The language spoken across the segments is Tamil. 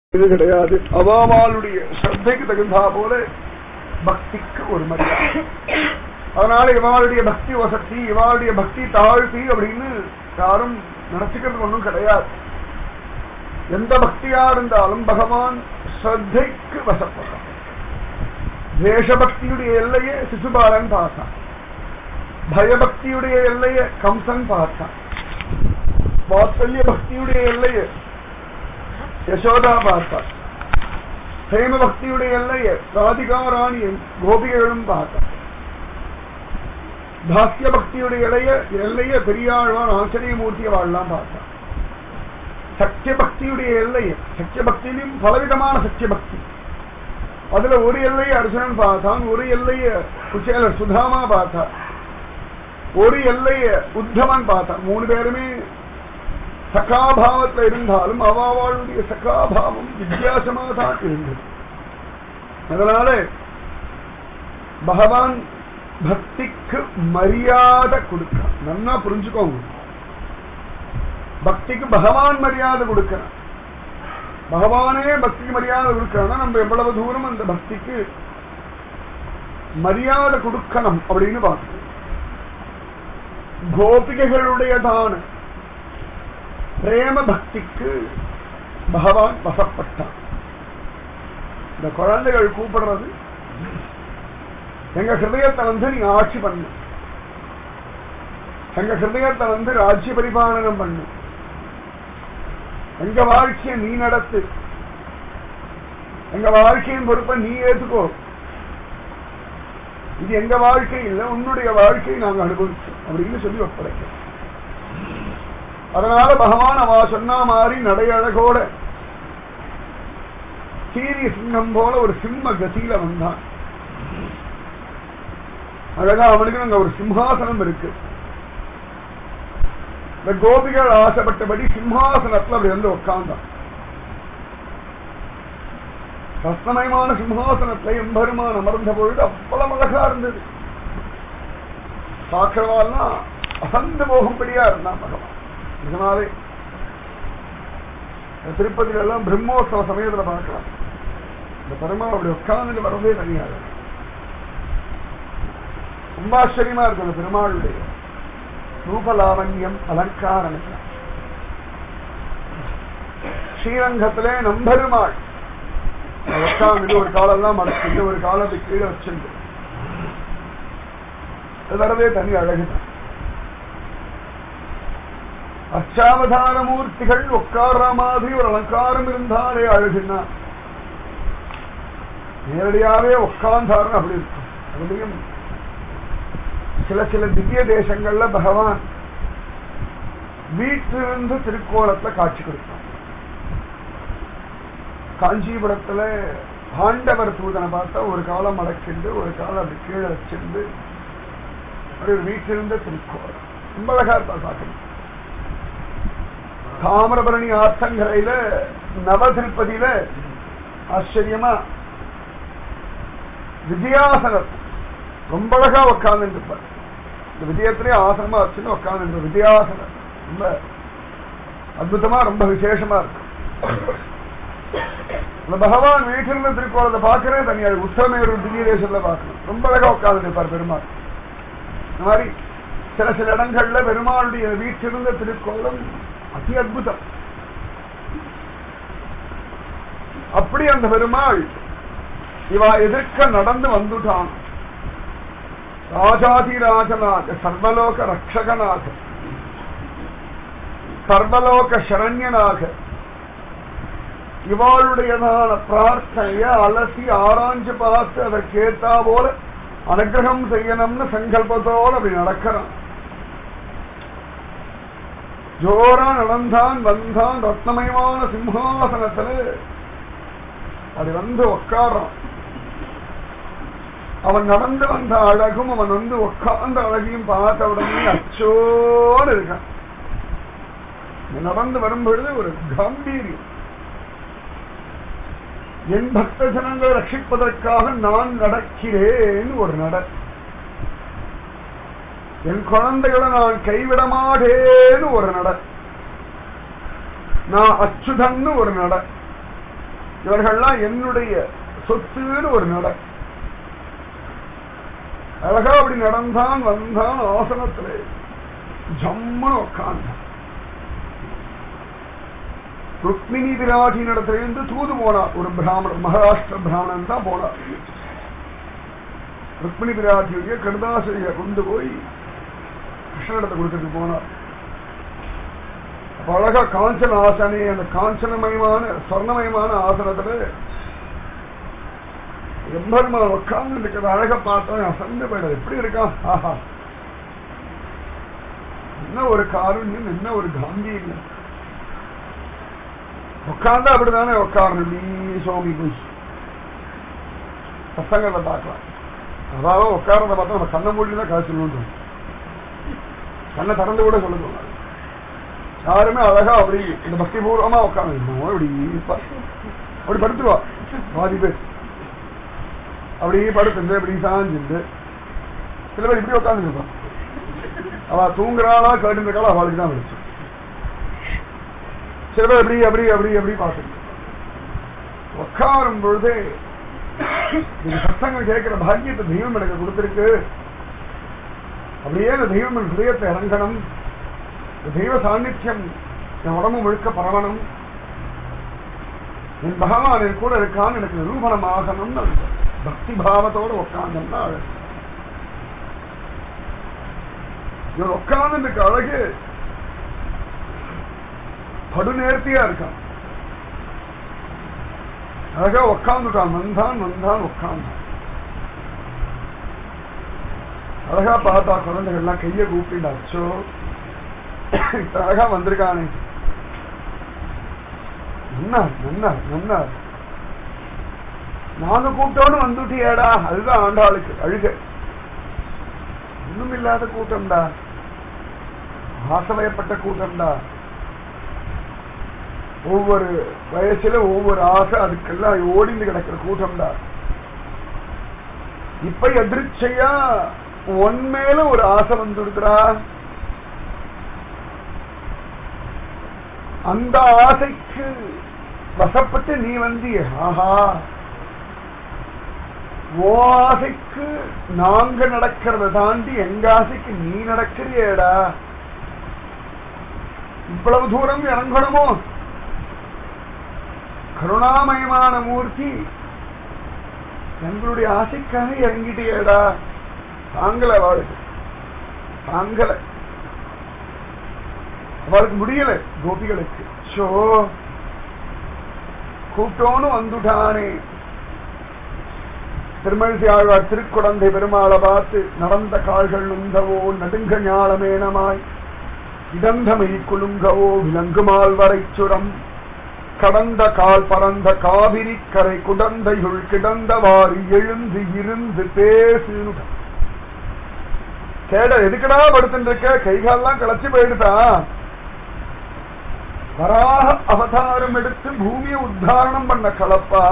இது கிடையாது அவாவாளுடைய ஸ்ரத்தைக்கு தகுந்தா போல பக்திக்கு ஒரு மரியாதை அதனால இவாளுடைய பக்தி வசதி இவாளுடைய பக்தி தாழ்த்தி அப்படின்னு யாரும் நினைச்சுக்கிறது ஒன்றும் கிடையாது எந்த பக்தியா இருந்தாலும் பகவான் ஸ்ரத்தைக்கு வசப்படுறான் தேசபக்தியுடைய எல்லையை சிசுபாலன் பார்த்தான் பயபக்தியுடைய எல்லையை கம்சன் பார்த்தான் வாத்சல்ய பக்தியுடைய எல்லையை யசோதா பார்த்தார் பிரேம பக்தியுடைய எல்லையை ராதிகா ராணியும் கோபிகளும் பார்த்தார் தாசிய பக்தியுடைய இலைய எல்லைய பெரியாழ்வான் ஆச்சரியமூர்த்தியை வாழலாம் பார்த்தார் சத்திய பக்தியுடைய எல்லைய சத்திய பக்தியிலும் பலவிதமான சத்திய பக்தி அதுல ஒரு எல்லையை அர்ஜுனன் பார்த்தான் ஒரு எல்லைய குச்சேலர் சுதாமா பார்த்தார் ஒரு எல்லைய உத்தமன் பார்த்தான் மூணு பேருமே சகாபாவத்தில் இருந்தாலும் அவாவாளுடைய சகாபாவம் வித்தியாசமா தான் இருந்தது அதனால பகவான் பக்திக்கு மரியாதை கொடுக்கிறான் நல்லா புரிஞ்சுக்கோங்க பக்திக்கு பகவான் மரியாதை கொடுக்கிறான் பகவானே பக்திக்கு மரியாதை கொடுக்கிறான்னா நம்ம எவ்வளவு தூரம் அந்த பக்திக்கு மரியாதை கொடுக்கணும் அப்படின்னு பார்க்கணும் கோபிகைகளுடையதான பிரேம பக்திக்கு பகவான் வசப்பட்டான் இந்த குழந்தைகள் கூப்பிடுறது எங்க ஹிருதயத்தை வந்து நீ ஆட்சி பண்ணு எங்க ஹிருதயத்தை வந்து ராஜ்ய பரிபாலனம் பண்ணு எங்க வாழ்க்கையை நீ நடத்து எங்க வாழ்க்கையின் பொறுப்பை நீ ஏத்துக்கோ இது எங்க வாழ்க்கை இல்லை உன்னுடைய வாழ்க்கையை நாங்கள் அனுபவிச்சோம் அப்படின்னு சொல்லி ஒப்படைக்கிறோம் அதனால பகவான் அவ சொன்ன மாதிரி நடையழகோட சீரிய சிங்கம் போல ஒரு சிம்ம கதியில வந்தான் அழகா அவனுக்கு அங்க ஒரு சிம்ஹாசனம் இருக்கு இந்த கோபிகள் ஆசைப்பட்டபடி சிம்ஹாசனத்துல அப்படி வந்து உட்கார்ந்தான் ரத்னமயமான சிம்ஹாசனத்தை எம்பெருமான் அமர்ந்த பொழுது அவ்வளவு அழகா இருந்தது பாக்கிறவாள்னா அசந்து போகும்படியா இருந்தான் பகவான் நிஜமாவே திருப்பதியில எல்லாம் பிரம்மோத்சவ சமயத்துல பார்க்கலாம் இந்த பெருமாள் அப்படி உட்கார்ந்துட்டு வரவே தனியாக ரொம்ப ஆச்சரியமா இருக்கும் அந்த பெருமாளுடைய ரூபலாவண்யம் அலங்காரம் ஸ்ரீரங்கத்திலே நம்பெருமாள் உட்கார்ந்து ஒரு காலெல்லாம் மடக்கிட்டு ஒரு காலத்தை கீழே வச்சிருந்து வரவே தனி அழகுதான் அச்சாவதார மூர்த்திகள் உட்கார்ற மாதிரி ஒரு அலங்காரம் இருந்தாலே அழகுன்னா நேரடியாவே உட்கார்ந்தாருன்னு அப்படி இருக்கும் அதுலயும் சில சில திவ்ய தேசங்கள்ல பகவான் வீட்டிலிருந்து திருக்கோலத்தை காட்சி கொடுத்தான் காஞ்சிபுரத்துல ஆண்டவர் தூதனை பார்த்தா ஒரு காலம் மடக்கிண்டு ஒரு காலம் அப்படி கீழே வச்சிருந்து ஒரு வீட்டிலிருந்து திருக்கோலம் ரொம்ப அழகா இருப்பா பார்க்கணும் தாமிரபரணி ஆத்தங்கரையில நவ திருப்பதியில ஆச்சரியமா விஜயாசனம் ரொம்ப அழகா உட்கார்ந்து இருப்பார் இந்த விஜயத்திலே ஆசனமா வச்சுன்னு உட்கார்ந்து விஜயாசனம் ரொம்ப அற்புதமா ரொம்ப விசேஷமா இருக்கும் இந்த பகவான் வீட்டிலிருந்து திருக்கோளத்தை பார்க்கிறேன் தனியாக உத்தரமேரு திவ்ய தேசத்துல பார்க்கணும் ரொம்ப அழகா உட்கார்ந்து இருப்பார் பெருமாள் இந்த மாதிரி சில சில இடங்கள்ல பெருமாளுடைய வீட்டிலிருந்த திருக்கோலம் அதி அற்புதம் அப்படி அந்த பெருமாள் இவா எதிர்க்க நடந்து வந்துட்டான் ராஜாதிராஜனாக சர்வலோக ரக்ஷகனாக சர்வலோக சரண்யனாக இவாளுடையதான பிரார்த்தனைய அலசி ஆராய்ஞ்சு பார்த்து அதை கேட்டா போல அனுகிரகம் செய்யணும்னு சங்கல்பத்தோடு அப்படி நடக்கிறான் ஜோரா நடந்தான் வந்தான் ரத்னமயமான சிம்ஹாசனத்துல அது வந்து உட்காரான் அவன் நடந்து வந்த அழகும் அவன் வந்து உட்கார்ந்த அழகையும் பார்த்த உடனே அச்சோடு இருக்கான் நடந்து வரும்பொழுது ஒரு காம்பீரியம் என் பக்த ஜனங்களை ரட்சிப்பதற்காக நான் நடக்கிறேன் ஒரு நட என் குழந்தைகளை நான் கைவிட மாட்டேன்னு ஒரு நட நான் அச்சுதன்னு ஒரு நட இவர்கள்லாம் என்னுடைய சொத்துன்னு ஒரு நட அழகா அப்படி நடந்தான் வந்தான் ஆசனத்திலே ஜம்மன் உட்கார்ந்தான் ருக்மிணி விராட்டி நடத்திலிருந்து தூது போனார் ஒரு பிராமணர் மகாராஷ்டிர பிராமணன் தான் போனார் ருக்மிணி விராட்டியுடைய கடுதாசிரியை கொண்டு போய் கிருஷ்ணனிடத்தை கொடுத்துட்டு போனார் அப்ப அழகா காஞ்சன ஆசனே அந்த காஞ்சனமயமான சொர்ணமயமான ஆசனத்துல எம்பெருமான் உட்கார்ந்து இருக்கிற அழக பார்த்தா அசந்து போயிட எப்படி இருக்கான் ஆஹா என்ன ஒரு காருண்யம் என்ன ஒரு காம்பீரியம் உட்கார்ந்தா அப்படிதானே உட்காரணும் நீ சோமி போய் பசங்களை பார்க்கலாம் அதாவது உட்கார்றத பார்த்தா நம்ம கண்ணை மூடி தான் காய்ச்சணும் கண்ணை திறந்து கூட சொல்ல தோணாது யாருமே அழகா அப்படி இந்த பக்தி பூர்வமா உட்காந்து அப்படி ப- அப்படி படுத்துருவா பாதி பேர் அப்படியே படுத்துட்டு இப்படி சாஞ்சிருந்து சில பேர் இப்படி உட்காந்துருப்பா அவ தூங்குறாளா கேட்டு இருக்காளா அவளுக்கு தான் விடுச்சு சில பேர் அப்படி அப்படி அப்படி அப்படி பார்த்துட்டு உட்காரும் பொழுதே இது சத்தங்கள் கேட்கிற பாக்கியத்தை தெய்வம் எனக்கு கொடுத்திருக்கு அப்படியே இந்த தெய்வம் என் ஹிருதயத்தை இறங்கணும் இந்த தெய்வ சாநித்தியம் என் உடம்பு முழுக்க பரவணும் என் பகவான் என் கூட இருக்கான்னு எனக்கு நிரூபணம் ஆகணும்னு அந்த பக்தி பாவத்தோட உட்கார்ந்தோம்னா அழகு இவன் உட்கார்ந்து இருக்க அழகு படுநேர்த்தியா இருக்கான் அழகா உட்கார்ந்துட்டான் வந்தான் வந்தான் உட்கார்ந்தான் அழகா பார்த்தா குழந்தைகள்லாம் கைய கூப்பிட்டாச்சோ அழகா வந்திருக்கானே நன்னா நன்னா நன்னா நாங்க கூப்பிட்டோன்னு வந்துட்டியேடா அதுதான் ஆண்டாளுக்கு அழுக ஒண்ணும் இல்லாத கூட்டம்டா ஆசையப்பட்ட கூட்டம்டா ஒவ்வொரு வயசுல ஒவ்வொரு ஆசை அதுக்கெல்லாம் ஓடிந்து கிடக்கிற கூட்டம்டா இப்ப எதிர்ச்சையா உன் மேல ஒரு ஆசை வந்துடுக்கிறா அந்த ஆசைக்கு வசப்பட்டு நீ வந்திய ஆஹா ஓ ஆசைக்கு நாங்க நடக்கிறத தாண்டி எங்க ஆசைக்கு நீ நடக்கிறியேடா இவ்வளவு தூரம் இறங்கணுமோ கருணாமயமான மூர்த்தி எங்களுடைய ஆசைக்காக இறங்கிட்டியேடா தாங்கல அவளுக்கு தாங்கல அவளுக்கு முடியல கோபிகளுக்கு ஷோ கூட்டோன்னு வந்துட்டானே திருமழிசை ஆழ்வார் திருக்குடந்தை பெருமாளை பார்த்து நடந்த கால்கள் நுந்தவோ நடுங்க ஞாலமேனமாய் இடந்தமை குலுங்கவோ விலங்குமால் வரை சுரம் கடந்த கால் பறந்த காவிரி கரை குடந்தையுள் கிடந்தவாறு எழுந்து இருந்து பேசுன்னு கேட எதுக்குடா படுத்துட்டு இருக்க கைகாலெல்லாம் கிளச்சி போயிடுதா வராக அவதாரம் எடுத்து பூமியை உத்தாரணம் பண்ண கலப்பா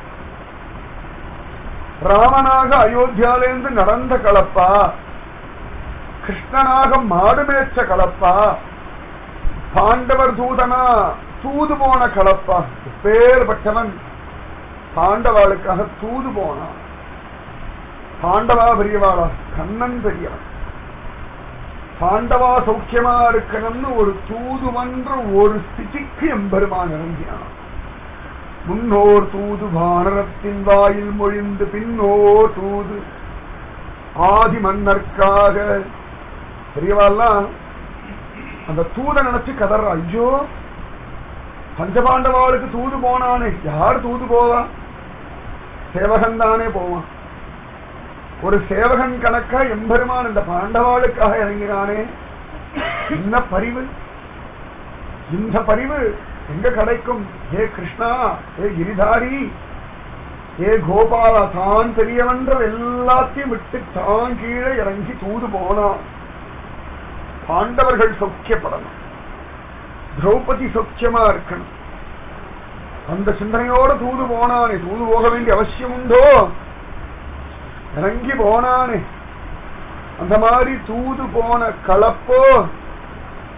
ராமனாக அயோத்தியாலேருந்து நடந்த கலப்பா கிருஷ்ணனாக மாடு மேய்ச்ச கலப்பா பாண்டவர் தூதனா தூது போன கலப்பா பேர்பட்டவன் பாண்டவாளுக்காக தூது போனான் பாண்டவா பெரியவாளா கண்ணன் பெரியவன் பாண்டவா சௌக்கியமா இருக்கணும்னு ஒரு தூதுவன்ற ஒரு ஸ்திதிக்கு எம்பெருமான் இறங்கினான் முன்னோர் தூது வானரத்தின் வாயில் மொழிந்து பின்னோர் தூது ஆதி மன்னர்க்காக பெரியவாள்லாம் அந்த தூத நினைச்சு கதற ஐயோ பஞ்சபாண்டவாளுக்கு தூது போனானே யார் தூது போவா சேவகன் தானே போவான் ஒரு சேவகன் கணக்கா எம்பெருமான் இந்த பாண்டவாளுக்காக இறங்கினானே என்ன பரிவு இந்த பரிவு எங்க கிடைக்கும் ஏ கிருஷ்ணா ஏ கிரிதாரி ஏ கோபாலா தான் பெரியவன்ற எல்லாத்தையும் விட்டு தான் கீழே இறங்கி தூது போனான் பாண்டவர்கள் சௌக்கியப்படணும் திரௌபதி சௌக்கியமா இருக்கணும் அந்த சிந்தனையோட தூது போனானே தூது போக வேண்டிய அவசியம் உண்டோ இறங்கி போனானே அந்த மாதிரி தூது போன கலப்போ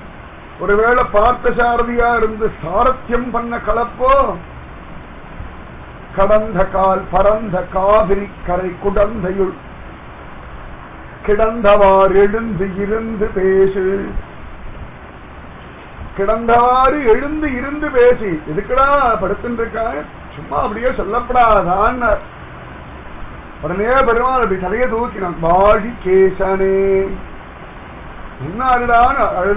ஒருவேளை பார்த்த சாரதியா இருந்து சாரத்தியம் பண்ண கலப்போ கடந்த கால் பரந்த காவிரி கரை குடந்தையுள் கிடந்தவாறு எழுந்து இருந்து பேசு கிடந்தவாறு எழுந்து இருந்து பேசி எதுக்குடா படுத்துட்டு இருக்காங்க சும்மா அப்படியே சொல்லப்படாதான் உடனே பெருமாள் அப்படி தலையை தூக்கினான் வாழி கேசனே என்ன அழுடான்னு அழுத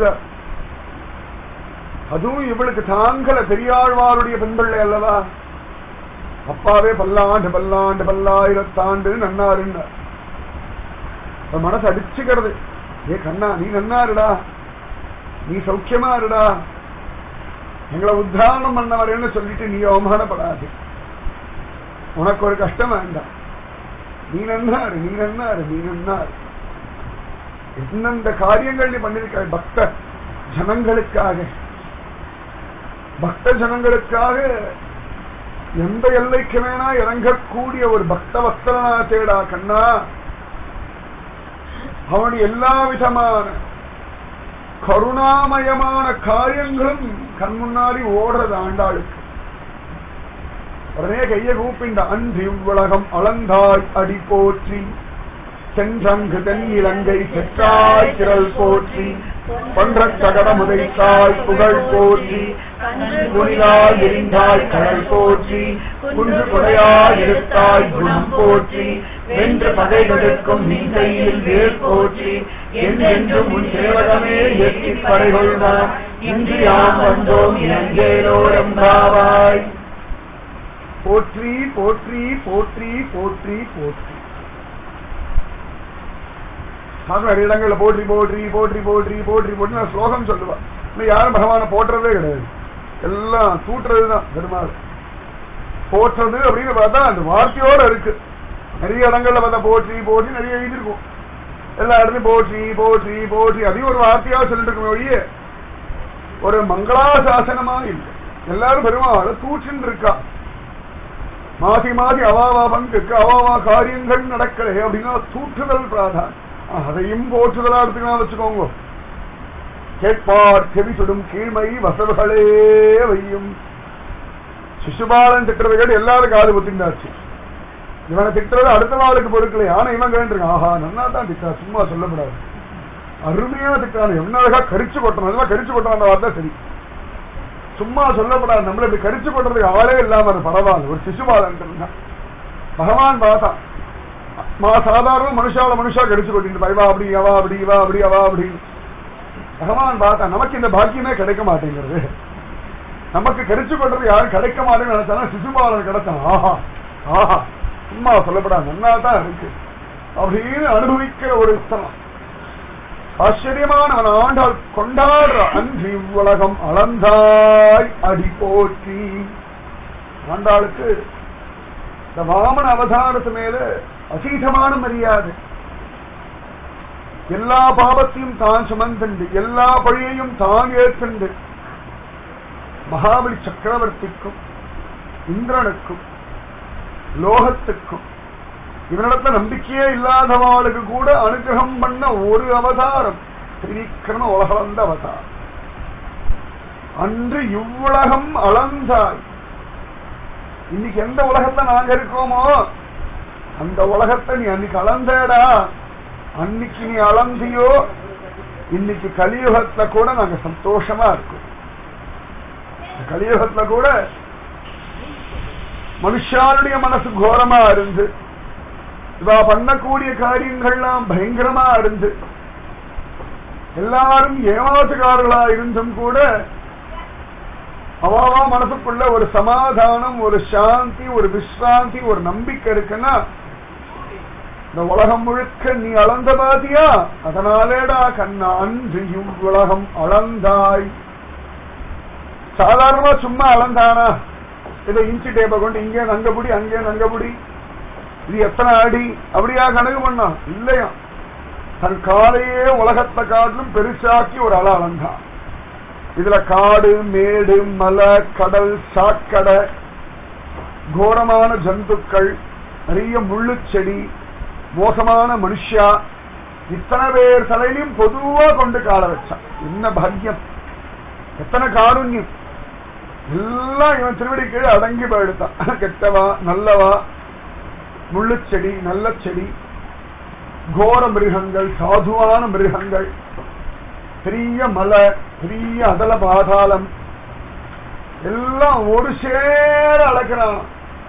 அதுவும் இவளுக்கு தாங்கல பெரியாழ்வாருடைய பெண்பிள்ளை அல்லவா அப்பாவே பல்லாண்டு பல்லாண்டு பல்லாயிரத்தாண்டு நன்னாருன்னு அவன் மனசு அடிச்சுக்கிறது ஏ கண்ணா நீ நன்னாருடா நீ சௌக்கியமா இருடா எங்களை உத்தாரணம் பண்ணவரேன்னு சொல்லிட்டு நீ அவமானப்படாது உனக்கு ஒரு கஷ்டம் வேண்டாம் நீ நன்னாரு நீ நன்னாரு நீ நன்னாரு எந்தெந்த காரியங்கள் நீ பண்ணிருக்க பக்த ஜனங்களுக்காக பக்த ஜனங்களுக்காக எந்த எல்லைக்கு வேணா இறங்கக்கூடிய ஒரு பக்த வஸ்தரனா தேடா கண்ணா அவனுடைய எல்லா விதமான கருணாமயமான காரியங்களும் கண் முன்னாடி ஓடுறது ஆண்டாளுக்கு உடனே கைய கூப்பிண்ட அன்று இவ்வுலகம் அளந்தாய் அடி போற்றி சென்றங்கு தென் இலங்கை செற்றாய் திரள் போற்றி பன்ற தகட முதைத்தாய் புகழ் போற்றி குனிலாய் எரிந்தாய் கடல் போற்றி குன்று குடையாய் இருத்தாய் குணம் போற்றி வென்று பகைகளுக்கும் நீங்கையில் வேர் போற்றி என்றென்றும் உன் சேவகமே எட்டி படைகொள்வான் இன்று யாம் வந்தோம் இலங்கேலோரம் காவாய் போற்றி போற்றி போற்றி போற்றி போற்றி நிறைய இடங்கள்ல போற்றி போற்றி போற்றி போற்றி போற்றி போற்றி நான் ஸ்லோகம் சொல்லுவா இன்னும் யாரும் பகவானை போற்றுறதே கிடையாது எல்லாம் தூட்டுறதுதான் பெருமாள் போற்றுறது அப்படின்னு பார்த்தா அந்த வார்த்தையோட இருக்கு நிறைய இடங்கள்ல பார்த்தா போற்றி போற்றி நிறைய எழுதிருக்கும் எல்லா இடத்துலயும் போற்றி போற்றி போற்றி அதையும் ஒரு வார்த்தையா சொல்லிட்டு இருக்கோம் ஒழிய ஒரு மங்களாசாசனமா இல்லை எல்லாரும் பெருமாள் தூற்றின்னு இருக்கா மாசி மாசி அவாவா பங்குக்கு அவாவா காரியங்கள் நடக்கலை அப்படின்னா தூற்றுதல் பிராதான் அதையும் போற்றுதலா எடுத்துக்கலாம் வச்சுக்கோங்க கேட்பார் செவி சுடும் கீழ்மை வசவுகளே வையும் சிசுபாலன் திட்டுறதை கேட்டு எல்லாரும் காது குத்திண்டாச்சு இவனை திட்டுறது அடுத்த நாளுக்கு பொறுக்கலை ஆனா இவன் கேட்டுருக்கான் ஆஹா நன்னா தான் திட்டா சும்மா சொல்லப்படாது அருமையா திட்டான் எவ்வளவு அழகா கரிச்சு கொட்டணும் அதெல்லாம் கரிச்சு கொட்டணும் அந்த வார்த்தை சரி சும்மா சொல்லப்படாது நம்மள இப்படி கரிச்சு கொட்டுறதுக்கு ஆளே இல்லாம அது பரவாயில்ல ஒரு சிசுபாலன் இருந்தான் பகவான் பார்த்தான் மா சாதாரண மனுஷால மனுஷா கடிச்சு கொட்டிட்டு பைவா அப்படி அவா அப்படி இவா அப்படி அவா அப்படி பகவான் பார்த்தா நமக்கு இந்த பாக்கியமே கிடைக்க மாட்டேங்கிறது நமக்கு கடிச்சு கொண்டது யாரும் கிடைக்க மாட்டேன்னு நினைச்சாலும் சிசுபாலன் கிடைச்சான் ஆஹா ஆஹா சும்மா சொல்லப்படாது நன்னா தான் இருக்கு அப்படின்னு அனுபவிக்கிற ஒரு ஸ்தலம் ஆச்சரியமான ஆண்டாள் கொண்டாடுற அன்றி உலகம் அளந்தாய் அடி போற்றி ஆண்டாளுக்கு இந்த வாமன அவதாரத்து மேல அசீதமான மரியாதை எல்லா பாவத்தையும் தான் சுமந்துண்டு எல்லா பழியையும் தான் ஏற்கண்டு மகாபலி சக்கரவர்த்திக்கும் இந்திரனுக்கும் லோகத்துக்கும் இவனிடத்துல நம்பிக்கையே இல்லாதவாளுக்கு கூட அனுகிரகம் பண்ண ஒரு அவதாரம் திரிக்கிரம உலகளந்த அவதாரம் அன்று இவ்வுலகம் அளந்தாய் இன்னைக்கு எந்த உலகத்தை நாங்க இருக்கோமோ அந்த உலகத்தை நீ அன்னைக்கு அளந்தேடா அன்னைக்கு நீ அளந்தியோ இன்னைக்கு கலியுகத்துல கூட நாங்க சந்தோஷமா இருக்கோம் கலியுகத்துல கூட மனுஷாருடைய மனசு கோரமா இருந்து இவா பண்ணக்கூடிய காரியங்கள்லாம் பயங்கரமா இருந்து எல்லாரும் ஏமாற்றுக்காரர்களா இருந்தும் கூட அவாவா மனசுக்குள்ள ஒரு சமாதானம் ஒரு சாந்தி ஒரு விஸ்ராந்தி ஒரு நம்பிக்கை இருக்குன்னா இந்த உலகம் முழுக்க நீ அளந்த பாதியா அதனாலேடா கண்ணா அன்று இவ்வுலகம் அளந்தாய் சாதாரணமா சும்மா அளந்தானா இதை இன்ச்சு டேப்பை கொண்டு இங்கே நங்கபுடி அங்கே நங்கபுடி இது எத்தனை அடி அப்படியா கணக்கு பண்ணா இல்லையா தன் காலையே உலகத்தை காட்டிலும் பெருசாக்கி ஒரு அல அளந்தான் இதுல காடு மேடு மலை கடல் சாக்கடை கோரமான ஜந்துக்கள் நிறைய முள்ளு செடி மோசமான மனுஷா இத்தனை பேர் தலையிலையும் பொதுவா கொண்டு கால வச்சான் என்ன பாக்கியம் எத்தனை காருண்யம் எல்லாம் இவன் திருவடி கீழே அடங்கி போயிடுத்தான் கெட்டவா நல்லவா முள்ளுச்செடி நல்ல செடி கோர மிருகங்கள் சாதுவான மிருகங்கள் பெரிய மலை பெரிய அதல பாதாளம் எல்லாம் ஒரு சேர அளக்கிறான்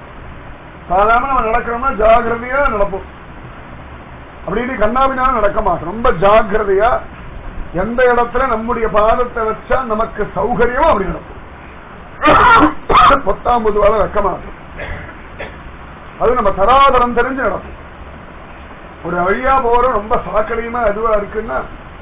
சாதாரண நம்ம நடக்கிறோம்னா ஜாகிரதையா நடப்போம் அப்படின்னு கண்ணாபினா நடக்க மாட்டோம் ரொம்ப ஜாகிரதையா எந்த இடத்துல நம்முடைய பாதத்தை வச்சா நமக்கு சௌகரியமோ அப்படி நடக்கும் பொத்தாம் பொதுவால வைக்க மாட்டோம் அது நம்ம தராதரம் தெரிஞ்சு நடக்கும் ஒரு வழியா போறோம் ரொம்ப சாக்கடையுமா அதுவா இருக்குன்னா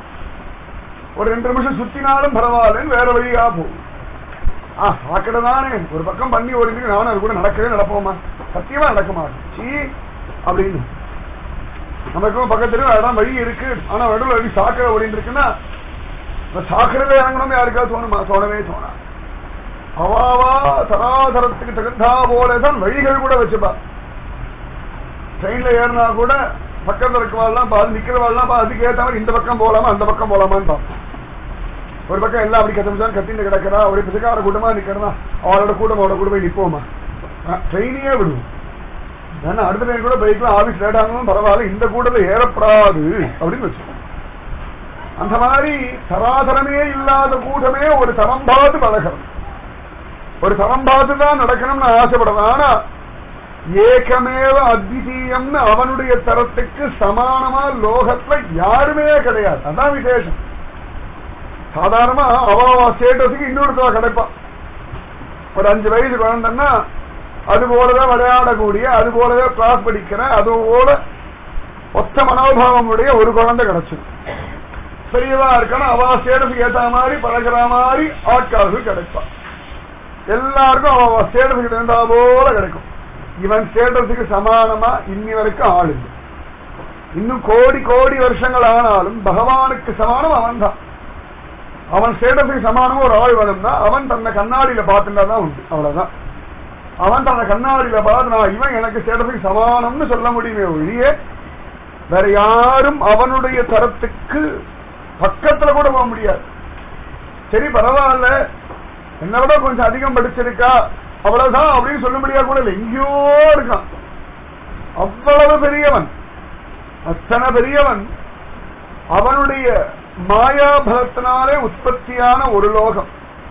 ஒரு ரெண்டு நிமிஷம் சுத்தினாலும் பரவாயில்லன்னு வேற வழியா போகும் ஆ சாக்கடை தானே ஒரு பக்கம் பண்ணி ஓடிட்டு நானும் அது கூட நடக்கவே நடப்போமா சத்தியமா நடக்க மாட்டேன் சீ அப்படின்னு நமக்கும் பக்கத்துல இடம் வழி இருக்கு ஆனா நடுவில் வழி சாக்கடை ஓடிட்டு இருக்குன்னா இந்த சாக்கடையில இறங்கணும் யாருக்காவது தோணுமா தோணவே தோணா அவாவா தராதரத்துக்கு தகுந்தா போலதான் வழிகள் கூட வச்சுப்பா ட்ரெயின்ல ஏறினா கூட பக்கத்துல இருக்கவாள்லாம் பாது நிக்கிறவாள்லாம் பா அதுக்கு ஏத்த மாதிரி இந்த பக்கம் போலாமா அந்த பக்கம் போலாமான்னு பார்ப்போம் ஒரு பக்கம் எல்லாம் அப்படி கத்தமிச்சா கத்தின்னு கிடக்கிறா ஒரு பிசைக்கார கூட்டமா நிக்கிறதா அவளோட கூட்டம் அவளோட கூட போய் நிப்போமா ட்ரெயினே விடுவோம் ஏன்னா அடுத்த ட்ரெயின் கூட பைக்ல ஆபீஸ் லேட் ஆகணும் பரவாயில்ல இந்த கூட்டத்தை ஏறப்படாது அப்படின்னு வச்சுக்கோங்க அந்த மாதிரி தராதரமே இல்லாத கூட்டமே ஒரு தரம் பார்த்து பழகணும் ஒரு தரம் பார்த்து தான் நடக்கணும்னு ஆசைப்படணும் ஆனா ஏகமேவ அத்விதீயம்னு அவனுடைய தரத்துக்கு சமானமா லோகத்துல யாருமே கிடையாது அதான் விசேஷம் சாதாரணமா அவ ஸ்டேட்டஸுக்கு இன்னொருத்தவ கிடைப்பான் ஒரு அஞ்சு வயசு குழந்தைன்னா அது போலதான் விளையாடக்கூடிய அது போலவே கிளாஸ் படிக்கிற அது போல ஒத்த மனோபாவம் உடைய ஒரு குழந்தை கிடைச்சிடும் பெரியவா இருக்கணும் அவ ஸ்டேட்டஸுக்கு ஏத்த மாதிரி பழகிற மாதிரி ஆட்கால்கள் கிடைப்பான் எல்லாருக்கும் அவ ஸ்டேட்டஸுக்கு தகுந்தா போல கிடைக்கும் இவன் ஸ்டேட்டஸுக்கு சமானமா இன்னி வரைக்கும் ஆள் இல்லை இன்னும் கோடி கோடி வருஷங்கள் ஆனாலும் பகவானுக்கு சமானம் அவன் தான் அவன் ஸ்டேட்டஸுக்கு சமானமா ஒரு ஆள் வேணும்னா அவன் தன்னை கண்ணாடியில பார்த்துட்டா தான் உண்டு அவ்வளவுதான் அவன் தன்னை கண்ணாடியில பார்த்து நான் இவன் எனக்கு ஸ்டேட்டஸுக்கு சமானம்னு சொல்ல முடியுமே ஒழிய வேற யாரும் அவனுடைய தரத்துக்கு பக்கத்துல கூட போக முடியாது சரி பரவாயில்ல என்னை விட கொஞ்சம் அதிகம் படிச்சிருக்கா அவ்வளவுதான் அப்படின்னு சொல்ல முடியாது கூட இல்லை எங்கேயோ இருக்கான் அவ்வளவு பெரியவன் அத்தனை பெரியவன் அவனுடைய மாயாபலத்தினாலே உற்பத்தியான ஒரு லோகம்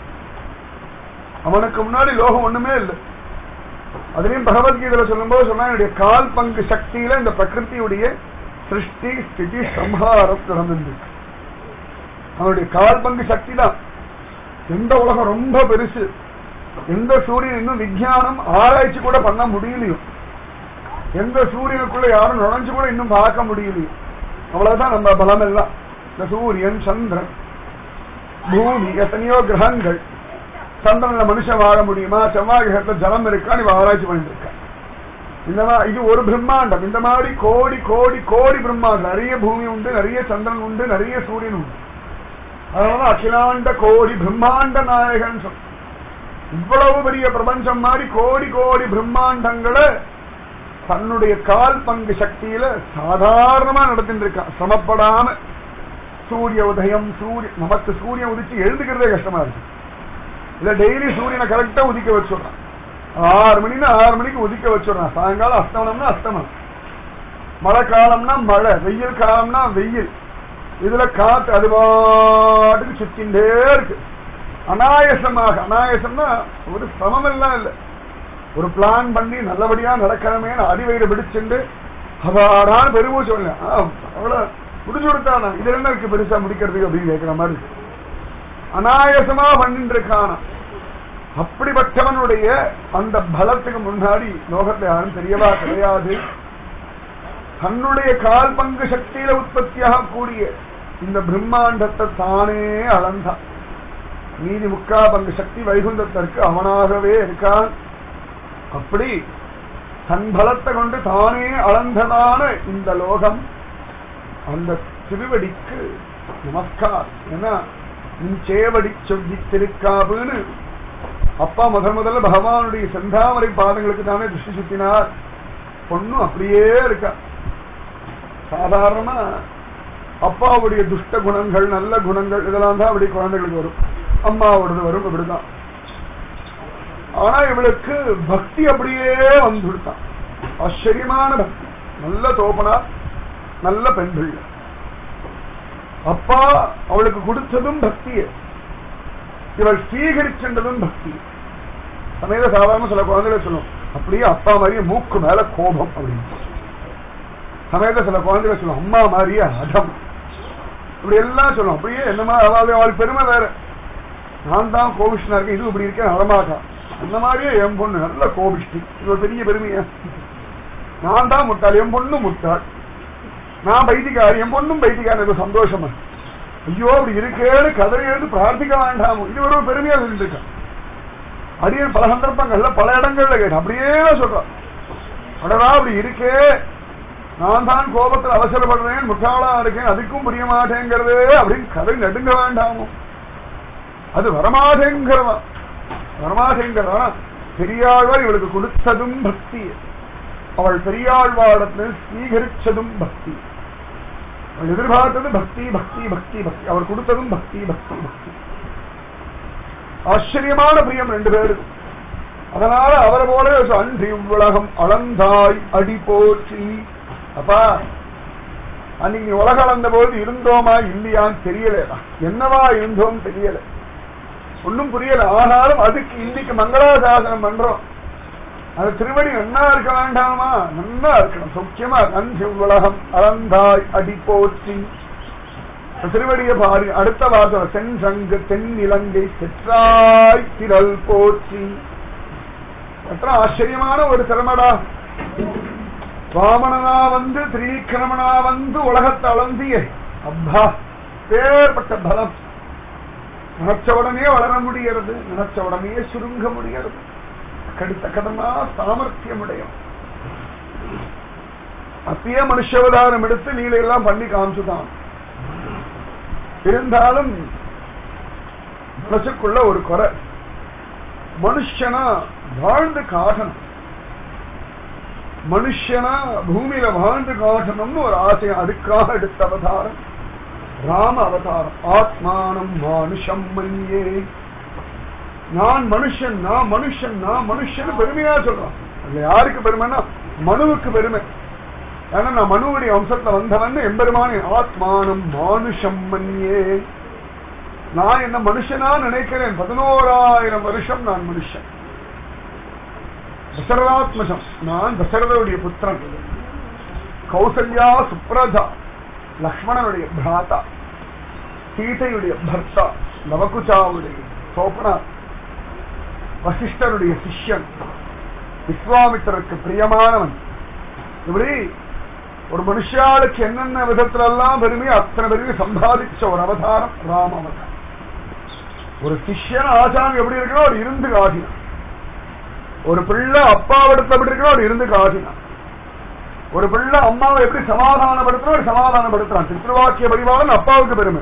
அவனுக்கு முன்னாடி லோகம் ஒண்ணுமே இல்லை அதுலயும் பகவத்கீதையில சொல்லும்போது சொன்னா என்னுடைய கால் பங்கு சக்தியில இந்த பிரகிருத்தியுடைய சிருஷ்டி ஸ்திதி சம்ஹாரம் நடந்திருக்கு அவனுடைய கால் பங்கு சக்தி தான் எந்த உலகம் ரொம்ப பெருசு எந்த சூரியன் இன்னும் விஞ்ஞானம் ஆராய்ச்சி கூட பண்ண முடியலையும் எந்த சூரியனுக்குள்ள யாரும் நுழைஞ்சு கூட இன்னும் பார்க்க முடியலையும் அவ்வளவுதான் நம்ம பலம் எல்லாம் இந்த சூரியன் சந்திரன் பூமி எத்தனையோ கிரகங்கள் சந்திரன்ல மனுஷன் வாழ முடியுமா செவ்வாய் கிரகத்துல ஜலம் இருக்கான்னு இவன் ஆராய்ச்சி பண்ணிட்டு இருக்கா இந்த மாதிரி இது ஒரு பிரம்மாண்டம் இந்த மாதிரி கோடி கோடி கோடி பிரம்மாண்டம் நிறைய பூமி உண்டு நிறைய சந்திரன் உண்டு நிறைய சூரியன் உண்டு அதனால அகிலாண்ட கோடி பிரம்மாண்ட நாயகன் சொல் இவ்வளவு பெரிய பிரபஞ்சம் மாதிரி கோடி கோடி பிரம்மாண்டங்களை தன்னுடைய கால் பங்கு சக்தியில சாதாரணமா நடத்திட்டு இருக்கான் சிரமப்படாம சூரிய உதயம் சூரிய நமக்கு சூரியன் உதிச்சு எழுந்துக்கிறதே கஷ்டமா இருக்கு இல்ல டெய்லி சூரியனை கரெக்டா உதிக்க வச்சுடுறான் ஆறு மணினா ஆறு மணிக்கு உதிக்க வச்சுடுறான் சாயங்காலம் அஸ்தமனம்னா அஸ்தமனம் மழை காலம்னா மழை வெயில் காலம்னா வெயில் இதுல காத்து அது பாட்டுக்கு சுத்தின்றே இருக்கு அனாயசமாக அனாயசம்னா ஒரு சிரமம் எல்லாம் இல்லை ஒரு பிளான் பண்ணி நல்லபடியா நடக்கணுமே அடிவயிறு பிடிச்சுண்டு அவாடான பெருமூச்சு சொல்லல அவ்வளவு முடிச்சு கொடுத்தானா இது என்ன இருக்கு பெருசா முடிக்கிறதுக்கு அப்படின்னு கேட்கிற மாதிரி இருக்கு. அனாயசமா பண்ணிட்டு இருக்கானா அப்படிப்பட்டவனுடைய அந்த பலத்துக்கு முன்னாடி லோகத்துல யாரும் தெரியவா கிடையாது தன்னுடைய கால் பங்கு சக்தியில உற்பத்தியாக கூடிய இந்த பிரம்மாண்டத்தை தானே அளந்தான் மீதி முக்கா பங்கு சக்தி வைகுந்தத்திற்கு அவனாகவே இருக்கான் அப்படி தன் பலத்தை கொண்டு தானே அளந்ததான இந்த லோகம் அந்த திருவடிக்கு நமஸ்கார் ஏன்னா உன் சேவடி சொல்லி திருக்காவுன்னு அப்பா முதல் முதல்ல பகவானுடைய செந்தாமரை பாதங்களுக்கு தானே திருஷ்டி சுத்தினார் பொண்ணும் அப்படியே இருக்கா சாதாரணமா அப்பாவுடைய துஷ்ட குணங்கள் நல்ல குணங்கள் இதெல்லாம் தான் அப்படி குழந்தைகளுக்கு வரும் அம்மாவோடது வரும் இப்படிதான் ஆனா இவளுக்கு பக்தி அப்படியே வந்துடுத்தான் ஆச்சரியமான பக்தி நல்ல தோப்பனா நல்ல பெண் பிள்ளை அப்பா அவளுக்கு கொடுத்ததும் பக்தியே இவள் ஸ்வீகரிச்சென்றதும் பக்தி சமயத சாதாரண சில குழந்தைகளை சொல்லும் அப்படியே அப்பா மாதிரியே மூக்கு மேல கோபம் அப்படின்னு சமயத சில குழந்தைகளை சொல்லும் அம்மா மாதிரியே அடம் இப்படி எல்லாம் சொல்லும் அப்படியே என்னமா அதாவது அவள் பெருமை வேற நான் தான் கோபிஷ்டனா இருக்கேன் இது இப்படி இருக்கேன் அடமாட்டா அந்த மாதிரியே என் பொண்ணு நல்ல கோபிஷ்டி இது ஒரு பெரிய பெருமையா நான் தான் முட்டாள் என் பொண்ணு முட்டாள் நான் பைத்தியக்காரி என் பொண்ணும் பைத்தியக்காரன் எனக்கு சந்தோஷமா ஐயோ அப்படி இருக்கேன்னு கதறி எழுந்து பிரார்த்திக்க வேண்டாமோ இது ஒரு பெருமையா சொல்லிட்டு இருக்கேன் அடியே பல சந்தர்ப்பங்கள்ல பல இடங்கள்ல கேட்டேன் அப்படியே சொல்றான் அடடா அப்படி இருக்கே நான் தான் கோபத்தில் அவசரப்படுறேன் முட்டாளா இருக்கேன் அதுக்கும் புரிய மாட்டேங்கிறது அப்படின்னு கதை நடுங்க வேண்டாமோ அது வரமாட்டேங்கிறவன் வரமாட்டேங்கிறவன் பெரியாழ்வார் இவளுக்கு கொடுத்ததும் பக்தி அவள் பெரியாழ்வாடத்தில் ஸ்வீகரிச்சதும் பக்தி அவள் எதிர்பார்த்தது பக்தி பக்தி பக்தி பக்தி அவர் கொடுத்ததும் பக்தி பக்தி பக்தி ஆச்சரியமான பிரியம் ரெண்டு பேருக்கும் அதனால அவரை போல அன்றி உலகம் அளந்தாய் அடி போற்றி அப்பா அன்னைக்கு நீ உலகம் அளந்த போது இருந்தோமா இல்லையான்னு தெரியலடா என்னவா இருந்தோம் தெரியல ஒன்னும் புரியல ஆனாலும் அதுக்கு இன்னைக்கு மங்களாசாசனம் பண்றோம் அது திருவடி நன்னா இருக்க வேண்டாமா நன்னா இருக்கணும் சௌக்கியமா அஞ்சு உலகம் அளந்தாய் அடி போற்றி திருவடிய பாரு அடுத்த வாசம் செஞ்சங்கு தென்னிலங்கை செற்றாய் திரள் போற்றி எத்தனை ஆச்சரியமான ஒரு திறமடா வாமனனா வந்து திரிவிக்கிரமனா வந்து உலகத்தை அளந்திய அப்பா பேர்பட்ட பலம் நினைச்ச உடனே வளர முடிகிறது நினைச்ச உடனே சுருங்க முடிகிறது கடுத்த கடனா சாமர்த்தியம் உடையும் அப்பயே மனுஷவதாரம் எடுத்து நீலையெல்லாம் பண்ணி காமிச்சுதான் இருந்தாலும் மனசுக்குள்ள ஒரு குறை மனுஷனா வாழ்ந்து காட்டணும் மனுஷனா பூமியில வாழ்ந்து காட்டணும்னு ஒரு ஆசை அதுக்காக எடுத்த அவதாரம் ராம அவதாரம் ஆத்மானம் மானுஷம் மன்யே நான் மனுஷன் நான் மனுஷன் நான் மனுஷன் பெருமையா சொல்றான் அதுல யாருக்கு பெருமைன்னா மனுவுக்கு பெருமை ஏன்னா நான் மனுவுடைய வம்சத்துல வந்தவன் எம்பெருமானே ஆத்மானம் மானுஷம் மன்யே நான் என்ன மனுஷனா நினைக்கிறேன் பதினோராயிரம் வருஷம் நான் மனுஷன் தசரதாத்மசம் நான் தசரதனுடைய புத்திரன் கௌசல்யா சுப்ரதா லக்ஷ்மணனுடைய பிராதா சீதையுடைய பர்த்தா நவகுச்சாவுடைய சோபனா வசிஷ்டருடைய சிஷ்யன் விஸ்வாமித்திரருக்கு பிரியமானவன் இப்படி ஒரு மனுஷாளுக்கு என்னென்ன விதத்துல எல்லாம் பெருமை அத்தனை பெருமை சம்பாதிச்ச ஒரு அவதாரம் ராம அவதாரம் ஒரு சிஷ்யன் ஆச்சாரம் எப்படி இருக்கணும் அவர் இருந்து காட்டினான் ஒரு பிள்ளை அப்பாவிடத்தை எப்படி இருக்கணும் அவர் இருந்து காட்டினான் ஒரு பிள்ளை அம்மாவை எப்படி சமாதானப்படுத்தணும் அவர் சமாதானப்படுத்துறான் திருவாக்கிய பரிவாளன் அப்பாவுக்கு பெருமை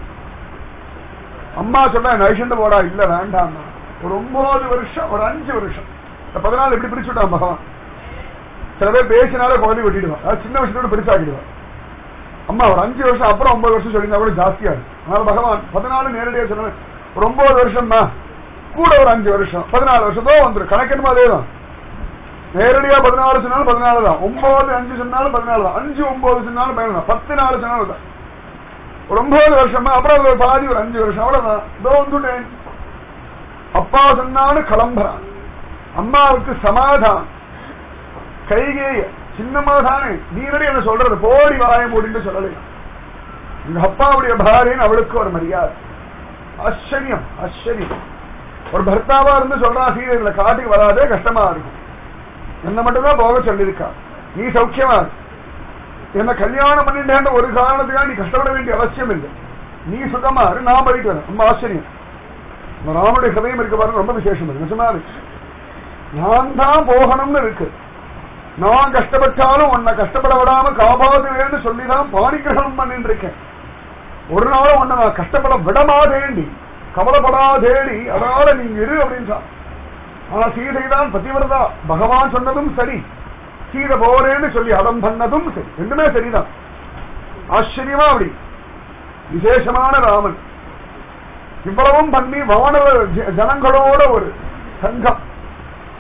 அம்மா சொல்ல நைஷண்டு போடா இல்ல வேண்டாம் ஒரு ஒன்பது வருஷம் ஒரு அஞ்சு வருஷம் இந்த பதினாலு எப்படி பிரிச்சுட்டான் பகவான் சில பேர் பேசினாலே குழந்தை வெட்டிடுவான் அதாவது சின்ன விஷயத்தோட பெருசாக்கிடுவான் அம்மா ஒரு அஞ்சு வருஷம் அப்புறம் ஒன்பது வருஷம் சொல்லியிருந்தா கூட ஜாஸ்தியா இருக்கு அதனால பகவான் பதினாலு நேரடியா சொன்ன ஒரு ஒன்பது வருஷம் தான் கூட ஒரு அஞ்சு வருஷம் பதினாலு வருஷத்தோ வந்துடும் கணக்கென்னும் அதே தான் நேரடியா பதினாலு சொன்னாலும் பதினாலு தான் ஒன்பது அஞ்சு சொன்னாலும் பதினாலு தான் அஞ்சு ஒன்பது சொன்னாலும் பதினாலு தான் பத்து நாலு சொன்னாலும் தான் ஒரு ஒன்பது வருஷமா அப்புறம் ஒரு பாதி ஒரு அஞ்சு வருஷம் அவ்வளவுதான் இதோ வந்துட்டேன் அப்பா சொன்னாலும் கிளம்புறான் அம்மாவுக்கு சமாதானம் கைகேய சின்னம்மா தானே நீரடி என்ன சொல்றது போடி வாயம் போடின்னு சொல்லலையா எங்க அப்பாவுடைய பாரியன் அவளுக்கு ஒரு மரியாதை ஆச்சரியம் ஆச்சரியம் ஒரு பர்த்தாவா இருந்து சொல்றான் சீரியல்ல காட்டுக்கு வராதே கஷ்டமா இருக்கும் என்ன மட்டும்தான் போக சொல்லியிருக்கா நீ சௌக்கியமா இரு. என்ன கல்யாணம் பண்ணிட்டேன்ற ஒரு காரணத்துக்காக நீ கஷ்டப்பட வேண்டிய அவசியம் இல்லை நீ சுகமா இரு நான் போயிட்டு வரேன் ரொம்ப ஆச்சரியம் நம்ம ராமனுடைய ஹதயம் இருக்க பாருங்க ரொம்ப விசேஷம் இருக்கு நிஜமா இருக்கு நான் தான் போகணும்னு இருக்கு நான் கஷ்டப்பட்டாலும் உன்னை கஷ்டப்பட விடாம காப்பாதுவேன்னு சொல்லிதான் பாணிகிரகணம் பண்ணிட்டு இருக்கேன் ஒரு நாளும் உன்னை நான் கஷ்டப்பட விடமாதேண்டி கவலைப்படாதேடி அதனால நீங்க இரு அப்படின்னு சொன்னான். ஆனா சீதை தான் பதிவிரதா பகவான் சொன்னதும் சரி சீதை போறேன்னு சொல்லி அதம் பண்ணதும் சரி ரெண்டுமே சரிதான் ஆச்சரியமா அப்படி விசேஷமான ராமன் இவ்வளவும் பண்ணி வானவ ஜ- ஜனங்களோட ஒரு சங்கம்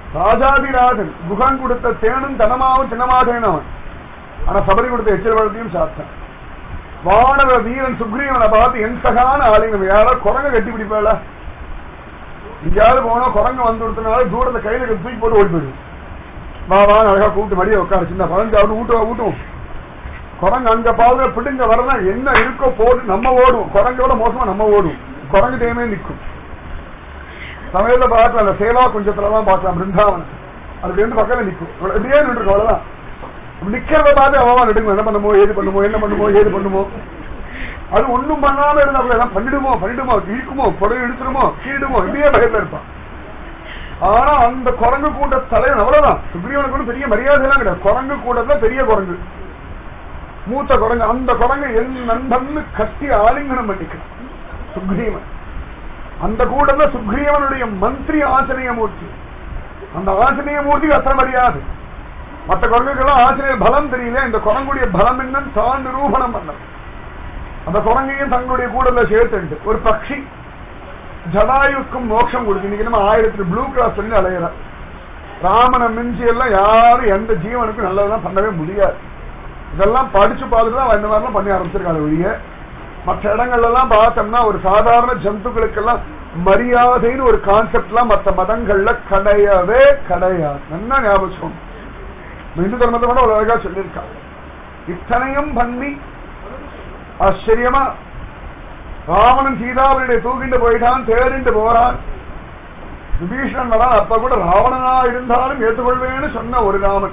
ராஜாதிராஜன் குகன் கொடுத்த தேனும் தனமாவும் சின்னமாதேன் அவன் ஆனா சபரி கொடுத்த எச்சல் வளர்த்தையும் சாப்பிட்டான் வானவ வீரன் சுக்ரீவனை பார்த்து என் சகான ஆளுங்க யாராவது குரங்க கட்டி பிடிப்பாள எங்கேயாவது போனா குரங்க வந்து கொடுத்தனால தூரத்தை கையில எடுத்து தூக்கி போட்டு ஓடி போயிடும் வா வா அழகா கூப்பிட்டு மடியை உட்கார சின்ன பதினஞ்சாவது ஊட்டுவா ஊட்டும் குரங்கு அங்க பாதுல பிடுங்க வரனா என்ன இருக்கோ போட்டு நம்ம ஓடுவோம் குரங்கோட மோசமா நம்ம ஓடுவோம் குரங்கு தேமே நிற்கும் சமயத்தை பார்க்கலாம் அந்த சேலா குஞ்சத்துலதான் பார்க்கலாம் பிருந்தாவனம் அதுக்கு இருந்து பக்கத்துல நிற்கும் இப்படியே நின்று அவ்வளவுதான் நிக்கிறத பார்த்து அவன் நடுங்க என்ன பண்ணுமோ ஏது பண்ணுமோ என்ன பண்ணுமோ ஏது பண்ணுமோ அது ஒண்ணும் பண்ணாம இருந்தா கூட எல்லாம் பண்ணிடுமோ பண்ணிடுமோ இழுக்குமோ புடவை இழுத்துருமோ கீழுமோ இப்படியே பயத்துல இருப்பான் ஆனா அந்த குரங்கு கூட்ட தலைவன் அவ்வளவுதான் சுக்ரீவனுக்கு ஒண்ணும் பெரிய மரியாதை எல்லாம் கிடையாது குரங்கு கூட்டத்துல பெரிய குரங்கு மூத்த குரங்கு அந்த குரங்கு என் நண்பன்னு கட்டி ஆலிங்கனம் பண்ணிக்கிறான் சுக்ரீவன் அந்த கூட்டத்துல சுக்ரீவனுடைய மந்திரி ஆச்சரியமூர்த்தி அந்த ஆச்சரியமூர்த்திக்கு அத்தனை மரியாதை மற்ற குரங்குக்கெல்லாம் ஆசிரியர் பலம் தெரியல இந்த குரங்குடைய பலம் என்னன்னு தான் நிரூபணம் பண்ண அந்த குரங்கையும் தங்களுடைய கூடல சேர்த்துண்டு ஒரு பக்ஷி ஜடாயுக்கும் மோட்சம் கொடுத்து இன்னைக்கு நம்ம ஆயிரத்துல ப்ளூ கிராஸ் சொல்லி அலையிற ராமனை மிஞ்சி எல்லாம் யாரும் எந்த ஜீவனுக்கும் நல்லதெல்லாம் பண்ணவே முடியாது இதெல்லாம் படிச்சு பார்த்துட்டு தான் இந்த மாதிரிலாம் பண்ணி ஆரம்பிச்சிருக்காங்க ஒழிய மற்ற இடங்கள்ல எல்லாம் பார்த்தோம்னா ஒரு சாதாரண ஜந்துக்களுக்கெல்லாம் மரியாதைன்னு ஒரு கான்செப்ட்லாம் மற்ற மதங்கள்ல கிடையவே கிடையாது என்ன ஞாபகம் இந்து தர்மத்தை கூட ஒரு அழகா சொல்லியிருக்காங்க இத்தனையும் பண்ணி ஆச்சரியமா ராவணன் சீதாவனுடைய தூக்கிட்டு போயிட்டான் தேடிண்டு போறான் விபீஷணன் வரான் அப்ப கூட ராவணனா இருந்தாலும் ஏற்றுக்கொள்வேன்னு சொன்ன ஒரு ராமன்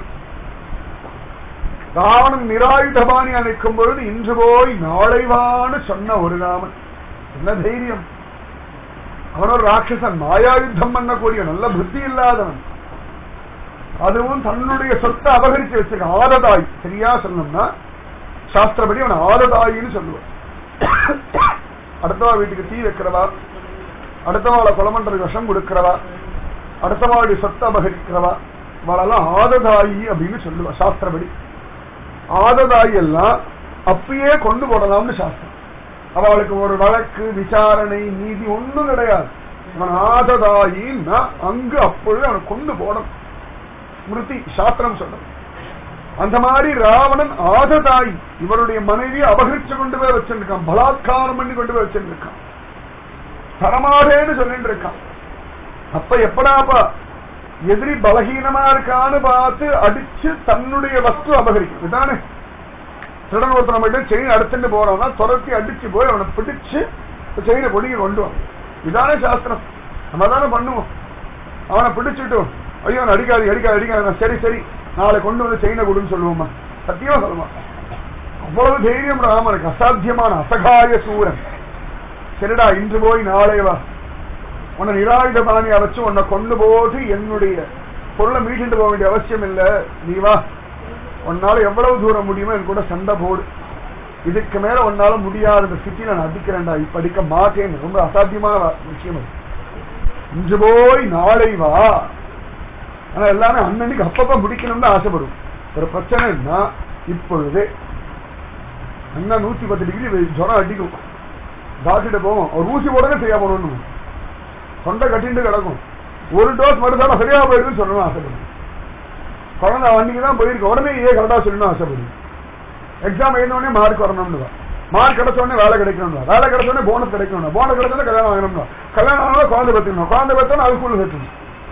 ராவணன் நிராயுதபாணி அணைக்கும் பொழுது இன்று போய் நாளைவான்னு சொன்ன ஒரு ராமன் என்ன தைரியம் அவன் ஒரு ராட்சசன் மாயாயுத்தம் பண்ணக்கூடிய நல்ல புத்தி இல்லாதவன் அதுவும் தன்னுடைய சொத்தை அபகரிச்சு வச்சிருக்க ஆததாய் சரியா சொன்னோம்னா சாஸ்திரப்படி அவன் ஆததாயின்னு சொல்லுவான் அடுத்தவா வீட்டுக்கு தீ வைக்கிறவா அடுத்தவாளை கொலமன்றதுக்கு விஷம் கொடுக்கிறவா அடுத்தவாளுடைய சொத்தை அபகரிக்கிறவா அவளெல்லாம் ஆததாயி அப்படின்னு சொல்லுவா சாஸ்திரப்படி ஆததாயி எல்லாம் அப்பயே கொண்டு போடலாம்னு சாஸ்திரம் அவளுக்கு ஒரு வழக்கு விசாரணை நீதி ஒண்ணும் கிடையாது அவன் ஆததாயின்னா அங்கு அப்பொழுது அவனை கொண்டு போடணும் ஸ்மிருதி சாஸ்திரம் சொல்றது அந்த மாதிரி ராவணன் ஆததாய் இவருடைய மனைவியை அபகரிச்சு கொண்டு போய் வச்சிருக்கான் பலாத்காரம் பண்ணி கொண்டு போய் வச்சிருக்கான் தரமாடேன்னு சொல்லிட்டு இருக்கான் அப்ப எப்படாப்பா எதிரி பலகீனமா இருக்கான்னு பார்த்து அடிச்சு தன்னுடைய வஸ்து அபகரிக்கும் இதானே திருடன் ஒருத்தர் நம்ம செயின் அடிச்சுட்டு போறோம்னா துரத்தி அடிச்சு போய் அவனை பிடிச்சு செயினை பொடிக்க கொண்டு வரும் இதானே சாஸ்திரம் நம்ம தானே பண்ணுவோம் அவனை பிடிச்சிட்டோம் ஐயோ அவன் அடிக்காது அடிக்காது அடிக்காது சரி சரி நாளை கொண்டு வந்து செயினை கொடுன்னு சொல்லுவோமா சத்தியமா சொல்லுவான் அவ்வளவு தைரியம் ராமனுக்கு அசாத்தியமான அசகாய சூரன் சரிடா இன்று போய் நாளை வா உன்னை நிராயுத பாணியா வச்சு உன்னை கொண்டு போட்டு என்னுடைய பொருளை மீட்டுட்டு போக வேண்டிய அவசியம் இல்ல நீ வா உன்னால எவ்வளவு தூரம் முடியுமோ என் கூட சண்டை போடு இதுக்கு மேல உன்னால முடியாத இந்த சிட்டி நான் அடிக்கிறேன்டா இப்ப அடிக்க மாட்டேன் ரொம்ப அசாத்தியமான விஷயம் அது இன்று போய் நாளை வா ஆனா எல்லாமே அன்னன்னைக்கு அப்பப்ப முடிக்கணும்னு ஆசைப்படும் ஒரு பிரச்சனைன்னா இப்பொழுதே அண்ணா நூத்தி பத்து டிகிரி ஜுரம் அடிக்கும் டாக்டர்கிட்ட போவோம் ஒரு ஊசி போடவே சரியா போடணும் தொண்டை கட்டிட்டு கிடக்கும் ஒரு டோஸ் மருந்தாலும் சரியா போயிருக்குன்னு சொல்லணும் ஆசைப்படும் குழந்தை அன்னைக்கு தான் போயிருக்கு உடனே ஏ கரெக்டா சொல்லணும் ஆசைப்படும் எக்ஸாம் எழுந்த உடனே மார்க் வரணும்னு தான் மார்க் கிடைச்ச உடனே வேலை கிடைக்கணும் வேலை கிடைச்ச உடனே போனஸ் கிடைக்கணும் போனஸ் கிடைச்சா கல்யாணம் வாங்கணும் கல்யாணம் ஆனாலும் குழந்தை பெற்றுக்கணும் குழந்தை பெற்றோம் அது ஸ்கூல்ல சேர்த்துணும்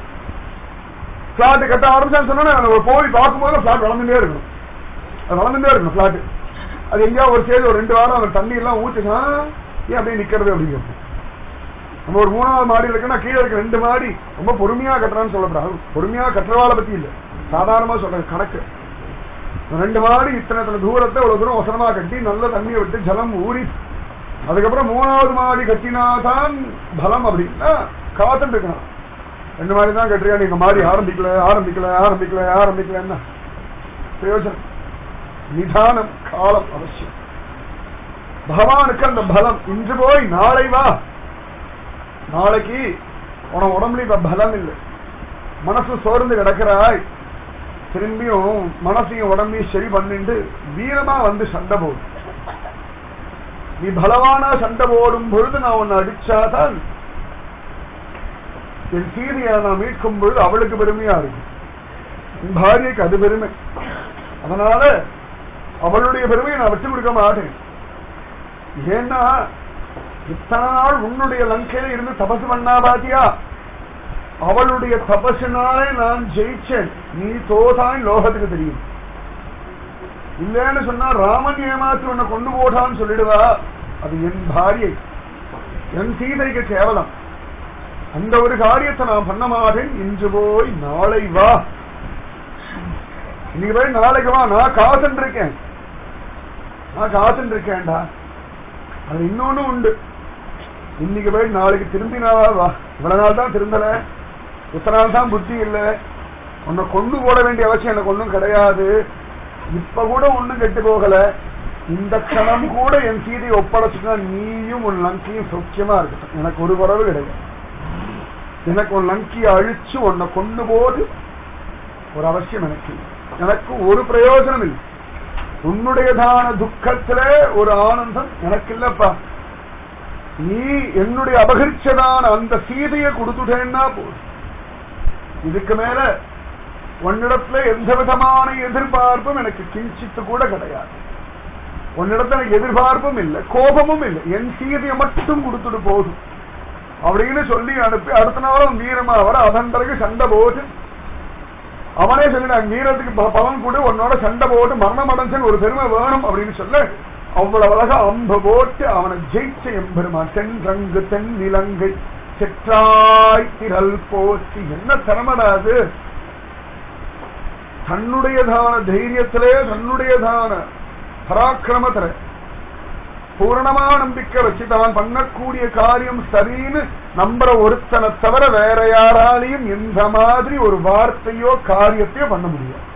பிளாட் கட்ட ஆரம்பிச்சான்னு சொன்னா போய் பார்க்கும்போது பிளாட் வளர்ந்துட்டே இருக்கணும் அது வளர்ந்துட்டே இருக்கணும் பிளாட் அது எங்கேயா ஒரு சேது ஒரு ரெண்டு வாரம் அந்த தண்ணி எல்லாம் ஊற்றுனா ஏன் அப்படியே நிக்கிறது அப்படிங்கிறது நம்ம ஒரு மூணாவது மாடி இருக்குன்னா கீழே இருக்க ரெண்டு மாடி ரொம்ப பொறுமையா கட்டுறான்னு சொல்லப்படாது பொறுமையா கட்டுறவாளை பத்தி இல்ல சாதாரணமா சொல்றது கணக்கு ரெண்டு மாடி இத்தனை இத்தனை தூரத்தை இவ்வளவு தூரம் அவசரமா கட்டி நல்ல தண்ணியை விட்டு ஜலம் ஊறி அதுக்கப்புறம் மூணாவது மாடி கட்டினாதான் பலம் அப்படின்னா காத்துட்டு இருக்கணும் ரெண்டு மாடி தான் கட்டுறியா நீங்க மாடி ஆரம்பிக்கல ஆரம்பிக்கல ஆரம்பிக்கல ஆரம்பிக்கல என்ன பிரயோஜனம் நிதானம் காலம் அவசியம் பகவானுக்கு அந்த பலம் இன்று போய் நாளை வா நாளைக்கு உன உடம்புல இப்ப பலம் இல்லை மனசு சோர்ந்து கிடக்கிறாய் திரும்பியும் மனசையும் உடம்பையும் சரி பண்ணிட்டு வீரமா வந்து சண்டை போடு நீ பலவானா சண்டை போடும் பொழுது நான் உன்னை அடிச்சாதான் என் சீதையை நான் மீட்கும் பொழுது அவளுக்கு பெருமையா இருக்கு என் பாரியைக்கு அது பெருமை அதனால அவளுடைய பெருமையை நான் விட்டு கொடுக்க மாட்டேன் ஏன்னா இத்தனை நாள் உன்னுடைய லங்கையில இருந்து தபசு பண்ணா பாத்தியா அவளுடைய தபசினாலே நான் ஜெயிச்சேன் நீ தோதாய் லோகத்துக்கு தெரியும் இல்லைன்னு சொன்னா ராமன் ஏமாத்தி உன்னை கொண்டு போட்டான்னு சொல்லிடுவா அது என் பாரியை என் சீதைக்கு கேவலம் அந்த ஒரு காரியத்தை நான் பண்ண மாட்டேன் இன்று போய் நாளை வா இன்னைக்கு போய் நாளைக்கு வா நான் காத்துட்டு இருக்கேன் நான் காத்துட்டு இருக்கேன்டா அது இன்னொன்னு உண்டு இன்னைக்கு போய் நாளைக்கு திரும்பினா வா இவ்வளவு நாள் தான் திருந்தல இத்தனை நாள் தான் புத்தி இல்ல உன்னை கொண்டு போட வேண்டிய அவசியம் எனக்கு ஒண்ணும் கிடையாது இப்ப கூட ஒண்ணும் கெட்டு போகல இந்த க்ஷணம் கூட என் சீதையை ஒப்படைச்சுட்டா நீயும் உன் லங்கையும் சௌக்கியமா இருக்கட்டும் எனக்கு ஒரு குறவு கிடையாது எனக்கு உன் லங்கியை அழிச்சு உன்னை கொண்டு போது ஒரு அவசியம் எனக்கு இல்லை. எனக்கு ஒரு பிரயோஜனம் இல்லை உன்னுடையதான துக்கத்துல ஒரு ஆனந்தம் எனக்கு இல்லப்பா நீ என்னுடைய அபகரிச்சதான அந்த சீதையை கொடுத்துட்டேன்னா போதும் இதுக்கு மேல உன்னிடத்துல எந்த விதமான எதிர்பார்ப்பும் எனக்கு கிஞ்சித்து கூட கிடையாது உன்னிடத்துல எனக்கு எதிர்பார்ப்பும் இல்லை கோபமும் இல்லை என் சீதையை மட்டும் கொடுத்துட்டு போதும் அப்படின்னு சொல்லி அனுப்பி அடுத்த நாளும் வீரமா வர அதன் பிறகு சண்டை போட்டு அவனே சொல்லினான் வீரத்துக்கு ப- பவன் கூட உன்னோட சண்டை போட்டு மரணம் அடைஞ்சன் ஒரு பெருமை வேணும் அப்படின்னு சொல்ல அவ்வளவு அழகா அம்பு போட்டு அவனை ஜெயிச்ச எம்பெருமான் தென் ரங்கு தென் நிலங்கை செற்றாய் திரள் போற்றி என்ன திறமடா அது தன்னுடையதான தைரியத்திலே தன்னுடையதான பராக்கிரமத்திலே பூரணமா நம்பிக்கை வச்சு தான் பண்ணக்கூடிய காரியம் சரின்னு நம்புற ஒருத்தனை தவிர வேற யாராலையும் இந்த மாதிரி ஒரு வார்த்தையோ காரியத்தையோ பண்ண முடியாது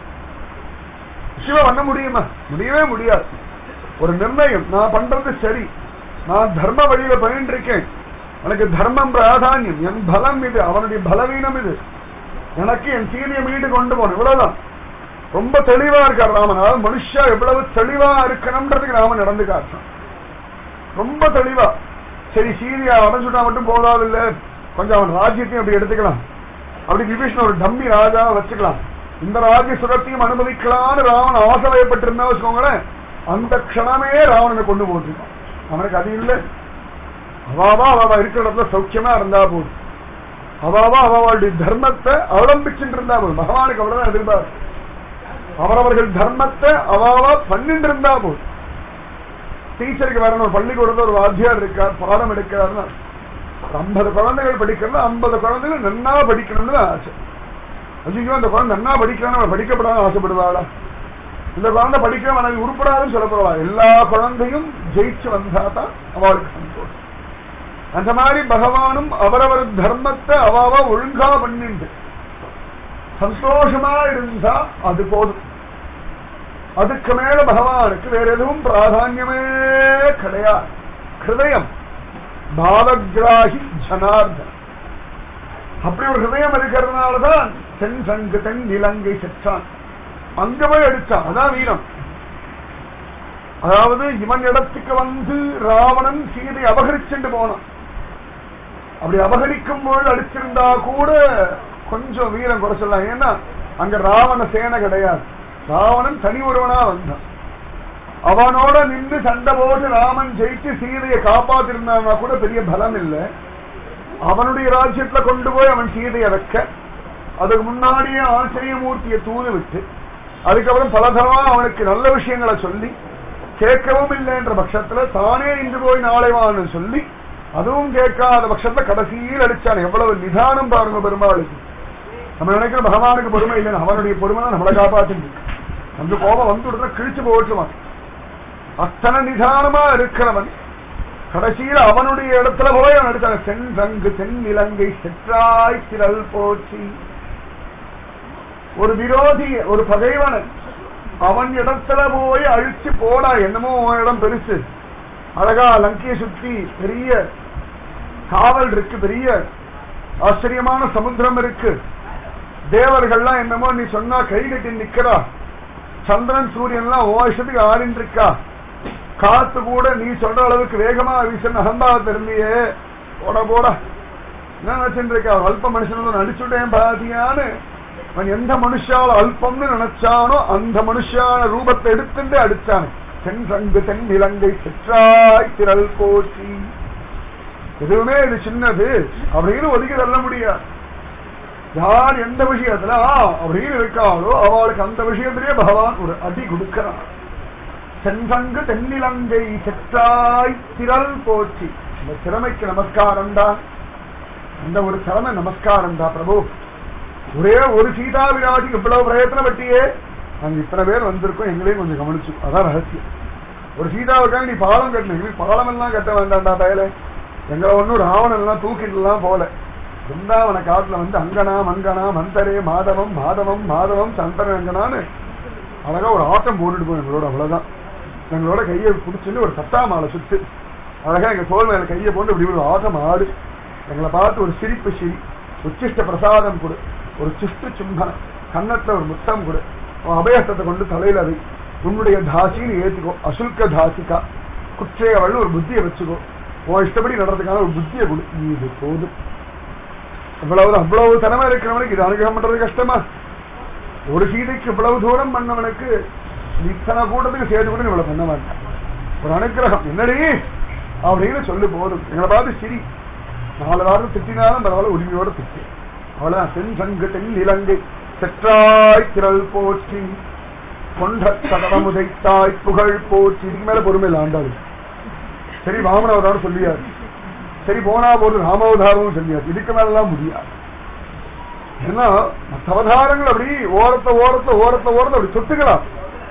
சிவ பண்ண முடியுமா முடியவே முடியாது ஒரு நிர்ணயம் நான் பண்றது சரி நான் தர்ம வழியில பயின்று இருக்கேன் எனக்கு தர்மம் பிராதானியம் என் பலம் இது அவனுடைய பலவீனம் இது எனக்கு என் சீனியை மீண்டு கொண்டு போகணும் இவ்வளவுதான் ரொம்ப தெளிவா இருக்கார் ராமன் அதாவது மனுஷா எவ்வளவு தெளிவா இருக்கணும்ன்றதுக்கு ராமன் நடந்து காட்டான் ரொம்ப தெளிவா சரி சீரியா அடைஞ்சுட்டா மட்டும் போதாது இல்ல கொஞ்சம் அவன் ராஜ்யத்தையும் அப்படி எடுத்துக்கலாம் அப்படி விபீஷன் ஒரு டம்மி ராஜா வச்சுக்கலாம் இந்த ராஜ்ய சுரத்தையும் அனுபவிக்கலாம்னு ராவன் ஆசை வயப்பட்டிருந்தா வச்சுக்கோங்களேன் அந்த க்ஷணமே ராவணனை கொண்டு போட்டுருக்கான் அவனுக்கு அது இல்ல அவாவா அவாவா இருக்கிற இடத்துல சௌக்கியமா இருந்தா போதும் அவாவா அவாவாளுடைய தர்மத்தை அவலம்பிச்சுட்டு இருந்தா போதும் பகவானுக்கு அவ்வளவுதான் எதிர்பார்ப்பு அவரவர்கள் தர்மத்தை அவாவா பண்ணிட்டு இருந்தா போதும் டீச்சருக்கு வரணும் ஒரு பள்ளிக்கூடத்துல ஒரு வாத்தியார் இருக்கார் பாடம் எடுக்கிறாருன்னா ஒரு ஐம்பது குழந்தைகள் படிக்கிறது ஐம்பது குழந்தைகள் நன்னா படிக்கணும்னு தான் ஆசை ஐயோ அந்த குழந்தை நன்னா படிக்கணும் அவன் படிக்கப்படாத ஆசைப்படுவாளா இந்த குழந்தை படிக்க எனக்கு உருப்படாதுன்னு சொல்லப்படுவா எல்லா குழந்தையும் ஜெயிச்சு வந்தா தான் அவளுக்கு சந்தோஷம் அந்த மாதிரி பகவானும் அவரவர் தர்மத்தை அவாவா ஒழுங்கா பண்ணிண்டு சந்தோஷமா இருந்தா அது போதும் அதுக்கு மேல பகவானுக்கு வேற எதுவும் பிராதான்யமே கிடையாது ஹிருதயம் பாவகிராகி ஜனார்தன் அப்படி ஒரு ஹிருதயம் இருக்கிறதுனாலதான் தென் சங்கு தென் இலங்கை செற்றான் அங்க போய் அடிச்சான் அதான் வீரம் அதாவது இவன் இடத்துக்கு வந்து ராவணன் சீதை அபகரிச்சுட்டு போனான் அப்படி அபகரிக்கும் பொழுது அடிச்சிருந்தா கூட கொஞ்சம் வீரம் குறைச்சிடலாம் ஏன்னா அங்க ராவண சேனை கிடையாது ராவணன் தனி ஒருவனா வந்தான் அவனோட நின்று சண்டை போட்டு ராமன் ஜெயிச்சு சீதையை காப்பாத்திருந்தான்னா கூட பெரிய பலம் இல்லை அவனுடைய ராஜ்யத்துல கொண்டு போய் அவன் சீதையை வைக்க அதுக்கு முன்னாடியே ஆச்சரியமூர்த்தியை தூது விட்டு அதுக்கப்புறம் பலதரமா அவனுக்கு நல்ல விஷயங்களை சொல்லி கேட்கவும் இல்லை என்ற பட்சத்துல தானே இன்று போய் நாளை வான்னு சொல்லி அதுவும் கேட்காத பட்சத்துல கடைசியில் அடிச்சான் எவ்வளவு நிதானம் பாருங்க பெருமாளுக்கு நம்ம நினைக்கிற பகவானுக்கு பொறுமை இல்லைன்னு அவனுடைய பொறுமை தான் நம்மளை காப்பாற்று அந்த கோபம் வந்து உடனே கிழிச்சு போட்டுவான் அத்தனை நிதானமா இருக்கிறவன் கடைசியில் அவனுடைய இடத்துல போய் அவன் எடுத்தான் சென் ரங்கு தென் இலங்கை செற்றாய் திரள் போற்றி ஒரு விரோதி ஒரு பகைவனன் அவன் இடத்துல போய் அழிச்சு போடா என்னமோ உன் இடம் பெருசு அழகா லங்கையை சுத்தி பெரிய காவல் இருக்கு பெரிய ஆச்சரியமான சமுத்திரம் இருக்கு தேவர்கள்லாம் என்னமோ நீ சொன்னா கை கட்டி நிக்கிறா சந்திரன் சூரியன்லாம் ஓ இஷ்டத்துக்கு ஆடின்னு இருக்கா காத்து கூட நீ சொல்ற அளவுக்கு வேகமா வீசன் அகம்பாவத்தை இருந்தியே போட போட என்ன நினைச்சுட்டு இருக்க அவர் அல்ப மனுஷன் நடிச்சுட்டேன் பாதியான்னு அவன் எந்த மனுஷால அல்பம்னு நினைச்சானோ அந்த மனுஷான ரூபத்தை எடுத்துட்டு அடிச்சான் தென் சங்கு தென் இலங்கை செற்றாய் திரள் போற்றி எதுவுமே இது சின்னது அப்படின்னு ஒதுக்கி தள்ள முடியாது யார் எந்த விஷயத்துல ஆ, அப்படின்னு இருக்காளோ அவளுக்கு அந்த விஷயத்திலேயே பகவான் ஒரு அடி கொடுக்கிறான் சென்றங்கு தென்னிலங்கை செற்றாய் திரள் போற்றி இந்த திறமைக்கு நமஸ்காரம் தான் அந்த ஒரு திறமை நமஸ்காரம் தான் பிரபு ஒரே ஒரு சீதா விராட்டிக்கு இவ்வளவு பிரயத்தனம் பட்டியே நாங்க இத்தனை பேர் வந்திருக்கோம் எங்களையும் கொஞ்சம் கவனிச்சு அதான் ரகசியம் ஒரு சீதாவுக்காக நீ பாலம் கட்டணும் எங்களுக்கு பாலம் எல்லாம் கட்ட வேண்டாம்டா பயல எங்களை ஒன்னும் ராவணன் எல்லாம் தூக்கிட்டுலாம் போல பிருந்தாவன காட்டுல வந்து அங்கனா மங்கனா மந்தரே மாதவம் மாதவம் மாதவம் சந்தரங்கனான்னு அழகா ஒரு ஆட்டம் போட்டுட்டு போய் எங்களோட அவ்வளவுதான் எங்களோட கையை பிடிச்சிட்டு ஒரு சத்தா மாலை சுத்து அழகா எங்க தோல் மேல கையை போட்டு இப்படி ஒரு ஆட்டம் ஆடு எங்களை பார்த்து ஒரு சிரிப்பு சிரி உச்சிஷ்ட பிரசாதம் கொடு ஒரு சிஷ்டு சும்பனம் கன்னத்துல ஒரு முத்தம் கொடு உன் அபயஸ்தத்தை கொண்டு தலையில அதை உன்னுடைய தாசின்னு ஏத்துக்கோ அசுல்க தாசிகா குற்றேவள்னு ஒரு புத்தியை வச்சுக்கோ உன் இஷ்டப்படி நடறதுக்கான ஒரு புத்தியை கொடு இது போதும் இவ்வளவு அவ்வளவு திறமை இருக்கிறவனுக்கு இது அனுகிரகம் பண்றது கஷ்டமா ஒரு சீதைக்கு இவ்வளவு தூரம் பண்ணவனுக்கு இத்தனை கூட்டத்துக்கு சேர்த்து கூட இவ்வளவு பண்ண மாட்டான் ஒரு அனுகிரகம் என்னடி அப்படின்னு சொல்லு போதும் எங்களை பார்த்து சிரி நாலு வாரம் திட்டினாலும் பரவாயில்ல உரிமையோட திட்டு அவ்வளவுதான் தென் சங்கு தென் இலங்கை செற்றாய் திரள் போற்றி கொண்ட சகடமுதைத்தாய் புகழ் போற்றி இதுக்கு மேல பொறுமை இல்லை ஆண்டாள் சரி வாமனவதாரம் சொல்லியாரு சரி போனா போது ராமாவதாரமும் சொல்லியாரு இதுக்கு மேலாம் முடியாது ஏன்னா மற்ற அவதாரங்கள் அப்படி ஓரத்தை ஓரத்தை ஓரத்தை ஓரத்தை அப்படி தொட்டுக்கலாம்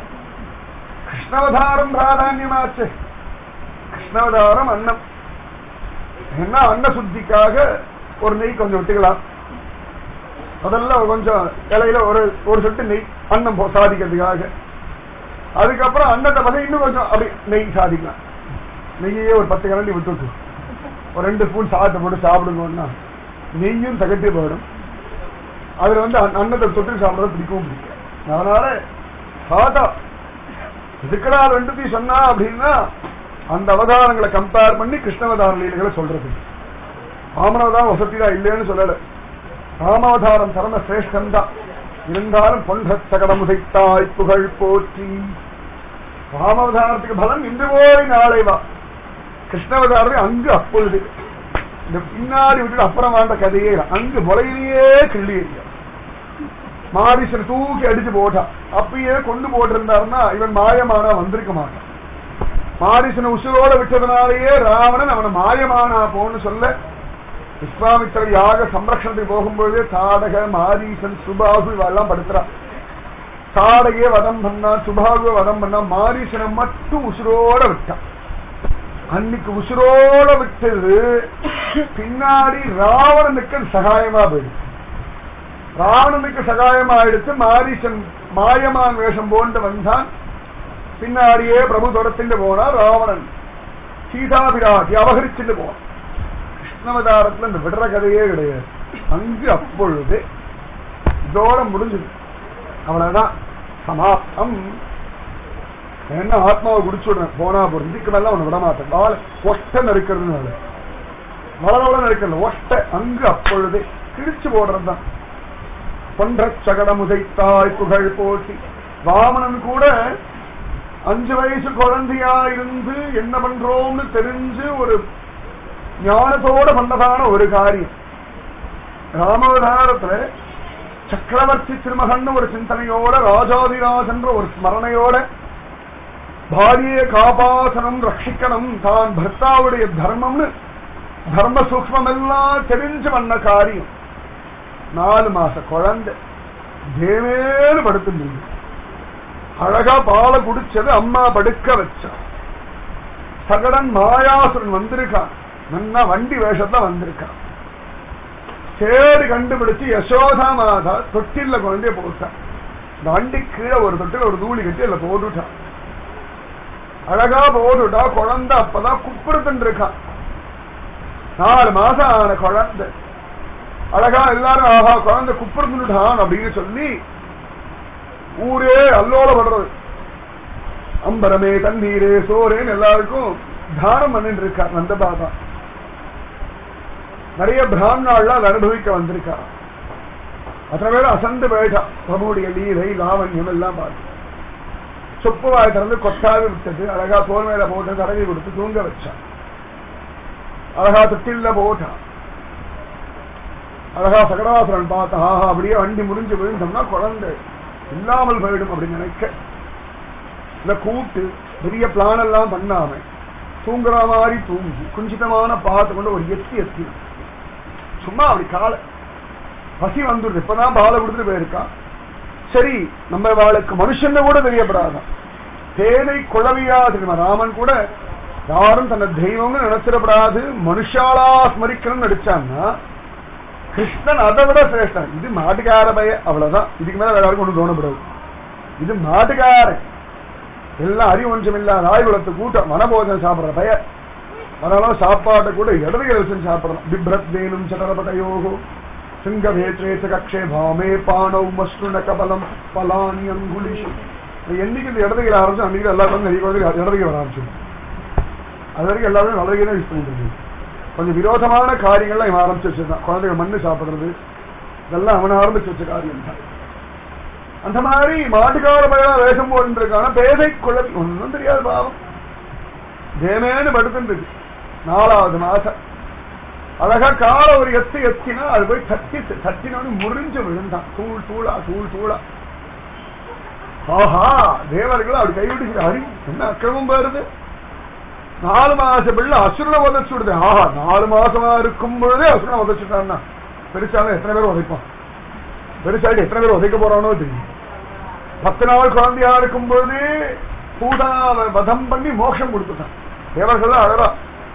கிருஷ்ணவதாரம் பிராதான்யமாச்சு கிருஷ்ணவதாரம் அன்னம் என்ன அன்ன சுத்திக்காக ஒரு நெய் கொஞ்சம் விட்டுக்கலாம் முதல்ல கொஞ்சம் இலையில ஒரு ஒரு சொட்டு நெய் அன்னம் போ- சாதிக்கிறதுக்காக அதுக்கப்புறம் அன்னத்தை பசங்க இன்னும் கொஞ்சம் அப்படி நெய் சாதிக்கலாம் நெய்யே ஒரு பத்து கரண்டி விட்டுட்டு ஒரு ரெண்டு ஸ்பூன் சாதத்தை போட்டு சாப்பிடுங்கன்னா நெய்யும் தகட்டி போயிடும் அதுல வந்து அன்ன- அன்னத்தை தொட்டு சாப்பிடுறது பிடிக்கவும் பிடிக்கும் அதனால சாதா இதுக்கடா ரெண்டுத்தையும் சொன்னா அப்படின்னா அந்த அவதாரங்களை கம்பேர் பண்ணி கிருஷ்ணவதார லீலைகளை சொல்றது ராமனவதாரம் வசதி தான் இல்லைன்னு சொல்லல ராமாவதாரம் தரம சிரேஷ்டம் தான் இருந்தாலும் பொன்ற சகடமுதைத்தாய் புகழ் போற்றி ராமாவதாரத்துக்கு பலம் இன்று போய் நாளை வா கிருஷ்ணவதாரம் அங்கு அப்பொழுது இந்த பின்னாடி விட்டுட்டு அப்புறம் வாழ்ந்த கதையே இல்ல. அங்கு முளையிலேயே கிள்ளி எறிய மாரிசன் தூக்கி அடிச்சு போட்டான் அப்பயே கொண்டு போட்டிருந்தாருன்னா இவன் மாயமானா வந்திருக்க மாட்டான் மாரிசனை உசுரோட விட்டதுனாலேயே ராவணன் அவனை மாயமானா போன்னு சொல்ல விஸ்வாமித்திரர் யாக சம்ரக்ஷணத்துக்கு போகும்போதே தாடக மாரீசன் சுபாகு இவெல்லாம் படுத்துறான் தாடகைய வதம் பண்ணா சுபாகுவ வதம் பண்ணா மாரீசனை மட்டும் உசுரோட விட்டான் அன்னைக்கு உசுரோட விட்டது பின்னாடி ராவணனுக்கு அது சகாயமா போயிடுச்சு ராவணனுக்கு சகாயமா எடுத்து மாரீசன் மாயமான் வேஷம் போன்று வந்தான் பின்னாடியே பிரபு துரத்திட்டு போனா ராவணன் சீதாபிராட்டி அபகரிச்சுட்டு போனான் கிருஷ்ணவதாரத்துல இந்த விடுற கதையே கிடையாது அங்கு அப்பொழுது இதோட முடிஞ்சது அவ்வளவுதான் சமாப்தம் என்ன ஆத்மாவை குடிச்சு விடுறேன் போனா போறேன் இதுக்கு மேல அவனை விட மாட்டேன் கால ஒட்ட நெருக்கிறதுனால வளவள நெருக்கல ஒட்ட அங்கு அப்பொழுது கிழிச்சு போடுறதுதான் பொன்ற சகடமுதைத்தாய் புகழ் போட்டி வாமனன் கூட அஞ்சு வயசு குழந்தையா இருந்து என்ன பண்றோம்னு தெரிஞ்சு ஒரு ஞானத்தோட பண்ணதான ஒரு காரியம் ராமாவதாரத்துல சக்கரவர்த்தி திருமகன் ஒரு சிந்தனையோட ராஜாதிராஜன்ற ஒரு ஸ்மரணையோட பாரியை காப்பாற்றணும் ரட்சிக்கணும் தான் பர்த்தாவுடைய தர்மம்னு தர்ம சூக்மம் எல்லாம் தெரிஞ்சு பண்ண காரியம் நாலு மாச குழந்தை தேவேன்னு படுத்துருந்தது அழகா பாலை குடிச்சது அம்மா படுக்க வச்சா சகடன் மாயாசுரன் வந்திருக்கான் நன்னா வண்டி வேஷத்துல வந்திருக்கான் சேடு கண்டுபிடிச்சு யசோதா மாதா தொட்டில்ல குழந்தைய போட்டான் இந்த வண்டி கீழே ஒரு தொட்டில் ஒரு தூளி கட்டி அதுல போட்டுட்டான் அழகா போட்டுட்டா குழந்தை அப்பதான் குப்புறத்துன்னு இருக்கான் நாலு மாசம் ஆன குழந்தை அழகா எல்லாரும் ஆஹா குழந்தை குப்புறத்துட்டான் அப்படின்னு சொல்லி ஊரே அல்லோல படுறது அம்பரமே தண்ணீரே சோரேன்னு எல்லாருக்கும் தானம் பண்ணிட்டு இருக்கார் நந்த பாபா நிறைய பிராமணாள்லாம் அதை அனுபவிக்க வந்திருக்கா அத்தனை பேர் அசந்து போயிட்டா பிரபுடைய லீலை லாவண்யம் எல்லாம் பார்த்து சொப்பு வாய் திறந்து கொட்டாவி விட்டது அழகா தோல் மேல போட்டு தடவி கொடுத்து தூங்க வச்சான் அழகா தொட்டில்ல போட்டான் அழகா சகடாசுரன் பார்த்த ஆஹா அப்படியே வண்டி முடிஞ்சு விழுந்தோம்னா குழந்தை இல்லாமல் போயிடும் அப்படின்னு நினைக்க இந்த கூட்டு பெரிய பிளான் எல்லாம் பண்ணாம தூங்குற மாதிரி தூங்கி குஞ்சிதமான பார்த்து கொண்டு ஒரு எத்தி எத்தி சும்மா அப்படி காலை பசி வந்துடுது இப்பதான் பாலை கொடுத்துட்டு போயிருக்கான் சரி நம்ம வாளுக்கு மனுஷன் கூட தெரியப்படாதான் தேனை குழவியா தெரியுமா ராமன் கூட யாரும் தன்னை தெய்வம்னு நினைச்சிடப்படாது மனுஷாலா ஸ்மரிக்கணும்னு நடிச்சான்னா கிருஷ்ணன் அதை விட சிரேஷ்டன் இது மாட்டுக்கார பய அவ்வளவுதான் இதுக்கு மேல வேற யாருக்கும் ஒன்றும் தோணப்படாது இது மாட்டுக்காரன் எல்லாம் அறிவஞ்சம் இல்லாத ஆய்வுலத்து கூட்டம் வனபோஜனம் சாப்பிடுற பய அதனால சாப்பாட்டை கூட இடதுகளை வச்சு சாப்பிடணும் பிப்ரத் வேணும் சடரபடயோகோ சிங்க வேத்ரேச கக்ஷே பாமே பானவ் மஸ்ருண கபலம் பலானி அங்குலிஷு என்னைக்கு இந்த இடதுகளை ஆரம்பிச்சு அன்னைக்கு எல்லாருக்கும் நிறைய குழந்தைங்க இடதுகை வர ஆரம்பிச்சிடும் அது வரைக்கும் எல்லாருமே வலதுகை தான் யூஸ் பண்ணிட்டு இருக்கு கொஞ்சம் விரோதமான காரியங்கள்லாம் இவன் ஆரம்பிச்சு வச்சிருந்தான் குழந்தைங்க மண்ணு சாப்பிடுறது இதெல்லாம் அவன் ஆரம்பிச்சு வச்ச காரியம் தான் அந்த மாதிரி மாட்டுக்கார பயம் வேஷம் போட்டுருக்கான பேதை குழந்தை ஒன்றும் தெரியாது பாவம் தேமேன்னு படுத்துட்டு இருக்கு நாலாவது மாசம் அழகா கால ஒரு எத்து எத்தினா அது போய் தட்டி தட்டினோடு முறிஞ்சு விழுந்தான் தூள் தூளா தூள் தூளா ஆஹா தேவர்கள் அப்படி கைவிட்டு ஹரி என்ன அக்கிரமம் வருது நாலு மாச பிள்ளை அசுரனை உதச்சு விடுது ஆஹா நாலு மாசமா இருக்கும் பொழுதே அசுரனை உதச்சுட்டான்னா பெருசாலும் எத்தனை பேர் உதைப்பான் பெருசாயிட்டு எத்தனை பேர் உதைக்க போறானோ தெரியும் பத்து நாள் குழந்தையா இருக்கும் பொழுது பூதனாவை வதம் பண்ணி மோட்சம் கொடுத்துட்டான் தேவர்கள் அழகா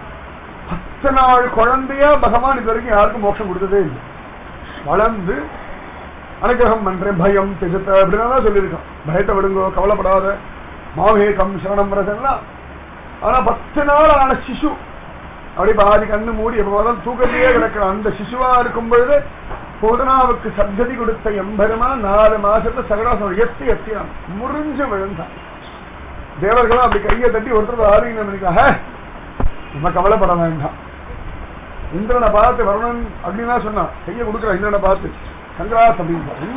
பத்து நாள் குழந்தையா பகவான் இது வரைக்கும் யாருக்கும் மோட்சம் கொடுத்ததே இல்லை வளர்ந்து அனுகிரகம் பண்றேன் பயம் திகத்த அப்படின்னு சொல்லியிருக்கான் பயத்தை விடுங்கோ கவலைப்படாத மாவேகம் சரணம் ரசம்லாம் ஆனா பத்து நாள் ஆன சிசு அப்படி பாதி கண்ணு மூடி எப்ப பார்த்தாலும் தூக்கத்தையே கிடக்கிற அந்த சிசுவா இருக்கும் பொழுது பூதனாவுக்கு சத்ததி கொடுத்த எம்பெருமா நாலு மாசத்துல சகடாசம் எத்தி எத்தியான் முறிஞ்சு விழுந்தான் தேவர்களும் அப்படி கையை தட்டி ஒருத்தர் ஆதீனம் நம்ம கவலைப்பட வேண்டாம் இந்திரனை பார்த்து வருணன் அப்படின்னா சொன்னான் கையை கொடுக்குற இந்திரனை பார்த்து சங்கராஸ் அப்படின்னு என்ன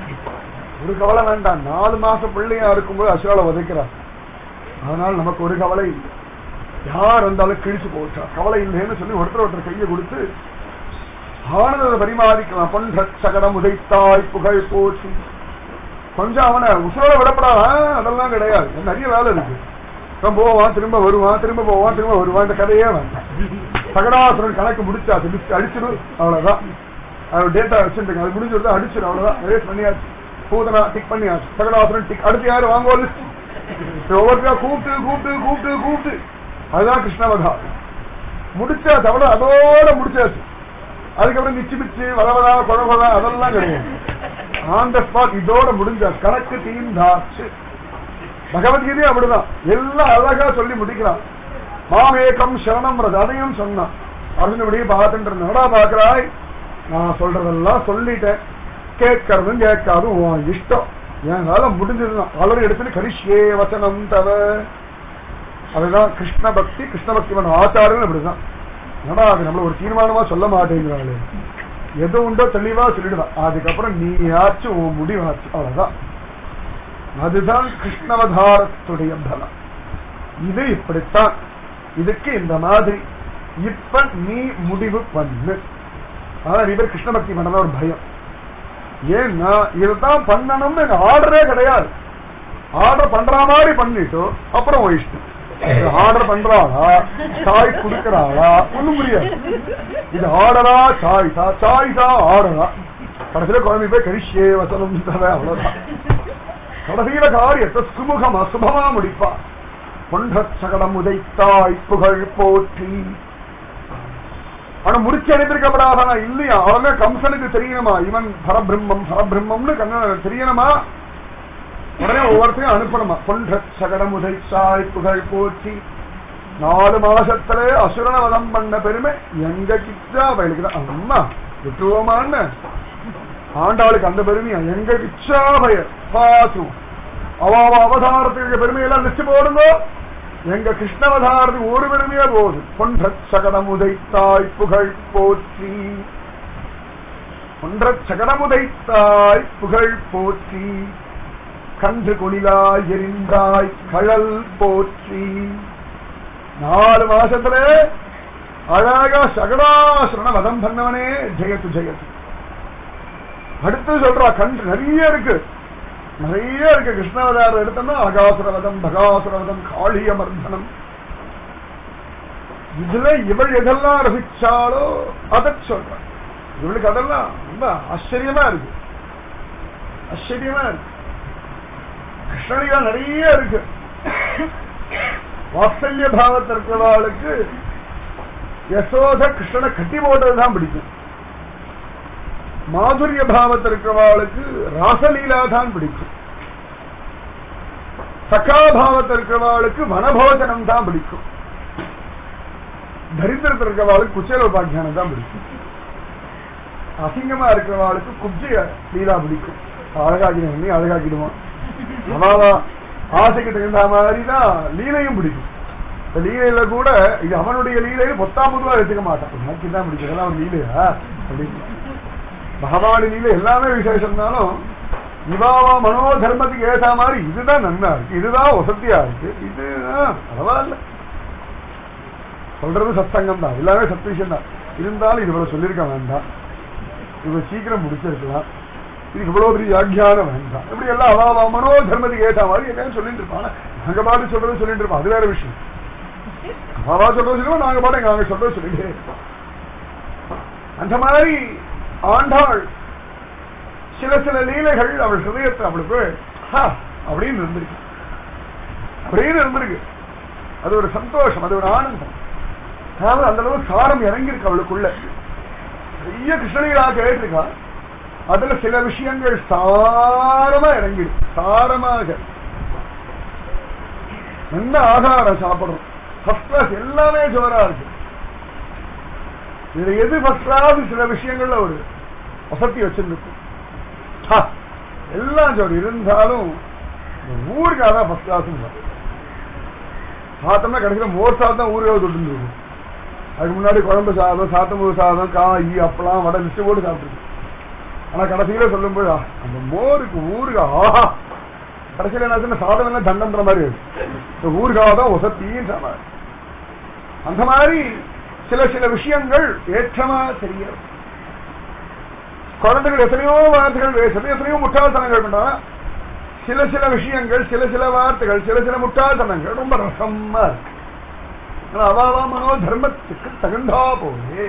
ஒரு கவலை வேண்டாம் நாலு மாசம் பிள்ளையா இருக்கும்போது அசுரால உதைக்கிறார் அதனால நமக்கு ஒரு கவலை இல்லை யார் வந்தாலும் கிழிச்சு போச்சா கவலை இல்லைன்னு சொல்லி ஒருத்தர் ஒருத்தர் கையை கொடுத்து ஆனந்தத்தை பரிமாறிக்கலாம் பொன்ற சகடம் உதைத்தாய் புகழ் போச்சு கொஞ்சம் அவனை உசுரோட விடப்படாதா அதெல்லாம் கிடையாது நிறைய வேலை இருக்கு அவன் போவான் திரும்ப வருவான் திரும்ப போவான் திரும்ப வருவான் இந்த கதையே வேண்டாம் சகடாசுரன் கணக்கு முடிச்சா லிஸ்ட் அடிச்சிடும் அவ்வளவுதான் அது டேட்டா வச்சுருங்க அது முடிஞ்சு விட்டு அடிச்சிடும் அவ்வளவுதான் ரேஸ் பண்ணியாச்சு பூதனா டிக் பண்ணியாச்சு சகடாசுரன் டிக் அடுத்து யாரு வாங்குவோம் லிஸ்ட் ஒவ்வொருத்தரா கூப்பிட்டு கூப்பிட்டு கூப்பிட்டு கூப்பிட்டு அதுதான் கிருஷ்ணவதா முடிச்சா தவிர அதோட முடிச்சாச்சு அதுக்கப்புறம் நிச்சு பிச்சு வரவதா குழவதா அதெல்லாம் கிடையாது ஆன் த ஸ்பாட் இதோட முடிஞ்சா கணக்கு தீந்தாச்சு பகவத்கீதையும் அப்படிதான் எல்லாம் அழகா சொல்லி முடிக்கிறான் மாமேகம் சரணம் அதையும் சொன்னான் அர்ஜுனபடியே பார்த்துட்டு நடா பாக்குறாய் நான் சொல்றதெல்லாம் சொல்லிட்டேன் கேட்கறதும் கேட்காதும் உன் இஷ்டம் என் வேலை முடிஞ்சதுதான் ஆல்ரெடி எடுத்துட்டு கரிஷ்யே வசனம் தவ அதுதான் கிருஷ்ண பக்தி கிருஷ்ண பக்தி பண்ண ஆச்சாரம் அப்படிதான் என்னடா அது நம்மள ஒரு தீர்மானமா சொல்ல மாட்டேங்கிறாளே எது உண்டோ தெளிவா சொல்லிடுதான் அதுக்கப்புறம் நீயாச்சும் உன் முடிவாச்சு அவ்வளவுதான் அதுதான் கிருஷ்ணவதாரத்துடைய பலம் இது இப்படித்தான் இதுக்கு இந்த மாதிரி இப்ப நீ முடிவு பண்ணு அதான் இவர் கிருஷ்ண பக்தி பண்ணத ஒரு பயம் ஏன்னா இதுதான் பண்ணணும்னு எனக்கு ஆர்டரே கிடையாது ஆர்டர் பண்ற மாதிரி பண்ணிட்டு அப்புறம் உன் இஷ்டம் ஆர்டர் பண்றாளா சாய் குடுக்கறாளா ஒண்ணும் புரியாது இது ஆர்டரா சாய்ஸா சாய்ஸா ஆர்டரா கடைசியில குழந்தை போய் கரிஷியே வசனம் தர அவ்வளவுதான் கடைசியில காரியத்தை சுமுகமா சுபமா முடிப்பா பொன்ற சகடம் உதைத்தாய் புகழ் போற்றி ஆனா முடிச்சு அனுப்பியிருக்கப்படாதானா இல்லையா அவனே கம்சனுக்கு தெரியணுமா இவன் பரபிரம்மம் பரபிரம்மம்னு கண்ணன் தெரியணுமா உடனே ஒவ்வொருத்தையும் அனுப்பணுமா பொன்ற சகடம் உதைத்தாய் புகழ் போற்றி நாலு மாசத்துல அசுரன வதம் பண்ண பெருமை எங்க கிச்சா பயலுக்கு தான் அம்மா விட்டுருவோமான்னு ஆண்டாளுக்கு அந்த பெருமையா எங்க கிச்சா பய பாத்து அவ அவ அவதாரத்துக்கு பெருமையெல்லாம் லிஸ்ட் போடுங்க எங்க கிருஷ்ணவதாரத்துக்கு ஒரு பெருமையே போகுது பொன்ற சகடமுதைத்தாய் புகழ் போற்றி பொன்ற சகடமுதைத்தாய் புகழ் போற்றி கன்று குணிலாய் எரிந்தாய் கழல் போற்றி நாலு மாசத்துல அழகா சகடாசுரன வதம் பண்ணவனே ஜெயத்து ஜெயத்து அடுத்து சொல்றா கன்று நிறைய இருக்கு நிறைய இருக்கு கிருஷ்ணாவதாரம் எடுத்தோம்னா அகாசுரவதம் பகாசுரவதம் காளிய மர்தனம் இதுல இவள் எதெல்லாம் ரசிச்சாலோ அதை சொல்ற இவளுக்கு அதெல்லாம் ரொம்ப ஆச்சரியமா இருக்கு ஆச்சரியமா இருக்கு கிருஷ்ணனிகா நிறைய இருக்கு வாத்சல்ய பாவத்தில் இருக்கிறவாளுக்கு யசோத கிருஷ்ணனை கட்டி போட்டதுதான் பிடிக்கும் மாதுரிய பாவத்தில் இருக்கிறவாளுக்கு ராசலீலா தான் பிடிக்கும் சகா பாவத்தில் இருக்கிறவாளுக்கு வனபோஜனம் தான் பிடிக்கும் தரித்திரத்தில் இருக்கிறவாளுக்கு குச்சேல உபாக்கியானம் தான் பிடிக்கும் அசிங்கமா இருக்கிறவாளுக்கு குப்ஜிய லீலா பிடிக்கும் அழகாக்கிடும் நீ அழகாக்கிடுவான் அவாவா ஆசைக்கு தகுந்த மாதிரி தான் லீலையும் பிடிக்கும் இந்த லீலையில கூட இது அவனுடைய லீலையில பொத்தாம் பொதுவா எடுத்துக்க மாட்டான் எனக்கு தான் பிடிக்கும் அதெல்லாம் அவன் லீலையா அப்படின்னு பகவானி லீலை எல்லாமே விசேஷம்னாலும் இவாவா மனோ தர்மத்துக்கு ஏற்ற மாதிரி இதுதான் நன்னா இருக்கு இதுதான் வசதியா இருக்கு இது பரவாயில்ல சொல்றது சத்சங்கம் தான் எல்லாமே சத்விஷயம் தான் இருந்தாலும் இது இவ்வளவு சொல்லியிருக்க வேண்டாம் இவ்வளவு சீக்கிரம் முடிச்சிருக்கலாம் இது இவ்வளவு பெரிய வியாக்கியானம் வேண்டாம் இப்படி எல்லாம் அவாவா மனோ தர்மத்துக்கு ஏற்ற மாதிரி என்னன்னு சொல்லிட்டு இருப்பான் நாங்க பாட்டு சொல்றது சொல்லிட்டு இருப்போம் அது வேற விஷயம் அவாவா சொல்றது சொல்லுவோம் நாங்க பாட்டு நாங்க சொல்றது சொல்லிட்டே இருப்போம் அந்த மாதிரி ஆண்டாள் சில சில லீலைகள் அவள் ஹிருதயத்தை அவளுக்கு ஹா, அப்படின்னு இருந்திருக்கு அப்படின்னு இருந்திருக்கு அது ஒரு சந்தோஷம் அது ஒரு ஆனந்தம் அதாவது அந்த அளவு சாரம் இறங்கியிருக்கு அவளுக்குள்ள நிறைய கிருஷ்ணலீலா கேட்டிருக்கா அதுல சில விஷயங்கள் சாரமா இறங்கிடும் சாரமாக என்ன ஆகாரம் சாப்பிடுறோம் ஃபர்ஸ்ட் கிளாஸ் எல்லாமே ஜோரா இருக்கு இதுல எது ஃபர்ஸ்ட் கிளாஸ் சில விஷயங்கள்ல ஒரு வசதி வச்சிருந்துக்கும் ஹா, எல்லாம் ஜோடி இருந்தாலும் இந்த ஊருக்காக தான் ஃபர்ஸ்ட் கிளாஸ் சாத்தம்னா கடைசியில் மோர் சாதம் ஊருக்காக தொட்டு இருக்கும் அதுக்கு முன்னாடி குழம்பு சாதம் சாத்தம்பூர் சாதம் காய் அப்பளம் வடை லிஸ்ட் போட்டு சாப்பிட்டுருக்கு ஆனா கடைசியில சொல்லும்போது ஆ, அந்த மோருக்கு ஊருகா ஆஹா கடைசியில என்ன சாதம் எல்லாம் தண்டன்ற மாதிரி இருக்கு இந்த ஊருகாக தான் ஒசத்தின்னு சொன்னார் அந்த மாதிரி சில சில விஷயங்கள் ஏற்றமா தெரியும் குழந்தைகள் எத்தனையோ வார்த்தைகள் பேசுறது எத்தனையோ முட்டாள்தனங்கள் பண்றாங்க சில சில விஷயங்கள் சில சில வார்த்தைகள் சில சில முட்டாள்தனங்கள் ரொம்ப ரசமா இருக்கு ஆனா அவாவா மனோ தர்மத்துக்கு தகுந்தா போலே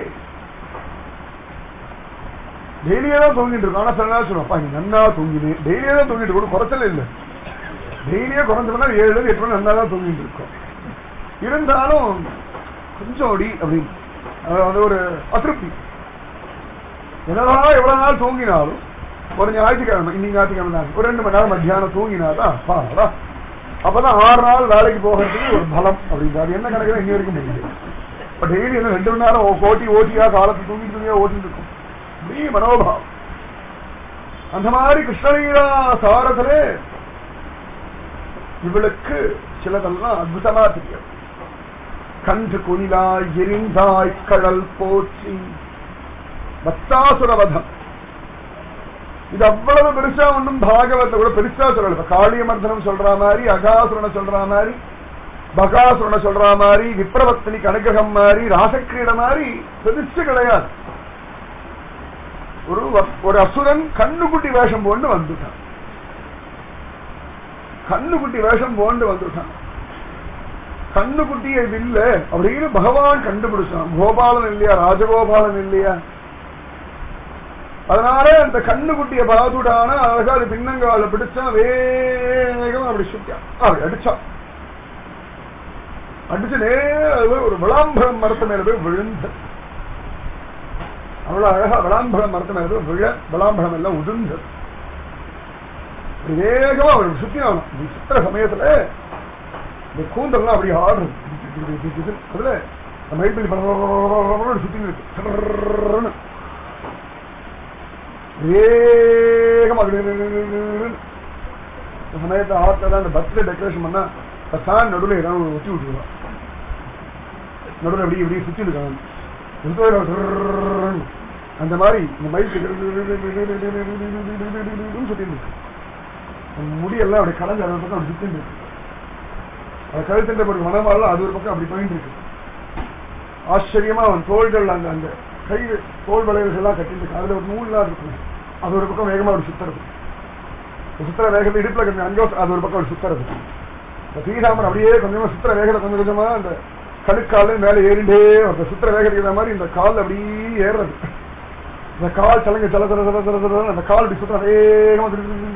டெய்லியே தான் தூங்கிட்டு இருக்கோம் ஆனா சில நாள் சொல்லுவாப்பா நீ நன்னா தூங்கினேன் டெய்லியே தான் தூங்கிட்டு இருக்கோம் குறைச்சல் இல்லை டெய்லியே குறைஞ்சோம்னா ஏழு எட்டு மணி நன்னா தான் தூங்கிட்டு இருக்கோம் இருந்தாலும் கொஞ்சம் அடி அப்படின்னு அது வந்து ஒரு அதிருப்தி என்னதான் எவ்வளவு நாள் தூங்கினாலும் ஒரு ஞாயிற்றுக்கிழமை இன்னைக்கு ஞாயிற்றுக்கிழமை தான் ஒரு ரெண்டு மணி நேரம் மத்தியானம் தூங்கினாதான் பாடா அப்பதான் ஆறு நாள் வேலைக்கு போகிறதுக்கு ஒரு பலம் அப்படின்றாரு என்ன கணக்கு இங்க வரைக்கும் முடியுது இப்ப டெய்லி என்ன ரெண்டு மணி நேரம் கோட்டி ஓட்டியா காலத்து தூங்கி தூங்கியா ஓட்டிட்டு இருக்கும் இப்படி மனோபாவம் அந்த மாதிரி கிருஷ்ணலீலா சாரத்துல இவளுக்கு சிலதெல்லாம் அற்புதமா தெரியும் கன்று குனிலாய் எரிந்தாய் கடல் போற்றி பக்தாசுரவதம் இது அவ்வளவு பெருசா ஒன்றும் பாகவத்தை கூட பெருசா சொல்லல இப்ப காளியமர்தனம் சொல்ற மாதிரி அகாசுரனை சொல்ற மாதிரி பகாசுரனை சொல்ற மாதிரி விப்ரவர்த்தனி கனககம் மாதிரி ராசக்கிரீட மாதிரி பெருசு கிடையாது ஒரு வ- ஒரு அசுரன் கண்ணுக்குட்டி வேஷம் போண்டு வந்துட்டான் கண்ணுக்குட்டி வேஷம் போண்டு வந்துட்டான் கண்ணுக்குட்டி இது இல்ல அப்படின்னு பகவான் கண்டுபிடிச்சான் கோபாலன் இல்லையா ராஜகோபாலன் இல்லையா அதனால அந்த கண்ணுக்குட்டிய பாதுடான அழகா அது பின்னங்கால பிடிச்சான் வேகம் அப்படி சுட்டான் அப்படி அடிச்சான் அடிச்சு நேர ஒரு விளாம்பரம் மரத்து மேல போய் விழுந்த அவ்வளவு அழகா விளாம்பரம் மரத்து மேல போய் விழ விளாம்பரம் எல்லாம் உதிர்ந்தது அப்படி வேகமா அவர் சுத்தி ஆகணும் இப்படி சுத்துற சமயத்துல இந்த கூந்தல்லாம் அப்படி ஆடுறது அதுல நம்ம மைப்பில் சுத்தி இருக்கு சர்ன்னு. வேகமா அப்படி இந்த சமயத்தை ஆத்துல அந்த பர்த்டே டெக்கரேஷன் பண்ணா தான் நடுவில் ஏதாவது ஒட்டி விட்டுருவான் நடுவில் அப்படி இப்படி சுத்தி இருக்காங்க ருத்ரவேகர் சர்ன்னு. அந்த மாதிரி இந்த மயில் சுத்தி இருக்கு அந்த முடியெல்லாம் அப்படி கலந்து அது ஒரு பக்கம் அப்படி சுத்தி இருக்கு அது கழுத்துன்ற பிறகு மனமாலாம் அது ஒரு பக்கம் அப்படி போயிட்டு இருக்கு ஆச்சரியமா அவன் தோள்கள் அந்த அந்த கை தோல் வளைவுகள் எல்லாம் கட்டிட்டு அதுல ஒரு நூல்லாம் இருக்கும் அது ஒரு பக்கம் வேகமா அப்படி சுத்துறது இந்த சுத்துற வேகத்தை இடுப்புல கொஞ்சம் அங்கோ அது ஒரு பக்கம் அப்படி சுத்துறது இந்த ஸ்ரீராமன் அப்படியே கொஞ்சமா சுத்துற வேகத்தை கொஞ்சம் கொஞ்சமா அந்த கணுக்கால மேல ஏறிண்டே அந்த சுத்துற வேகத்துக்கு ஏத்த மாதிரி இந்த கால் அப்படியே ஏறுறது இந்த கால் சலங்க சல சல சல சல சல அந்த கால் அப்படி சுத்துற வேகமா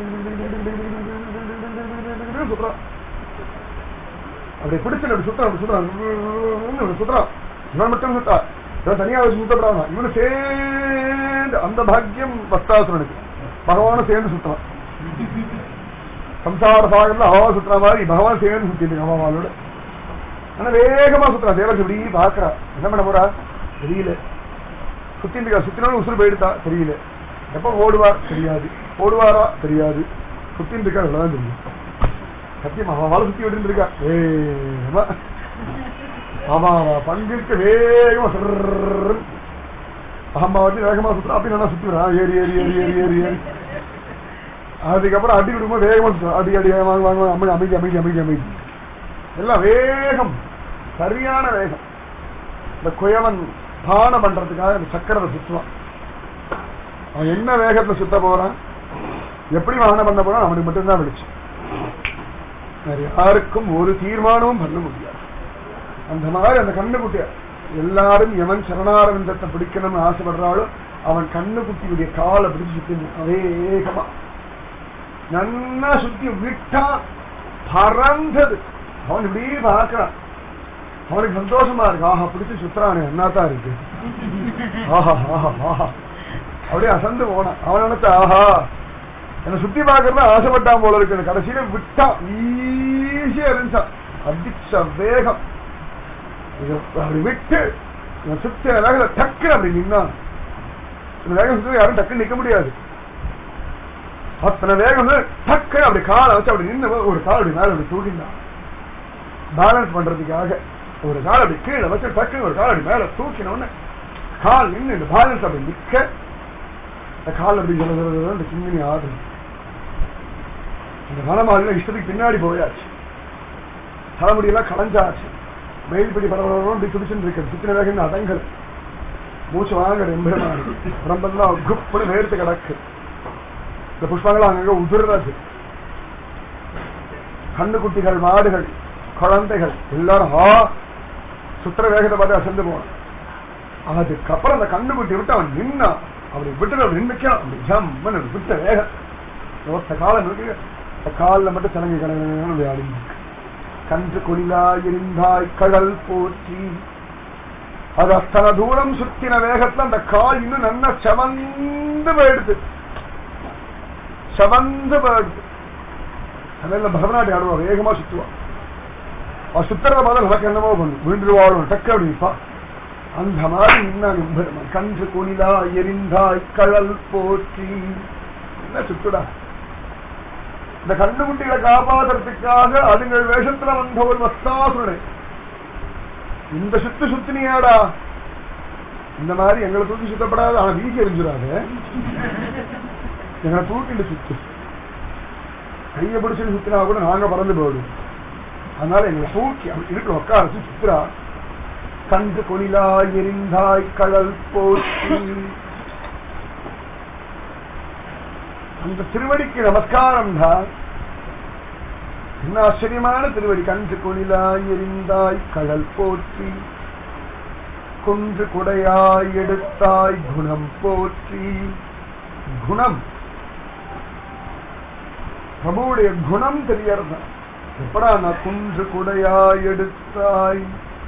சுத்துறான் அப்படி பிடிச்சு அப்படி சுத்துறான் அப்படி சுத்துறான் அப்படி சுத்துறான் இவன் மட்டும் சுத்தா இவன் தனியா வச்சு சுத்தப்படாம இவனு சேர்ந்து அந்த பாக்கியம் பஸ்தாசுரனுக்கு பகவானும் சேர்ந்து சுத்துறான் சம்சார சாகர்ல அவா சுத்துற மாதிரி பகவான் சேர்ந்து சுத்திட்டு அம்மாவாளோட ஆனா வேகமா சுத்துறான் தேவருக்கு இப்படி பாக்குறா என்ன பண்ண போறா தெரியல சுத்திட்டு சுத்தினாலும் உசுறு போயிடுதா தெரியல எப்ப ஓடுவார் தெரியாது ஓடுவாரா தெரியாது சுத்தின்னு இருக்கா இவ்வளவுதான் தெரியும் சத்தியமா அவன் சுத்தி விட்டு இருக்கா வேகமா ஆமா ஆமா பங்குக்கு வேகமா சர்ன்னு. அம்மா வந்து வேகமா சுத்துறா அப்படி நல்லா சுத்துறான் ஏறி ஏறி ஏறி ஏறி ஏறி ஏறி அதுக்கப்புறம் அடி விடும்போது வேகமா சுத்துறான் அடி அடி வாங்க வாங்க வாங்க, அமைதி அமைதி அமைதி அமைதி அமைதி எல்லாம் வேகம் சரியான வேகம் இந்த குயவன் பானம் பண்றதுக்காக இந்த சக்கரத்தை சுத்துவான் அவன் என்ன வேகத்துல சுத்த போறான் எப்படி வாகனம் பண்ண போறான் அவனுக்கு மட்டும்தான் வெளிச்சம் வேற யாருக்கும் ஒரு தீர்மானமும் பண்ண முடியாது அந்த மாதிரி அந்த கண்ணுக்குட்டிய எல்லாரும் எவன் சரணாரவிந்தத்தை பிடிக்கணும்னு ஆசைப்படுறாளோ அவன் கண்ணுக்குட்டியுடைய காலை பிடிச்சு சுத்தி வேகமா நன்னா சுத்தி விட்டா பறந்தது அவன் இப்படியே பார்க்கறான் அவனுக்கு சந்தோஷமா இருக்கு ஆஹா பிடிச்சு சுத்துறானே என்னதான் இருக்கு ஆஹா ஆஹா ஆஹா அப்படியே அசந்து போனான் அவன் நினைச்சா ஆஹா என்னை சுத்தி பார்க்கறதா ஆசைப்பட்டான் போல இருக்கு கடைசியில விட்டான் ஈஸியா இருந்துச்சான் அடிச்ச வேகம் இது அப்படி விட்டு இவன் சுத்த வேகத்துல டக்கு அப்படி நின்னான் இந்த வேகம் சுத்தி யாரும் டக்கு நிக்க முடியாது அத்தனை வேகம் வந்து டக்கு அப்படி காலை வச்சு அப்படி நின்று ஒரு கால் அப்படி மேல அப்படி தூக்கினான் பேலன்ஸ் பண்றதுக்காக ஒரு கால் அப்படி கீழே வச்சு டக்கு ஒரு கால் அப்படி மேல தூக்கின உடனே கால் நின்று இந்த பேலன்ஸ் அப்படி நிக்க இந்த கால் அப்படி ஜல ஜல ஜல இந்த கிங்கினி ஆடுது இந்த மனமாதிரி இஷ்டத்துக்கு பின்னாடி போயாச்சு தலைமுடியெல்லாம் களைஞ்சாச்சு மயில்படி பரவலும் இப்படி துடிச்சுட்டு இருக்கு சுத்தின வேகம் அதங்கள் மூச்சு வாங்க எம்பெருமா உடம்பெல்லாம் குப்புன்னு வேர்த்து கிடக்கு இந்த புஷ்பங்கள் அங்கங்க உதிர்றது கண்ணுக்குட்டிகள் மாடுகள் குழந்தைகள் எல்லாரும் ஆ சுத்திர வேகத்தை பார்த்து அசந்து போனான் அதுக்கப்புறம் அந்த கண்ணுக்குட்டி விட்டு அவன் நின்னான் அப்படி விட்டு அப்படி நின்னுக்கான் அப்படி ஜம்மன் விட்ட வேகம் ஒத்த காலம் இருக்கு அந்த காலில் மட்டும் சலங்கை கடந்து ஆடிங்க கன்று கொடிலாய் எரிந்தாய் கடல் போற்றி அது அத்தனை தூரம் சுத்தின வேகத்துல அந்த கால் இன்னும் நல்லா செவந்து போயிடுது செவந்து போயிடுது அதனால பரதநாட்டியம் ஆடுவா வேகமா சுத்துவான் அவ சுத்துறத பார்த்தா நமக்கு என்னமோ பண்ணும் விழுந்துருவாளும் டக்கு அப்படி நிப்பா அந்த மாதிரி நின்னா நிம்பெருமான் கன்று குனிலா எரிந்தாய் கடல் போற்றி என்ன சுத்துடா இந்த கண்ணுக்குட்டிகளை காப்பாத்துறதுக்காக அதுங்கள் வேஷத்துல வந்த ஒரு வஸ்தாசுரனை இந்த சுத்து சுத்தினியாடா இந்த மாதிரி எங்களை தூக்கி சுத்தப்படாது ஆனா வீசி எரிஞ்சிடாது எங்களை தூக்கிட்டு சுத்து கையை பிடிச்சு சுத்தினா கூட நாங்க பறந்து போயிடும் அதனால எங்களை தூக்கி அப்படி இருக்கிற உட்கார வச்சு சுத்துறா கன்று கொலிலா எரிந்தாய் கடல் போற்றி அந்த திருவடிக்கு நமஸ்காரம் தான் என்ன ஆச்சரியமான திருவடி கன்று கொலிலாய் எரிந்தாய் கடல் போற்றி குன்று குடையாய் எடுத்தாய் குணம் போற்றி குணம் பிரபுவுடைய குணம் தெரியறது எப்படா நான் குன்று குடையாய் எடுத்தாய்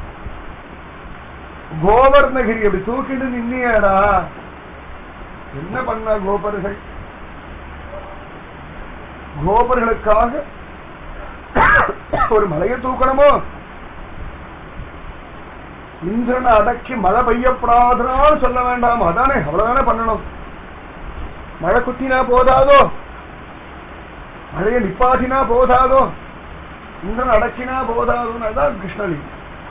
கோவர்ணகிரி அப்படி தூக்கிட்டு நின்னியாடா என்ன பண்ண கோபர்கள் கோபர்களுக்காக ஒரு மலையை தூக்கணுமோ இந்திரனை அடக்கி மழை பெய்யப்படாதனால் சொல்ல வேண்டாம் அதானே அவ்வளவுதானே பண்ணணும் மழை குத்தினா போதாதோ மழையை நிப்பாட்டினா போதாதோ இந்திரன் அடக்கினா போதாதுன்னு தான் கிருஷ்ணலீலை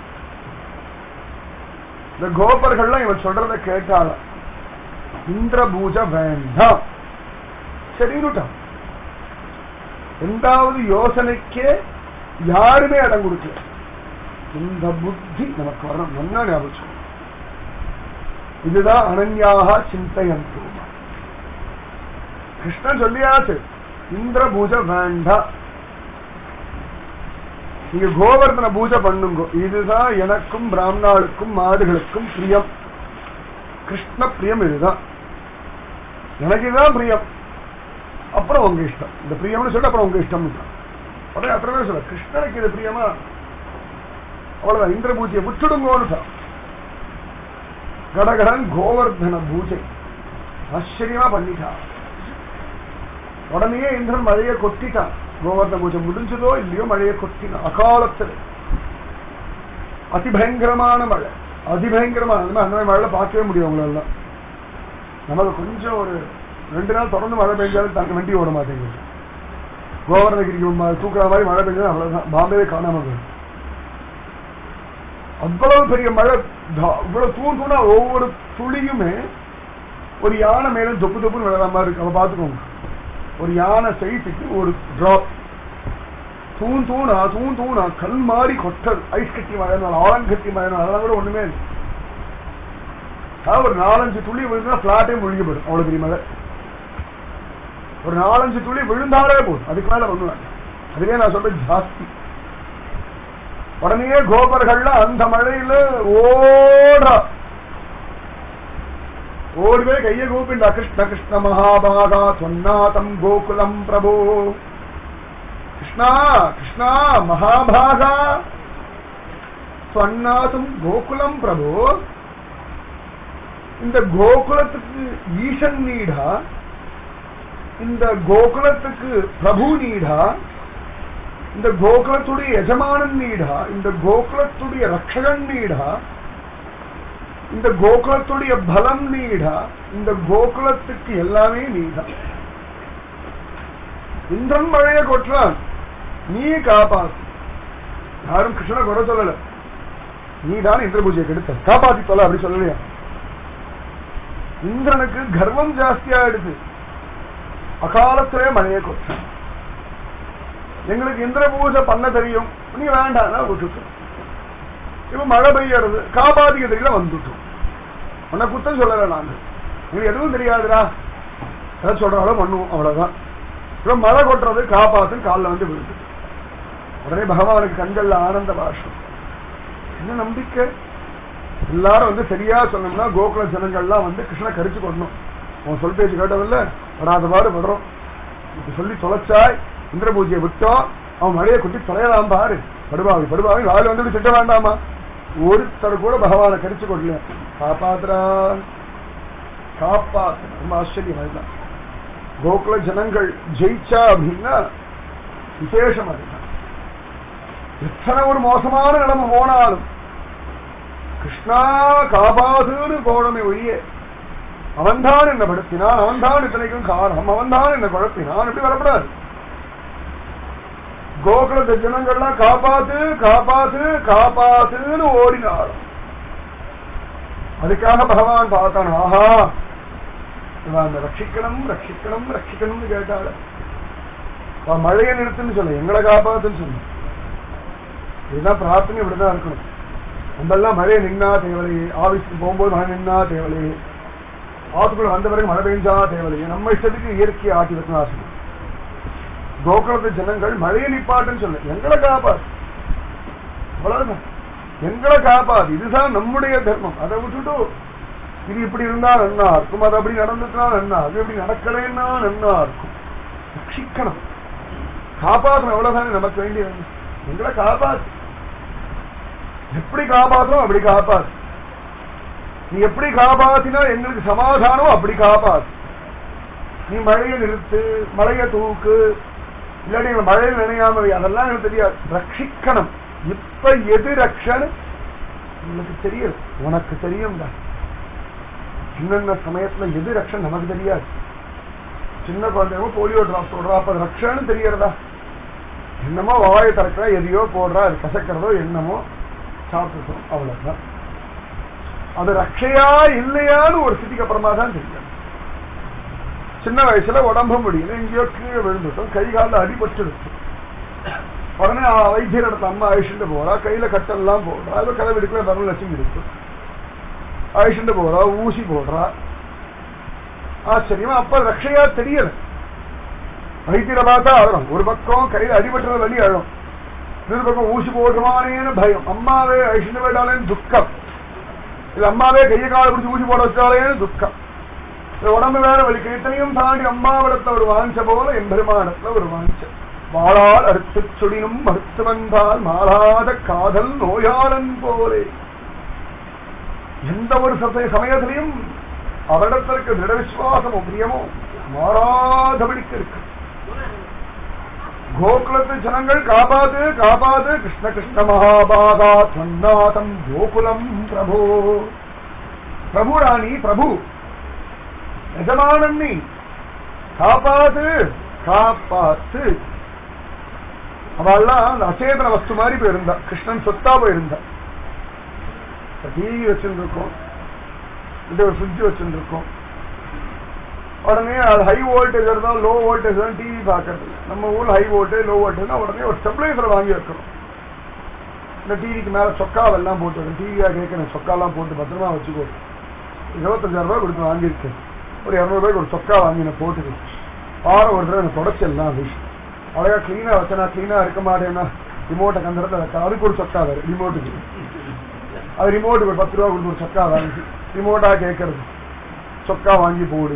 இந்த கோபர்கள்லாம் இவன் சொல்றத கேட்டால இந்திர பூஜை வேண்டாம் சரின்னுட்டான் ரெண்டாவது யோசனைக்கே யாருமே இடம் கொடுக்கல இந்த புத்தி நமக்கு வரணும் நல்லா ஞாபகம் இதுதான் அனன்யாக சிந்தையம் கிருஷ்ணன் சொல்லியாச்சு இந்திர பூஜை வேண்டாம் நீங்க கோவர்தன பூஜை பண்ணுங்க இதுதான் எனக்கும் பிராமணாளுக்கும் மாடுகளுக்கும் பிரியம் கிருஷ்ண பிரியம் இதுதான் எனக்கு இதுதான் பிரியம் அப்புறம் உங்க இஷ்டம் இந்த பிரியம்னு சொல்ல அப்புறம் உங்க இஷ்டம் உடனே அத்தனை பேர் சொல்ல கிருஷ்ணனுக்கு இது பிரியமா அவ்வளவுதான் இந்திர பூஜையை விட்டுடுங்கோன்னு கடகடன் கோவர்தன பூஜை ஆச்சரியமா பண்ணிட்டான் உடனே இந்திரன் மழையை கொட்டிட்டான் கோவர்தன பூஜை முடிஞ்சதோ இல்லையோ மழையை கொட்டினான் அகாலத்தில் அதிபயங்கரமான மழை அதிபயங்கரமான அந்த மாதிரி மழை பார்க்கவே முடியும் உங்களால நமக்கு கொஞ்சம் ஒரு ரெண்டு நாள் தொடர்ந்து மழை பெஞ்சாலும் தங்க வண்டி ஓட மாட்டேங்குது கோவர்ணகிரிக்கு தூக்குற மாதிரி மழை பெஞ்சாலும் அவ்வளவுதான் பாம்பே காணாம போயிடும் அவ்வளவு பெரிய மழை இவ்வளவு தூண் தூணா ஒவ்வொரு துளியுமே ஒரு யானை மேல தொப்பு தொப்புன்னு விழற மாதிரி இருக்கு அவ பாத்துக்கோங்க ஒரு யானை சைஸுக்கு ஒரு டிராப் தூண் தூணா தூண் தூணா கல் மாறி கொட்டல் ஐஸ் கட்டி மழை ஆலங்கட்டி மழை அதெல்லாம் கூட ஒண்ணுமே இல்லை ஒரு நாலஞ்சு துளி விழுந்தா பிளாட்டே முழுகி போயிடும் அவ்வளவு பெரிய மழை ஒரு நாலஞ்சு துளி விழுந்தாலே போதும் அதுக்கு மேல ஒண்ணு அதுவே நான் சொல்றேன் ஜாஸ்தி உடனே கோபர்கள்ல அந்த மழையில ஓடா ஓடி போய் கைய கூப்பிண்டா கிருஷ்ண கிருஷ்ண மகாபாகா சொன்னாதம் கோகுலம் பிரபு கிருஷ்ணா கிருஷ்ணா மகாபாகா சொன்னாதம் கோகுலம் பிரபு இந்த கோகுலத்துக்கு ஈசன் நீடா இந்த கோகுலத்துக்கு பிரபு நீடா இந்த கோகுலத்துடைய எஜமானன் நீடா இந்த கோகுலத்துடைய ரட்சகன் நீடா இந்த கோகுலத்துடைய பலம் நீடா இந்த கோகுலத்துக்கு எல்லாமே நீடா இந்திரன் மழைய கொட்டுறான் நீ காப்பாத்து யாரும் கிருஷ்ணனை குறை சொல்லல நீ தான் இந்திர பூஜையை கெடுத்த காப்பாத்தி சொல்ல அப்படி சொல்லலையா இந்திரனுக்கு கர்வம் ஜாஸ்தியாயிடுது அகாலத்திலே மழையை கொட்டான் எங்களுக்கு இந்திர பூஜை பண்ண தெரியும் நீ வேண்டாம் விட்டுட்டு இப்ப மழை பெய்யறது காப்பாதிக்க தெரியல வந்துட்டோம் உன்னை குத்தம் சொல்லல நாங்க எங்களுக்கு எதுவும் தெரியாதுடா ஏதாவது சொல்றாலும் பண்ணுவோம் அவ்வளவுதான் இப்ப மழை கொட்டுறது காப்பாத்து காலில் வந்து விழுது உடனே பகவானுக்கு கண்கள்ல ஆனந்த பாஷம் என்ன நம்பிக்கை எல்லாரும் வந்து சரியா சொன்னோம்னா கோகுல ஜனங்கள்லாம் வந்து கிருஷ்ண கரிச்சு கொள்ளணும் உன் சொல் பேச்சு கேட்டதில்ல படாத பாடு படுறோம் இப்ப சொல்லி தொலைச்சாய் இந்திர பூஜையை விட்டோம் அவன் மழையை குட்டி தொலையலாம் பாரு படுபாவி படுபாவி வாயில் வந்து திட்ட வேண்டாமா ஒருத்தர் கூட பகவானை கரிச்சு கொள்ளல காப்பாத்துறா காப்பாத்து ரொம்ப ஆச்சரியம் அதுதான் கோகுல ஜனங்கள் ஜெயிச்சா அப்படின்னா விசேஷம் அதுதான் எத்தனை ஒரு மோசமான நிலைமை போனாலும் கிருஷ்ணா காபாதுன்னு போனமே ஒழிய அவன்தான் என்ன படுத்தினான் அவன்தான் இத்தனைக்கும் காரணம் அவன்தான் என்ன குழப்பினான் அப்படி வரப்படாது கோகுலத்து ஜனங்கள்லாம் காப்பாத்து காப்பாத்து காப்பாத்துன்னு ஓடினாலும் அதுக்காக பகவான் பார்த்தான் ஆஹா இவன் அந்த ரட்சிக்கணும் ரட்சிக்கணும் ரட்சிக்கணும்னு கேட்டாள் அவன் மழையை நிறுத்துன்னு சொல்ல எங்களை காப்பாத்துன்னு சொன்ன இதுதான் பிரார்த்தனை இப்படிதான் இருக்கணும் நம்மெல்லாம் மழை நின்னா தேவலையே ஆபீஸ்க்கு போகும்போது மழை நின்னா தேவலையே ஆத்துக்குள்ள வந்த பிறகு மழை பெஞ்சா தேவலையே நம்ம இஷ்டத்துக்கு இயற்கையை ஆட்டி வைக்கணும் ஆசை கோகுலத்து ஜனங்கள் மழையை நிப்பாட்டுன்னு சொல்ல எங்களை காப்பாது அவ்வளவுதான் எங்களை காப்பாது இதுதான் நம்முடைய தர்மம் அதை விட்டுட்டு இது இப்படி இருந்தா நன்னா இருக்கும் அது அப்படி நடந்துட்டா நன்னா அது எப்படி நடக்கலைன்னா நன்னா இருக்கும் ரட்சிக்கணும் காப்பாற்றணும் எவ்வளவுதானே நமக்கு வேண்டியது எங்களை காப்பாத்து எப்படி காப்பாற்றணும் அப்படி காப்பாத்து நீ எப்படி காப்பாத்தினா எங்களுக்கு சமாதானம் அப்படி காப்பாத்து நீ மழையை நிறுத்து மழையை தூக்கு இல்லாட்டி எங்களை மழையில் நினையாம வை. அதெல்லாம் எனக்கு தெரியாது ரட்சிக்கணும் இப்ப எது ரக்ஷன் உனக்கு தெரியும் உனக்கு தெரியும்டா சின்ன சமயத்துல எது ரக்ஷன் நமக்கு தெரியாது சின்ன குழந்தைங்க போலியோ டிராப் சொல்றா அப்ப ரக்ஷன்னு தெரியறதா என்னமோ வாயை திறக்கிறா எதையோ போடுறா அது கசக்கிறதோ என்னமோ சாப்பிட்டுட்டோம் அவ்வளவுதான் அது ரட்சையா இல்லையான்னு ஒரு ஸ்திதிக்கு அப்புறமா தான் தெரியும் சின்ன வயசுல உடம்பு முடியல எங்கேயோ கீழே விழுந்துட்டோம் கை காலில் அடிபட்டுருச்சு உடனே அவ வைத்தியர் இடத்த அம்மா அழிச்சுட்டு போறா கையில கட்டெல்லாம் போடுறா அது கதை எடுக்கல தனலட்சுமி இருக்கு அழிச்சுட்டு போறா ஊசி போடுறா ஆச்சரியமா அப்ப ரட்சையா தெரியல வைத்தியரை பார்த்தா அழகும் ஒரு பக்கம் கையில அடிபட்டுறது வலி அழும் இன்னொரு பக்கம் ஊசி போடுவானேன்னு பயம் அம்மாவே அழிச்சுட்டு போயிட்டாலேன்னு துக்கம் இல்ல அம்மாவே கையை காலை பிடிச்சி ஊசி போட வச்சாலேன்னு துக்கம் இந்த உடம்பு வேற வலிக்கு இத்தனையும் தாண்டி அம்மாவிடத்துல ஒரு வாஞ்ச போல என் பெருமானத்துல ஒரு வாஞ்ச வாழால் அறுத்து சுடினும் மறுத்து வந்தால் மாறாத காதல் நோயாளன் போலே எந்த ஒரு சமய சமயத்திலையும் அவரிடத்திற்கு திட விசுவாசமும் பிரியமும் மாறாதபடிக்கு இருக்கு கோகுலத்து ஜனங்கள் காப்பாது காப்பாது கிருஷ்ண கிருஷ்ண மகாபாகா சொன்னாதம் கோகுலம் பிரபு பிரபு ராணி பிரபு எஜமானன் நீ காப்பாத்து காப்பாத்து அவள்லாம் அந்த அச்சேதன வஸ்து மாதிரி போயிருந்தா கிருஷ்ணன் சொத்தா போயிருந்தா டிவி வச்சுருக்கோம் இந்த ஒரு ஃப்ரிட்ஜ் வச்சுருக்கோம் உடனே அது ஹை வோல்டேஜ் இருந்தால் லோ வோல்டேஜ் தான் டிவி பார்க்கறது நம்ம ஊர்ல ஹை வோல்டேஜ் லோ வோல்டேஜ் உடனே ஒரு ஸ்டெபிளைசர் வாங்கி வைக்கணும் இந்த டிவிக்கு மேல சொக்காவெல்லாம் போட்டு வைக்கணும் டிவியா கேட்கணும் சொக்காலாம் போட்டு பத்திரமா வச்சுக்கோ இருபத்தஞ்சாயிரம் ரூபாய் கொடுத்து வாங்கியிருக்கேன் ஒரு இரநூறுபாய்க்கு ஒரு சொக்கா வாங்கி நான் போட்டுது வாரம் ஒரு தடவை தொடச்சிடலாம் அப்படி அழகா கிளீனா வச்சனா கிளீனா இருக்க மாட்டேன்னா ரிமோட்டை கந்தரத்தை வைக்க அதுக்கு ஒரு சொக்கா வேறு ரிமோட்டுக்கு அது ரிமோட்டுக்கு ஒரு பத்து ரூபா கொடுத்து ஒரு சொக்கா வாங்கி ரிமோட்டா கேட்கறது சொக்கா வாங்கி போடு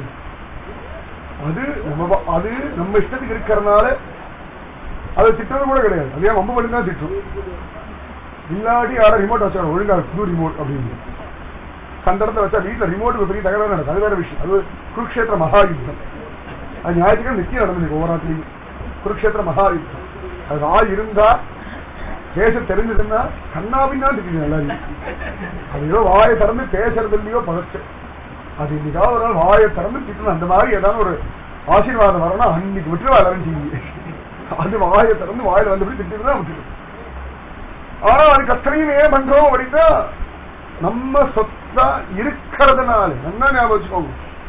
அது நம்ம அது நம்ம இஷ்டத்துக்கு இருக்கிறதுனால அது திட்டது கூட கிடையாது அதே ரொம்ப பண்ணி தான் திட்டும் இல்லாட்டி யாரும் ரிமோட் வச்சா ஒழுங்கா புது ரிமோட் அப்படின்னு கண்டனத்தை வச்சா வீட்டுல ரிமோட் பெரிய தகவல் நடக்கும் அது வேற விஷயம் அது குருக்ஷேத்திர மகாயுத்தம் அது ஞாயிற்றுக்கிழமை நிச்சயம் நடந்தது ஒவ்வொரு நாட்டிலையும் குருக்ஷேத்திர மகாயுத்தம் அது ஆள் இருந்தா பேச தெரிஞ்சதுன்னா கண்ணாபின்னா தெரியும் எல்லாரையும் அது ஏதோ வாயை திறந்து பேசுறது இல்லையோ பழச்சு அது இன்னைக்காவது ஒரு நாள் வாயை திறந்து திட்டணும் அந்த மாதிரி ஏதாவது ஒரு ஆசீர்வாதம் வரணும் அன்னைக்கு விட்டுருவா எல்லாரும் டிவி அது வாயை திறந்து வாயில வந்தபடி திட்டு தான் விட்டுரும் ஆனா அதுக்கு அத்தனையும் ஏன் பண்றோம் அப்படின்னா நம்ம சொத்தா இருக்கிறதுனால என்ன ஞாபகம் வச்சுக்கோங்க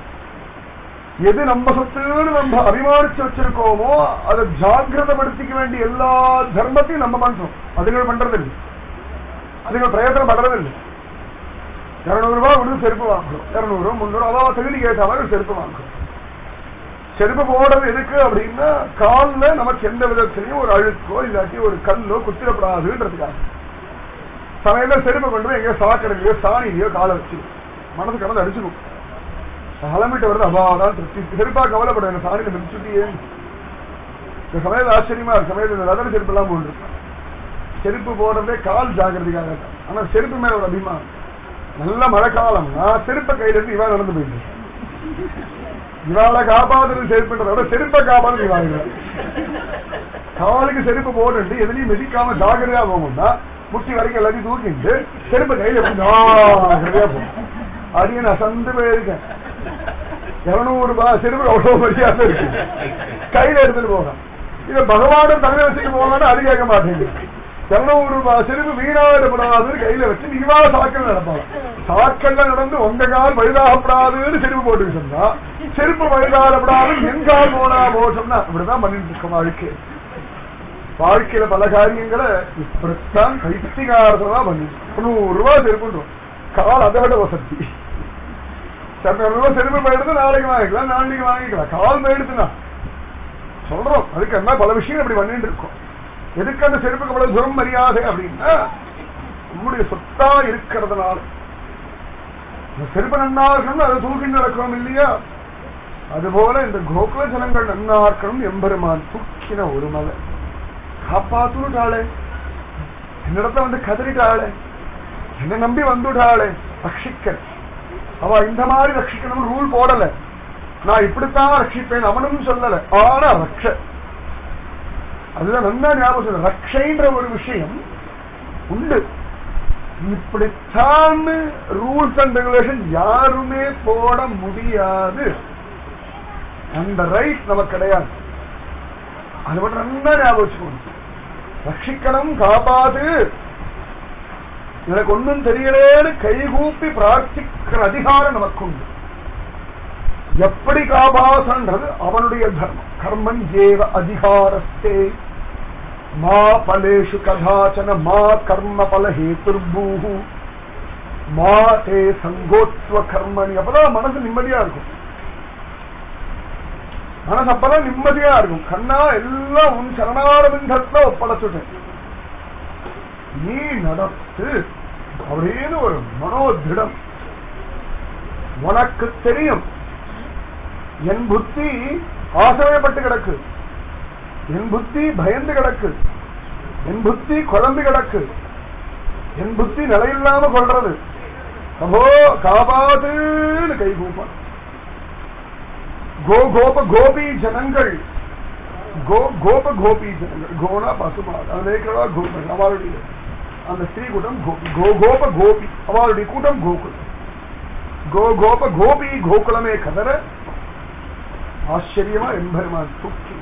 எது நம்ம சொத்துன்னு நம்ம அபிமானிச்சு வச்சிருக்கோமோ அதை ஜாகிரதப்படுத்திக்க வேண்டிய எல்லா தர்மத்தையும் நம்ம பண்றோம் அதுகள் பண்றது இல்லை அதுகள் பிரயத்தனம் பண்றது இல்லை இருநூறு ரூபாய் கொடுத்து செருப்பு வாங்குறோம் இருநூறு முந்நூறு அதாவது தகுதி கேட்ட மாதிரி செருப்பு வாங்குறோம் செருப்பு போடுறது எதுக்கு அப்படின்னா கால்ல நமக்கு எந்த விதத்திலையும் ஒரு அழுக்கோ இல்லாட்டி ஒரு கல்லோ குத்திரப்படாதுன்றதுக்காக சமையல செருப்பு கொண்டு போய் எங்கேயோ சாக்கடையிலயோ சாணிலையோ காலை வச்சு மனசு கடந்து அடிச்சுக்கும் கிளம்பிட்டு வருது அபாதான் திருப்தி செருப்பா கவலைப்பட எனக்கு சாணியில மிதிச்சுட்டியே இந்த சமையல் ஆச்சரியமா இருக்கு சமையல் இந்த ரதன செருப்பு எல்லாம் போட்டு செருப்பு போடுறதே கால் ஜாகிரதைக்காக ஆனா செருப்பு மேல ஒரு அபிமானம் நல்ல மழைக்காலம் நான் செருப்பை கையில இருந்து இவா நடந்து போயிட்டேன் இவாளை காப்பாதுறது செருப்புன்றத விட செருப்பை காப்பாது இவாங்க காலுக்கு செருப்பு போட்டுட்டு எதுலையும் மிதிக்காம ஜாகிரதையா போகணும்னா முட்டி வரைக்கும் எல்லாத்தையும் தூக்கிட்டு செருப்பு கையில ஜாகிரதையா போகும் அதையும் நான் சந்து போயிருக்கேன் இருநூறு ரூபாய் செருப்பு அவ்வளவு மரியாதை இருக்கு கையில எடுத்துட்டு போகலாம் இத பகவானும் தலை வச்சுட்டு போகலாம்னு அது கேட்க மாட்டேங்குது இருநூறு ரூபாய் செருப்பு வீணாவிடப்படாதுன்னு கையில வச்சு நீவா சாக்கல் நடப்பாங்க சாக்கல்ல நடந்து உங்க கால் பழுதாகப்படாதுன்னு செருப்பு போட்டு சொன்னா செருப்பு பழுதாகப்படாது என் கால் போனா போட்டோம்னா அப்படிதான் பண்ணிட்டு இருக்க வாழ்க்கை வாழ்க்கையில பல காரியங்களை இப்படித்தான் கைத்திகாரதமா பண்ணி நூறு ரூபாய் செருப்பு கால் அதை விட வசதி இரநூறு ரூபாய் செருப்பு போயிடுது நாளைக்கு வாங்கிக்கலாம் நாளைக்கு வாங்கிக்கலாம் கால் போயிடுதுன்னா சொல்றோம் அதுக்கு என்ன பல விஷயம் இப்படி பண்ணிட்டு இருக்கோம் எதுக்கு அந்த செருப்புக்கு அவ்வளவு துரம் மரியாதை அப்படின்னா நம்முடைய சொத்தா இருக்கிறதுனால இந்த செருப்பு நன்னா இருக்கணும் அதை தூக்கி நடக்கணும் இல்லையா அதுபோல இந்த கோகுல ஜனங்கள் நன்னா இருக்கணும் எம்பெருமான் தூக்கின ஒரு மலை காப்பாத்துட்டாளே என்னிடத்த வந்து கதறிட்டாளே என்ன நம்பி வந்துட்டாளே ரட்சிக்க அவ இந்த மாதிரி ரட்சிக்கணும் ரூல் போடல நான் இப்படித்தான் ரட்சிப்பேன் அவனும் சொல்லல ஆனா ரக்ஷ அதுதான் நல்லா ஞாபகம் ரக்ஷைன்ற ஒரு விஷயம் உண்டு இப்படித்தான் ரூல்ஸ் அண்ட் ரெகுலேஷன் யாருமே போட முடியாது அந்த ரைட் நமக்கு கிடையாது அது மட்டும் நல்லா ஞாபகம் வச்சுக்கணும் ரட்சிக்கணும் காப்பாது எனக்கு ஒன்னும் தெரியலேன்னு கைகூப்பி பிரார்த்திக்கிற அதிகாரம் நமக்கு உண்டு எப்படி காபாசன்றது அவனுடைய தர்மம் கர்மன் ஏவ அதிகாரஸ்தே மா பலேஷு கதாச்சன மா கர்ம பல ஹேதுர்பூஹு மா தே சங்கோத்வ கர்மணி அப்பதான் மனசு நிம்மதியா இருக்கும் மனசு அப்பதான் நிம்மதியா இருக்கும் கண்ணா எல்லாம் உன் சரணாரவிந்தத்துல ஒப்படைச்சுட்டேன் நீ நடத்து அப்படின்னு ஒரு மனோதிடம் உனக்கு தெரியும் என் புத்தி ஆசைப்பட்டு கிடக்கு என் புத்தி பயந்து கிடக்கு என் புத்தி குழம்பு கிடக்கு என் புத்தி நிலையில்லாம கொள்றது பிரபோ காபாதுன்னு கை கூப்பான் கோ கோப கோபி ஜனங்கள் கோ கோப கோபி ஜனங்கள் கோனா பசுமாடு அது நேக்கிறவா கோபன் அவளுடைய அந்த ஸ்ரீ கூட்டம் கோபி கோ கோப கோபி அவளுடைய கூட்டம் கோகுலம் கோ கோப கோபி கோகுலமே கதற ஆச்சரியமா எம்பெருமான் தூக்கி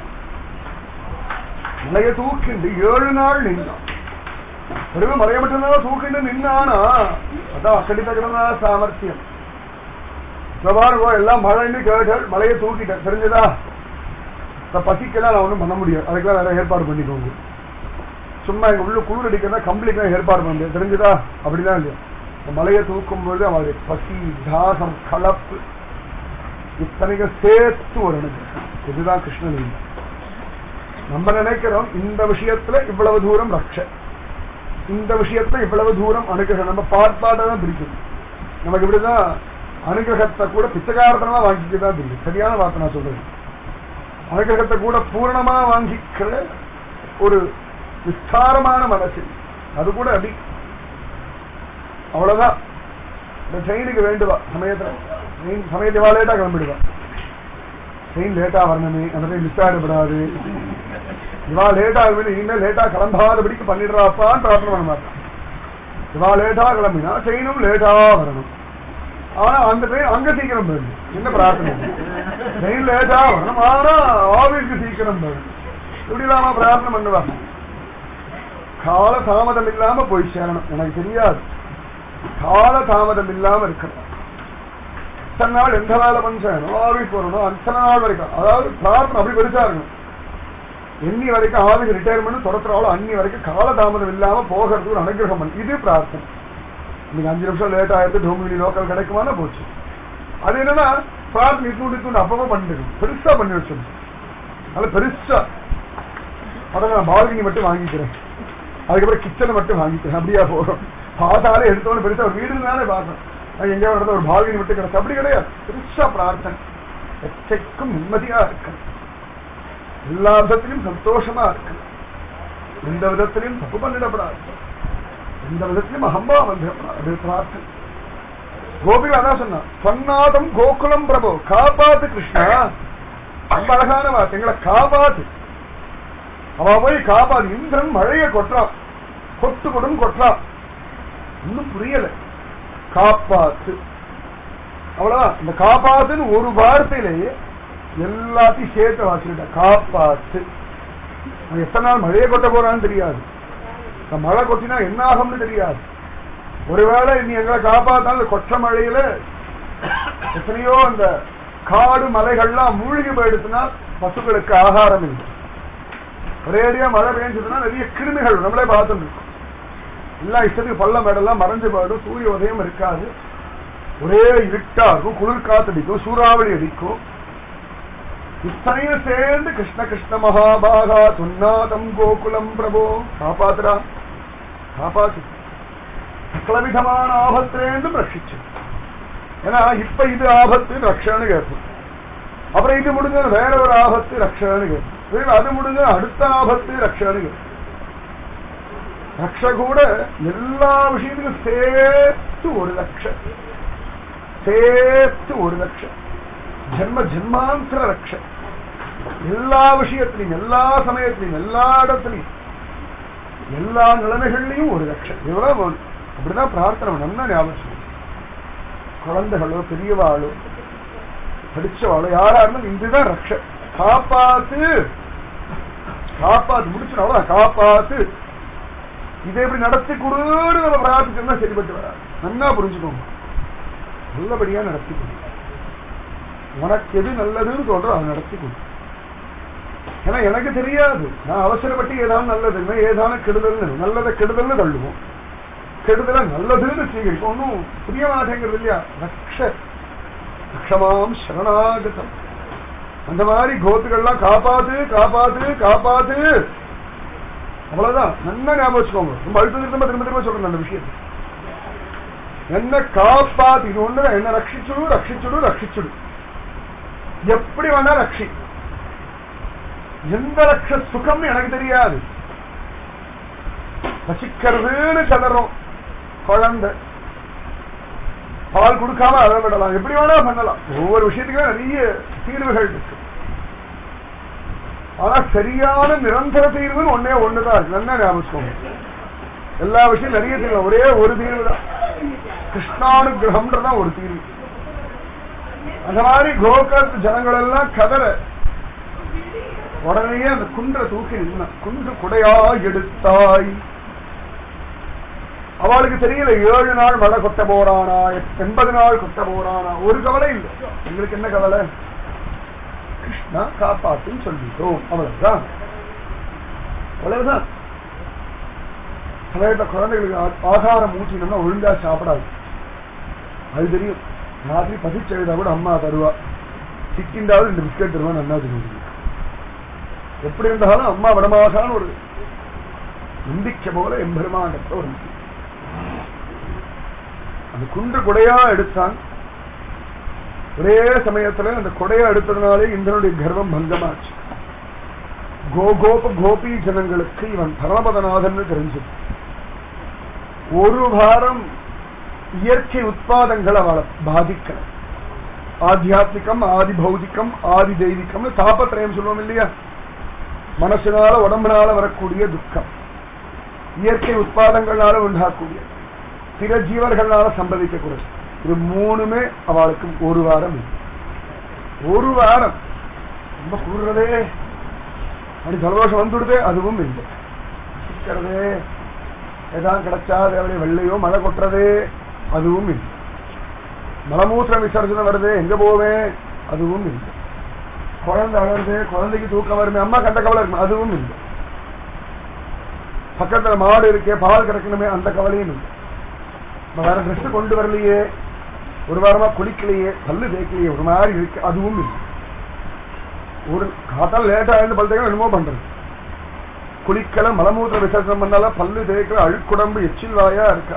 மலைய தூக்கிண்டு ஏழு நாள் நின்னான் வெறும் மலைய மட்டும்தான் தூக்கிண்டு நின்னானா அதான் அக்கடித்த கிடந்தா சாமர்த்தியம் பாருங்கோ எல்லாம் மழைன்னு கேட்டால் மலையை தூக்கிட்டேன் தெரிஞ்சதா இந்த பசிக்கெல்லாம் நான் ஒன்றும் பண்ண முடியாது அதுக்கெல்லாம் வேற ஏற்பாடு பண்ணிக்கோங்க சும்மா எங்க உள்ள குளிர் அடிக்கிறதா கம்பளிக்கெல்லாம் ஏற்பாடு பண்ண தெரிஞ்சதா அப்படிதான் இல்லையா இந்த மலையை தூக்கும் பொழுது அவருடைய பசி தாகம் கலப்பு இத்தனைக்கும் சேர்த்து ஒரு அனுகிரகம் இதுதான் கிருஷ்ணன் நம்ம நினைக்கிறோம் இந்த விஷயத்துல இவ்வளவு தூரம் ரக்ஷ இந்த விஷயத்துல இவ்வளவு தூரம் அனுகிரகம் நம்ம பார்ப்பாட தான் பிரிக்கணும் நமக்கு இப்படிதான் அனுகிரகத்தை கூட பிச்சைக்காரத்தனமா வாங்கிக்க தான் தெரியும் சரியான வார்த்தை நான் சொல்றேன் அனுகிரகத்தை கூட பூரணமா வாங்கிக்கிற ஒரு விஸ்தாரமான மனசு அது கூட அடி அவ்வளவுதான் இந்த ட்ரெயினுக்கு வேண்டுவா சமயத்துல ட்ரெயின் சமயத்தை வா லேட்டா கிளம்பிடுவா ட்ரெயின் லேட்டா வரணுமே அந்த ட்ரெயின் மிஸ் ஆகிடப்படாது இவா லேட்டா ஆகுது இனிமேல் லேட்டா கிளம்பாதபடிக்கு பண்ணிடுறாப்பான்னு பிரார்த்தனை பண்ண மாட்டான் இவா லேட்டா கிளம்பினா ட்ரெயினும் லேட்டா வரணும் ஆனா அந்த ட்ரெயின் அங்க சீக்கிரம் போயிடும் என்ன பிரார்த்தனை ட்ரெயின் லேட்டா வரணும் ஆனா ஆபீஸ்க்கு சீக்கிரம் போயிடும் இப்படி இல்லாம பிரார்த்தனை பண்ணுவா கால தாமதம் இல்லாம போய் சேரணும் எனக்கு தெரியாது கால தாமதம் இல்லாம இருக்கணும் அத்தனை நாள் எந்த வேலை பண்ணணும் ஆபீஸ் வரணும் அத்தனை நாள் வரைக்கும் அதாவது பிரார்த்தனை அப்படி பெருசா இருக்கணும் எண்ணி வரைக்கும் ஆபீஸ் ரிட்டையர்மெண்ட் தொடர்றாலும் அன்னி வரைக்கும் கால தாமதம் இல்லாம போகிறதுக்கு ஒரு அனுகிரகம் பண்ணு இது பிரார்த்தனை இன்னைக்கு அஞ்சு நிமிஷம் லேட் ஆயிடுது டோமினி லோக்கல் கிடைக்குமானா போச்சு அது என்னன்னா பிரார்த்தனை தூண்டி தூண்டு அப்பப்போ பண்ணிட்டு பெருசா பண்ணி வச்சிடும் அது பெருசா அதான் நான் பால்கனி மட்டும் வாங்கிக்கிறேன் அதுக்கப்புறம் கிச்சனை மட்டும் வாங்கிக்கிறேன் அப்படியா போகும் பார்த்தாலே எடுத்தோன்னு பெருசா ஒரு வீடு தானே பார்க்கணும் அது எங்கேயோ இடத்துல ஒரு பால்கனி மட்டும் கிடைச்சு அப்படி கிடையாது பெருசா பிரார்த்தனை எச்சைக்கும் நிம்மதியா இருக்கணும் எல்லா விதத்திலும் சந்தோஷமா இருக்கணும் எந்த விதத்திலையும் தப்பு பண்ணிடப்படாது எந்த விதத்திலும் அகம்பா வந்துடப்படாது அது பிரார்த்தனை கோபிகள் அதான் சொன்னான் சொன்னாதம் கோகுலம் பிரபு காப்பாத்து கிருஷ்ணா ரொம்ப அழகான வார்த்தை எங்களை காப்பாத்து அவ போய் காப்பாத்து இந்திரன் மழைய கொட்டுறான் கொட்டு கொடும் கொட்டுறான் இன்னும் புரியல காப்பாத்து அவ்வளவுதான் இந்த காப்பாத்துன்னு ஒரு வார்த்தையிலேயே எல்லாத்தையும் சேர்த்து வாசிக்கிட்ட காப்பாத்து அவன் எத்தனை நாள் மழையை கொட்ட போறான்னு தெரியாது இந்த மழை கொட்டினா என்ன ஆகும்னு தெரியாது ஒருவேளை நீ எங்களை காப்பாத்தாலும் கொற்ற மழையில எத்தனையோ அந்த காடு மலைகள்லாம் மூழ்கி போயிடுச்சுன்னா பசுக்களுக்கு ஆகாரம் இல்லை ஒரேடியா மழை பெஞ்சதுன்னா நிறைய கிருமிகள் நம்மளே பார்த்துட்டு இருக்கோம் எல்லாம் இஷ்டத்துக்கு பள்ளம் மேடெல்லாம் மறைஞ்சு போயிடும் சூரிய உதயம் இருக்காது ஒரே இருட்டா இருக்கும் குளிர் காத்தடிக்கும் சூறாவளி அடிக்கும் இத்தனையும் சேர்ந்து கிருஷ்ண கிருஷ்ண மகாபாகா துன்னாதம் கோகுலம் பிரபோ காப்பாத்துறா காப்பாத்து சகலவிதமான ஆபத்திலேருந்து ரட்சிச்சு ஏன்னா இப்ப இது ஆபத்து ரக்ஷன்னு கேட்போம் அப்புறம் இது முடிஞ்ச வேற ஒரு ஆபத்து ரக்ஷன்னு கேட்போம் அது முடிஞ்ச அடுத்த ஆபத்து ரக்ஷன்னு கேட்போம் ரக்ஷ கூட எல்லா விஷயத்துக்கும் சேர்த்து ஒரு லட்சம் சேர்த்து ஒரு லட்சம் ஜென்ம ஜென்மாந்திர ரக்ஷ எல்லா விஷயத்திலையும் எல்லா சமயத்திலையும் எல்லா இடத்துலையும் எல்லா நிலைமைகள்லையும் ஒரு லட்சம் எவ்வளவு அப்படிதான் பிரார்த்தனை நல்லா ஞாபகம் குழந்தைகளோ பெரியவாளோ படிச்சவாளோ யாரா இருந்தாலும் இதுதான் ரக்ஷ காப்பாத்து காப்பாத்து முடிச்சு அவ்வளவு காப்பாத்து இதை எப்படி நடத்தி கொடுன்னு நம்ம பிரார்த்திச்சோம்னா சரிப்பட்டு வராது நல்லா புரிஞ்சுக்கோங்க நல்லபடியா நடத்தி கொடு உனக்கு எது நல்லதுன்னு தோன்றோ அதை நடத்தி கொடு ஏன்னா எனக்கு தெரியாது நான் அவசரப்பட்டு ஏதாவது நல்லதுன்னு ஏதான கெடுதல்னு நல்லதை கெடுதல்னு தள்ளுவோம் கெடுதல நல்லதுன்னு செய்யும் ஒன்றும் புரிய மாட்டேங்கிறது இல்லையா ரக்ஷ ரக்ஷமாம் சரணாகதம் அந்த மாதிரி கோத்துக்கள்லாம் காப்பாத்து காப்பாத்து காப்பாத்து அவ்வளவுதான் நல்லா ஞாபகம் வச்சுக்கோங்க ரொம்ப அழுத்த திரும்ப திரும்ப திரும்ப சொல்றேன் அந்த விஷயத்தை என்ன காப்பாத்து இது ஒண்ணு என்ன ரட்சிச்சுடு ரட்சிச்சுடு ரட்சிச்சுடு எப்படி வேணா ரட்சி எந்த ரட்ச சுகம்னு எனக்கு தெரியாது ரசிக்கிறதுன்னு கதறோம் குழந்தை பால் கொடுக்காம அதை விடலாம் எப்படி வேணா பண்ணலாம் ஒவ்வொரு விஷயத்துக்குமே நிறைய தீர்வுகள் இருக்கு ஆனா சரியான நிரந்தர தீர்வுன்னு ஒன்னே ஒண்ணுதான் இருக்கு நல்லா ஞாபகம் எல்லா விஷயம் நிறைய தீர்வு ஒரே ஒரு தீர்வு தான் கிருஷ்ணானுகிரகம்ன்றதான் ஒரு தீர்வு அந்த மாதிரி கோகத் ஜனங்கள் எல்லாம் கதற உடனே அந்த குன்ற தூக்கி நின்ன குன்று குடையா எடுத்தாய் அவளுக்கு தெரியல ஏழு நாள் மழை கொட்ட போறானா எண்பது நாள் கொட்ட போறானா ஒரு கவலை இல்லை எங்களுக்கு என்ன கவலை கிருஷ்ணா காப்பாத்துன்னு சொல்லிட்டோம் அவ்வளவுதான் அவ்வளவுதான் சில குழந்தைகளுக்கு ஆகாரம் ஊற்றினோம்னா ஒழுங்கா சாப்பிடாது அது தெரியும் ராத்திரி பசிச்செழுதா கூட அம்மா தருவா சிக்கிண்டாவது ரெண்டு பிஸ்கட் தருவா நல்லா தெரியும் எப்படி இருந்தாலும் அம்மா விடமாகான்னு ஒரு நம்பிக்கை போல எம்பெருமாண்டத்தை ஒரு நம்பிக்கை அந்த குன்று கொடையா எடுத்தான் ஒரே சமயத்துல அந்த கொடையா எடுத்ததுனாலே இந்திரனுடைய கர்வம் பங்கமாச்சு கோகோப கோபி ஜனங்களுக்கு இவன் பரமபதநாதன் தெரிஞ்சது ஒரு வாரம் இயற்கை உற்பாதங்கள் அவளை பாதிக்கல ஆத்தியாத்மிகம் ஆதி பௌதிகம் ஆதி தெய்வீகம் தாபத்திரயம் சொல்லுவோம் இல்லையா மனசினால உடம்புனால வரக்கூடிய துக்கம் இயற்கை உற்பாதங்களால உண்டாகக்கூடிய பிற ஜீவர்களால சம்பவிக்கக்கூடாது இது மூணுமே அவளுக்கு ஒரு வாரம் ஒரு வாரம் ரொம்ப கூறுறதே அப்படி சந்தோஷம் வந்துடுதே அதுவும் இல்லை சிக்கிறதே ஏதாவது கிடைச்சா அப்படியே வெள்ளையோ மழை கொட்டுறதே அதுவும் இல்லை மலமூத்திர விசர்ஜனை வருது எங்க போவேன் அதுவும் இல்லை குழந்தை அழகுது குழந்தைக்கு தூக்கம் வருமே அம்மா கண்ட கவலை இருக்கும் அதுவும் இல்லை பக்கத்துல மாடு இருக்கே பால் கிடக்கணுமே அந்த கவலையும் இல்லை வேற ட்ரெஸ் கொண்டு வரலையே ஒரு வாரமா குளிக்கலையே பல்லு தேய்க்கலையே ஒரு மாதிரி இருக்கு அதுவும் இல்லை ஒரு காத்தால் லேட்டா இருந்து பல் தேய்க்க என்னமோ பண்றது குளிக்கல மலமூத்திர விசர்ஜனம் பண்ணால பல்லு தேய்க்கிற அழுக்குடம்பு எச்சில் வாயா இருக்கா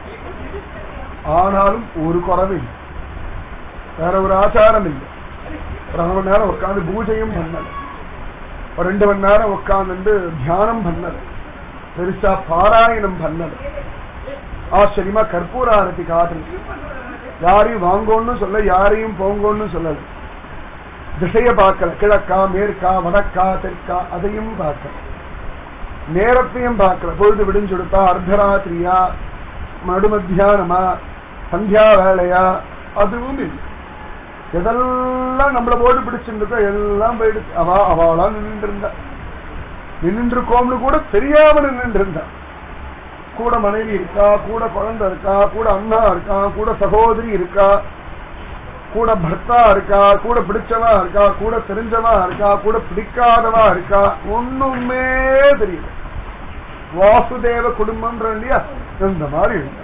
ஆனாலும் ஒரு குறவு இல்லை வேற ஒரு ஆச்சாரம் இல்லை ஒரு அரை மணி நேரம் உட்காந்து பூஜையும் பண்ணல ஒரு ரெண்டு மணி நேரம் உட்காந்து தியானம் பண்ணல பெருசா பாராயணம் பண்ணல ஆச்சரியமா கற்பூர ஆரத்தி காட்டுறது யாரையும் வாங்கோன்னு சொல்ல யாரையும் போங்கோன்னு சொல்லல திசைய பார்க்கல கிழக்கா மேற்கா வடக்கா தெற்கா அதையும் பார்க்கல நேரத்தையும் பார்க்கல பொழுது விடிஞ்சுடுத்தா அர்த்தராத்திரியா நடுமத்தியானமா சந்தியா வேலையா அதுவும் இல்லை எதெல்லாம் நம்மள போட்டு பிடிச்சிருந்தோ எல்லாம் போயிடுச்சு அவா அவளா நின்று இருந்தா நின்று இருக்கோம்னு கூட தெரியாம நின்று இருந்தா கூட மனைவி இருக்கா கூட குழந்தை இருக்கா கூட அண்ணா இருக்கா கூட சகோதரி இருக்கா கூட பர்த்தா இருக்கா கூட பிடிச்சவா இருக்கா கூட தெரிஞ்சவா இருக்கா கூட பிடிக்காதவா இருக்கா ஒண்ணுமே தெரியல வாசுதேவ குடும்பம்ன்ற இல்லையா இந்த மாதிரி இருந்தா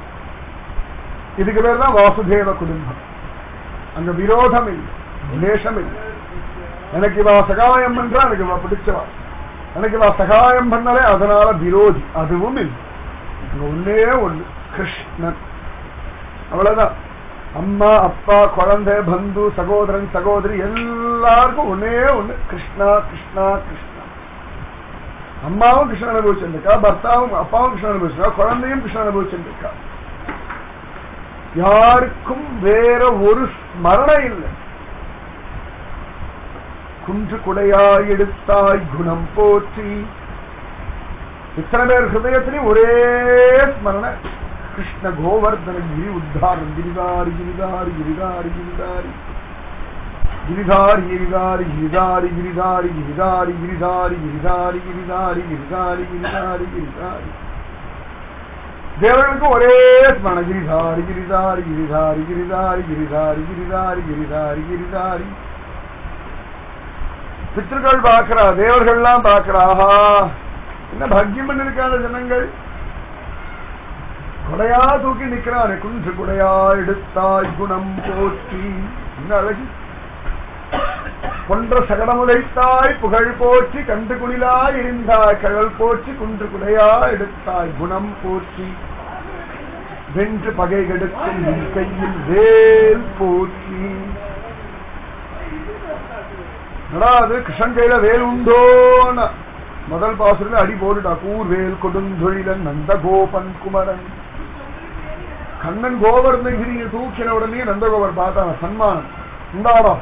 இதுக்கு பேர் தான் வாசுதேவ குடும்பம் அங்க விரோதம் இல்லை துவேஷம் இல்லை எனக்கு இவா சகாயம் பண்றா எனக்கு இவா பிடிச்சவா எனக்கு இவா சகாயம் பண்ணலே அதனால விரோதி அதுவும் இல்லை அங்க ஒன்னே ஒண்ணு கிருஷ்ணன் அவ்வளவுதான் அம்மா அப்பா குழந்தை பந்து சகோதரன் சகோதரி எல்லாருக்கும் ஒன்னே ஒண்ணு கிருஷ்ணா கிருஷ்ணா கிருஷ்ணா அம்மாவும் கிருஷ்ணன் அனுபவிச்சிருக்கா பர்த்தாவும் அப்பாவும் கிருஷ்ணன் அனுபவிச்சிருக்கா குழந்தையும் கிருஷ்ணன் அனுபவிச்சிருக்கா யாருக்கும் வேற ஒரு ஸ்மரணம் இல்லை குன்று குடையாய் எடுத்தாய் குணம் போற்றி இத்தனை பேர் ஹிருதயத்திலையும் ஒரே ஸ்மரண கிருஷ்ண கோவர்தன கிரி உத்தாரம் கிரிதாரி கிரிதாரி கிரிதாரி கிரிதாரி கிரிதாரி கிரிதாரி கிரிதாரி கிரிதாரி கிரிதாரி கிரிதாரி கிரிதாரி கிரிதாரி கிரிதாரி கிரிதாரி கிரிதாரி தேவர்களுக்கு ஒரே ஸ்மரண கிரிதாரி கிரிதாரி கிரிதாரி கிரிதாரி கிரிதாரி கிரிதாரி கிரிதாரி கிரிதாரி பித்திருக்கள் பார்க்கிறா தேவர்கள்லாம் பார்க்கிறா ஆஹா என்ன பாக்கியம் பண்ணிருக்காத ஜனங்கள் கொடையா தூக்கி நிக்கிறானே குன்று குடையா எடுத்தாய் குணம் போற்றி என்ன அழகு கொன்ற சகடமுதைத்தாய் புகழ் போற்றி கண்டு குணிலாய் இருந்தாய் கழல் போற்றி குன்று குடையா எடுத்தாய் குணம் போற்றி வென்று பகை கெடுக்கும் நின் கையில் வேல் போற்றி என்னடா அது கிருஷ்ணன் கையில வேல் உண்டோன்னு முதல் பாசுரத்துல அடி போட்டுட்டா கூர் வேல் கொடுந்தொழிலன் நந்தகோபன் குமரன் கண்ணன் கோவர்ணகிரியை தூக்கின உடனே நந்தகோபர் பார்த்தாங்க சன்மானம் உண்டாடா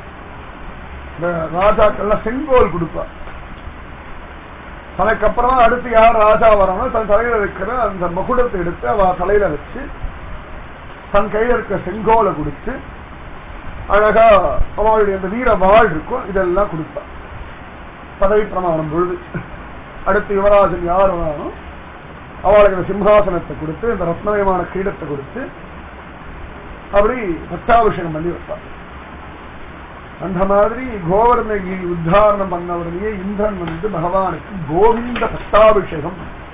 இந்த ராஜாக்கள்லாம் செங்கோல் கொடுப்பா தனக்கு அப்புறமா அடுத்து யார் ராஜா வரணும் தன் தலையில இருக்கிற அந்த மகுடத்தை எடுத்து அவ தலையில வச்சு தன் கையில இருக்க செங்கோலை கொடுத்து அழகா அவளுடைய அந்த வீர வாழ் இருக்கும் இதெல்லாம் கொடுப்பா பதவி பிரமாணம் பொழுது அடுத்து யுவராஜன் யார் வேணும் அவளுக்கு இந்த சிம்ஹாசனத்தை கொடுத்து இந்த ரத்னமயமான கிரீடத்தை கொடுத்து அப்படி பட்டாபிஷேகம் பண்ணி வைப்பார் அந்த மாதிரி கோவர்ணகிரி உத்தாரணம் பண்ண உடனே இந்திரன் வந்து பகவானுக்கு கோவிந்த பட்டாபிஷேகம்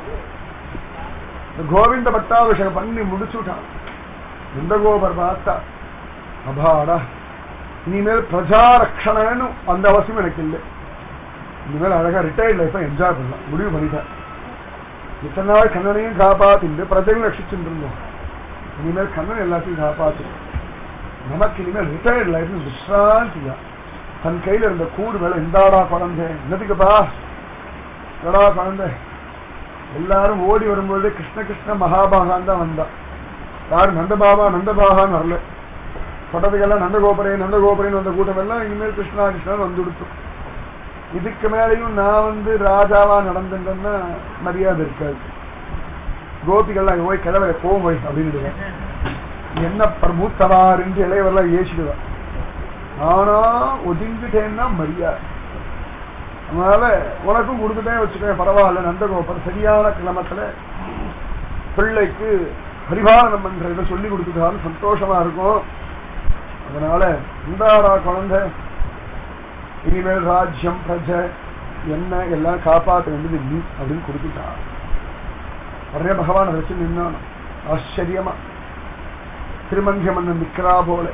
இந்த கோவிந்த பட்டாபிஷேகம் பண்ணி முடிச்சுட்டான் நந்தகோபர் பார்த்தா அபாடா இனிமேல் பிரஜாரக்ஷணன்னு அந்த அவசியம் எனக்கு இல்லை இனிமேல் அழகா ரிட்டையர்ட் லைஃபை என்ஜாய் பண்ணலாம் முடிவு பண்ணிட்டேன் இத்தனை நாள் கண்ணனையும் காப்பாத்திட்டு பிரஜையும் ரட்சிச்சுட்டு இருந்தோம் இனிமேல் கண்ணன் எல்லாத்தையும் காப்பாத்து நமக்கு இனிமேல் ரிட்டையர்ட் லைஃப் விஸ்ராந்தியா தன் கையில இருந்த கூடு மேல இந்தாடா குழந்தை என்னதுக்குப்பா என்னடா குழந்தை எல்லாரும் ஓடி வரும்பொழுது கிருஷ்ண கிருஷ்ண மகாபாகான் தான் வந்தா யாரு நந்தபாபா நந்தபாகான்னு வரல சொன்னதுக்கெல்லாம் நந்தகோபுரே நந்தகோபுரேன்னு வந்த கூட்டம் எல்லாம் இனிமேல் கிருஷ்ணா கிருஷ்ணன் வந்து கொடுத்தோம் இதுக்கு மேலையும் நான் வந்து ராஜாவா நடந்துட்டேன்னா மரியாதை இருக்காது கோபிகள்லாம் போய் கிழவை போகும் போய் அப்படின்னு என்ன பிரமூத்தவார் என்று இளையவரெல்லாம் ஏசிடுவார் ஆனா ஒதுங்கிட்டேன்னா மரியாதை அதனால உனக்கும் கொடுத்துட்டே வச்சுக்கேன் பரவாயில்ல நந்தகோபர் சரியான கிழமத்துல பிள்ளைக்கு பரிபாலனம் பண்றத சொல்லி கொடுத்துட்டாலும் சந்தோஷமா இருக்கும் அதனால இந்தாடா குழந்தை இனிமேல் ராஜ்யம் பிரஜ என்ன எல்லாம் காப்பாற்ற வேண்டியது நீ அப்படின்னு கொடுத்துட்டா உடனே பகவான் அதை வச்சு நின்னான் ஆச்சரியமா திருமந்திய மன்னன் நிக்கிறா போல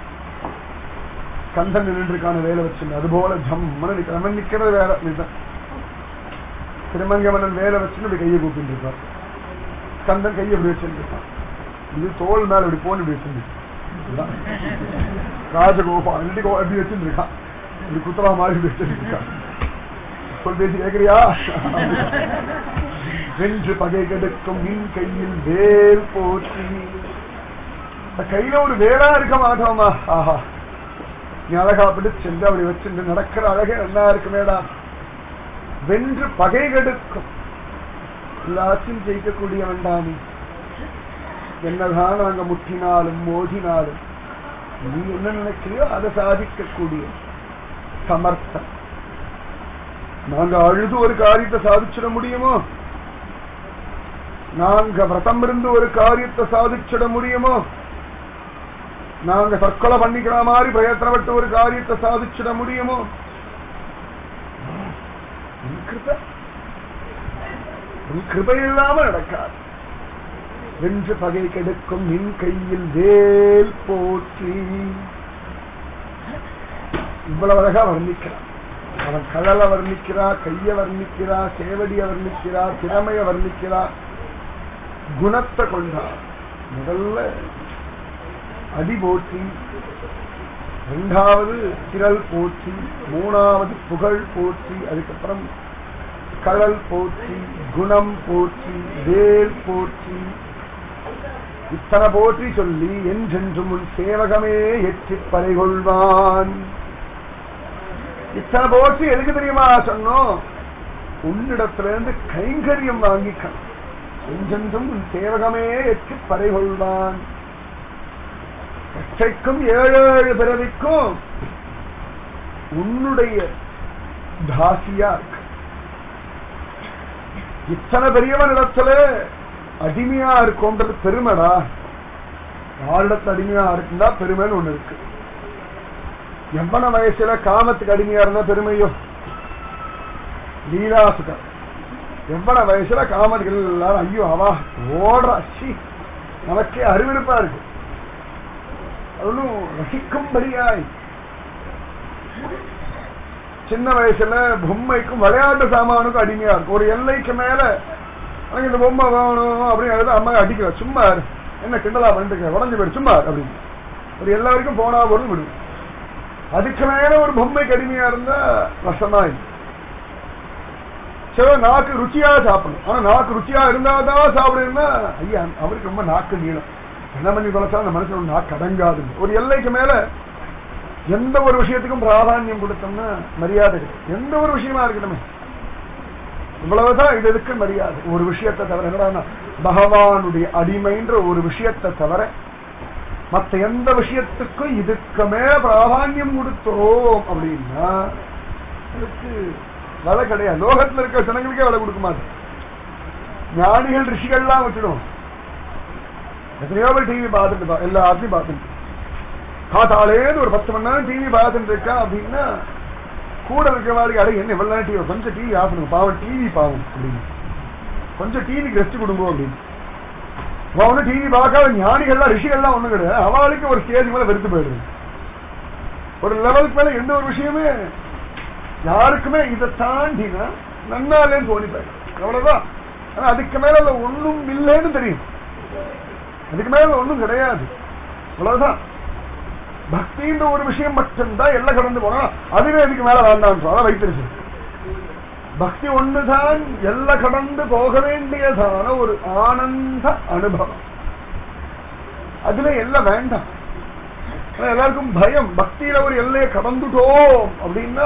கந்தன் நின்றுக்கான வேலை வச்சிருந்த அது போல ஜம்மன நிக்கிறவன் நிக்கிறது வேற நிதான் திருமங்க மன்னன் வேலை வச்சுன்னு இப்படி கையை கூப்பிட்டு இருப்பார் கந்தன் கையை இப்படி வச்சிருக்கான் இது தோல் மேல இப்படி போன்னு இப்படி வச்சிருந்துச்சு ராஜகோபால் எப்படி வச்சிருக்கான் இப்படி குத்தலா மாதிரி வச்சிருக்கான் சொல் பேசி கேக்குறியா வென்று பகை கெடுக்கும் மின் கையில் வேல் போற்றி கையில ஒரு வேலா இருக்க மாட்டோமா ஆஹா நீ அழகா பிடிச்சு சென்று அப்படி வச்சிருந்து நடக்கிற அழகே நல்லா இருக்குமேடா வென்று பகை கெடுக்கும் எல்லாத்தையும் ஜெயிக்கக்கூடிய வேண்டாமி என்னதான் நாங்க முட்டினாலும் மோதினாலும் நீ என்ன நினைக்கிறியோ அதை சாதிக்கக்கூடிய சமர்த்தம் நாங்க அழுது ஒரு காரியத்தை சாதிச்சிட முடியுமோ நாங்க விரதம் இருந்து ஒரு காரியத்தை சாதிச்சிட முடியுமோ நாங்க தற்கொலை பண்ணிக்கிற மாதிரி பிரயத்தனப்பட்டு ஒரு காரியத்தை சாதிச்சிட முடியுமோ உன் கிருபை உன் கிருபை இல்லாம நடக்காது வென்று பகை கெடுக்கும் நின் கையில் வேல் போற்றி இவ்வளவு அழகா வர்ணிக்கிறான் அவன் கடலை வர்ணிக்கிறா கைய வர்ணிக்கிறா சேவடிய வர்ணிக்கிறா திறமைய வர்ணிக்கிறா குணத்தை கொண்டார் முதல்ல அடி போற்றி இரண்டாவது திரள் போற்றி மூணாவது புகழ் போற்றி அதுக்கப்புறம் கடல் போற்றி குணம் போற்றி வேல் போற்றி இத்தனை போற்றி சொல்லி என்றென்றும் உன் சேவகமே எச்சி பறைகொள்வான் இத்தனை போற்றி எதுக்கு தெரியுமா சொன்னோம் உன்னிடத்திலிருந்து கைங்கரியம் வாங்கிக்கணும் என்றென்றும் உன் சேவகமே எச்சி பறைகொள்வான் ரட்சைக்கும் ஏழு ஏழு பிறவிக்கும் உன்னுடைய தாசியா இருக்கு இத்தனை பெரியவன் இடத்துல அடிமையா இருக்கோன்றது பெருமைடா யாரிடத்துல அடிமையா இருக்குன்னா பெருமைன்னு ஒண்ணு இருக்கு எவ்வளவு வயசுல காமத்துக்கு அடிமையா இருந்தா பெருமையோ லீலாசுகர் எவ்வளவு வயசுல காமத்துக்கு எல்லாரும் ஐயோ அவா ஓடுறா சி நமக்கே அறிவிருப்பா இருக்கு அவளும் ரசிக்கும்படியாய் சின்ன வயசுல பொம்மைக்கும் விளையாட்டு சாமானுக்கும் அடிமையா இருக்கும் ஒரு எல்லைக்கு மேல எனக்கு இந்த பொம்மை வேணும் அப்படின்னு எழுத அம்மா அடிக்கிற சும்மா இரு. என்ன கிண்டலா பண்ணிட்டு உடஞ்சு போயிரு சும்மா இரு அப்படின்னு ஒரு எல்லா வரைக்கும் போனா போதும் விடும் அதுக்கு மேல ஒரு பொம்மைக்கு அடிமையா இருந்தா ரசமா இல்லை சில நாக்கு ருச்சியா சாப்பிடணும் ஆனா நாக்கு ருச்சியா இருந்தாதான் சாப்பிடுன்னா ஐயா அவருக்கு ரொம்ப நாக்கு நீளம் என்ன பண்ணி தொலைச்சா அந்த மனுஷனோட நாக்கு அடங்காது ஒரு எல்லைக்கு மேல எந்த ஒரு விஷயத்துக்கும் பிராதானியம் கொடுத்தோம்னா மரியாதை கிடைக்கும் எந்த ஒரு விஷயமா இருக்கட்டுமே இவ்வளவுதான் இது எதுக்கு மரியாதை ஒரு விஷயத்தை தவிர என்னடா பகவானுடைய அடிமைன்ற ஒரு விஷயத்தை தவிர மத்த எந்த விஷயத்துக்கும் இதுக்கு மேல பிராதானியம் கொடுத்தோம் அப்படின்னா அதுக்கு விலை கிடையாது லோகத்துல இருக்க ஜனங்களுக்கே விலை கொடுக்க மாட்டேன் ஞானிகள் ரிஷிகள்லாம் விட்டுடும் எத்தனையோ பேர் டிவி பார்த்துட்டு பா- எல்லாத்தையும் பார்த்துட்டு காத்தாலேன்னு ஒரு பத்து மணி நேரம் டிவி பார்த்துட்டு இருக்கா அப்படின்னா கூட இருக்கிறவாளுக்கு அடை என்ன இவ்வளவு நேரம் டிவி கொஞ்சம் டிவி ஆஃப் பண்ணுங்க பாவம் டிவி பாவம் அப்படின்னு கொஞ்சம் டிவிக்கு ரெஸ்ட் கொடுங்க அப்படின்னு அவன் ஒன்னும் டிவி பார்க்காத ஞானிகள்லாம் ரிஷிகள்லாம் ஒண்ணும் கிடையாது அவளுக்கு ஒரு ஸ்டேஜ் மேல வெறுத்து போயிடுது ஒரு லெவலுக்கு மேல எந்த ஒரு விஷயமே யாருக்குமே இதை தாண்டினா நன்னாலேன்னு தோணி போயிடும் அவ்வளவுதான் ஆனா அதுக்கு மேல அதுல ஒண்ணும் இல்லைன்னு தெரியும் அதுக்கு மேல ஒண்ணும் கிடையாது அவ்வளவுதான் பக்தின்ற ஒரு விஷயம் மட்டும்தான் எல்லாம் கடந்து போனா அதுவே இதுக்கு மேல வேண்டாம் சொல்ல வைத்திருச்சு பக்தி ஒண்ணுதான் எல்லாம் கடந்து போக வேண்டியதான ஒரு ஆனந்த அனுபவம் அதுல எல்லாம் வேண்டாம் ஆனா எல்லாருக்கும் பயம் பக்தியில ஒரு எல்லையை கடந்துட்டோம் அப்படின்னா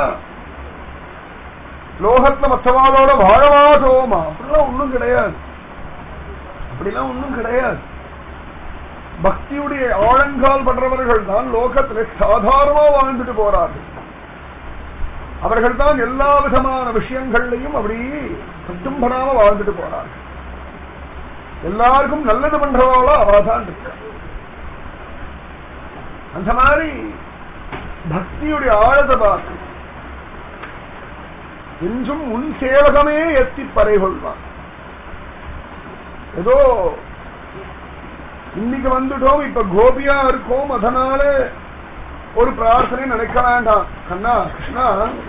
லோகத்துல மற்றவாளோட வாழவாதோமா அப்படிலாம் ஒண்ணும் கிடையாது அப்படிலாம் ஒண்ணும் கிடையாது பக்தியுடைய ஆழங்கால் பண்றவர்கள் தான் லோகத்துல சாதாரணமா வாழ்ந்துட்டு போறார்கள் அவர்கள் தான் எல்லா விதமான விஷயங்கள்லையும் அப்படி கட்டும்படாம வாழ்ந்துட்டு போறார்கள் எல்லாருக்கும் நல்லது பண்றவாளோ அவதான் இருக்கா அந்த மாதிரி பக்தியுடைய ஆழத்தை பார்த்து என்றும் உன் சேவகமே எத்தி பறை கொள்வான் ஏதோ இன்னைக்கு வந்துட்டோம் இப்ப கோபியா இருக்கோம் அதனால ஒரு பிரார்த்தனை நினைக்க வேண்டாம் கண்ணா கிருஷ்ணா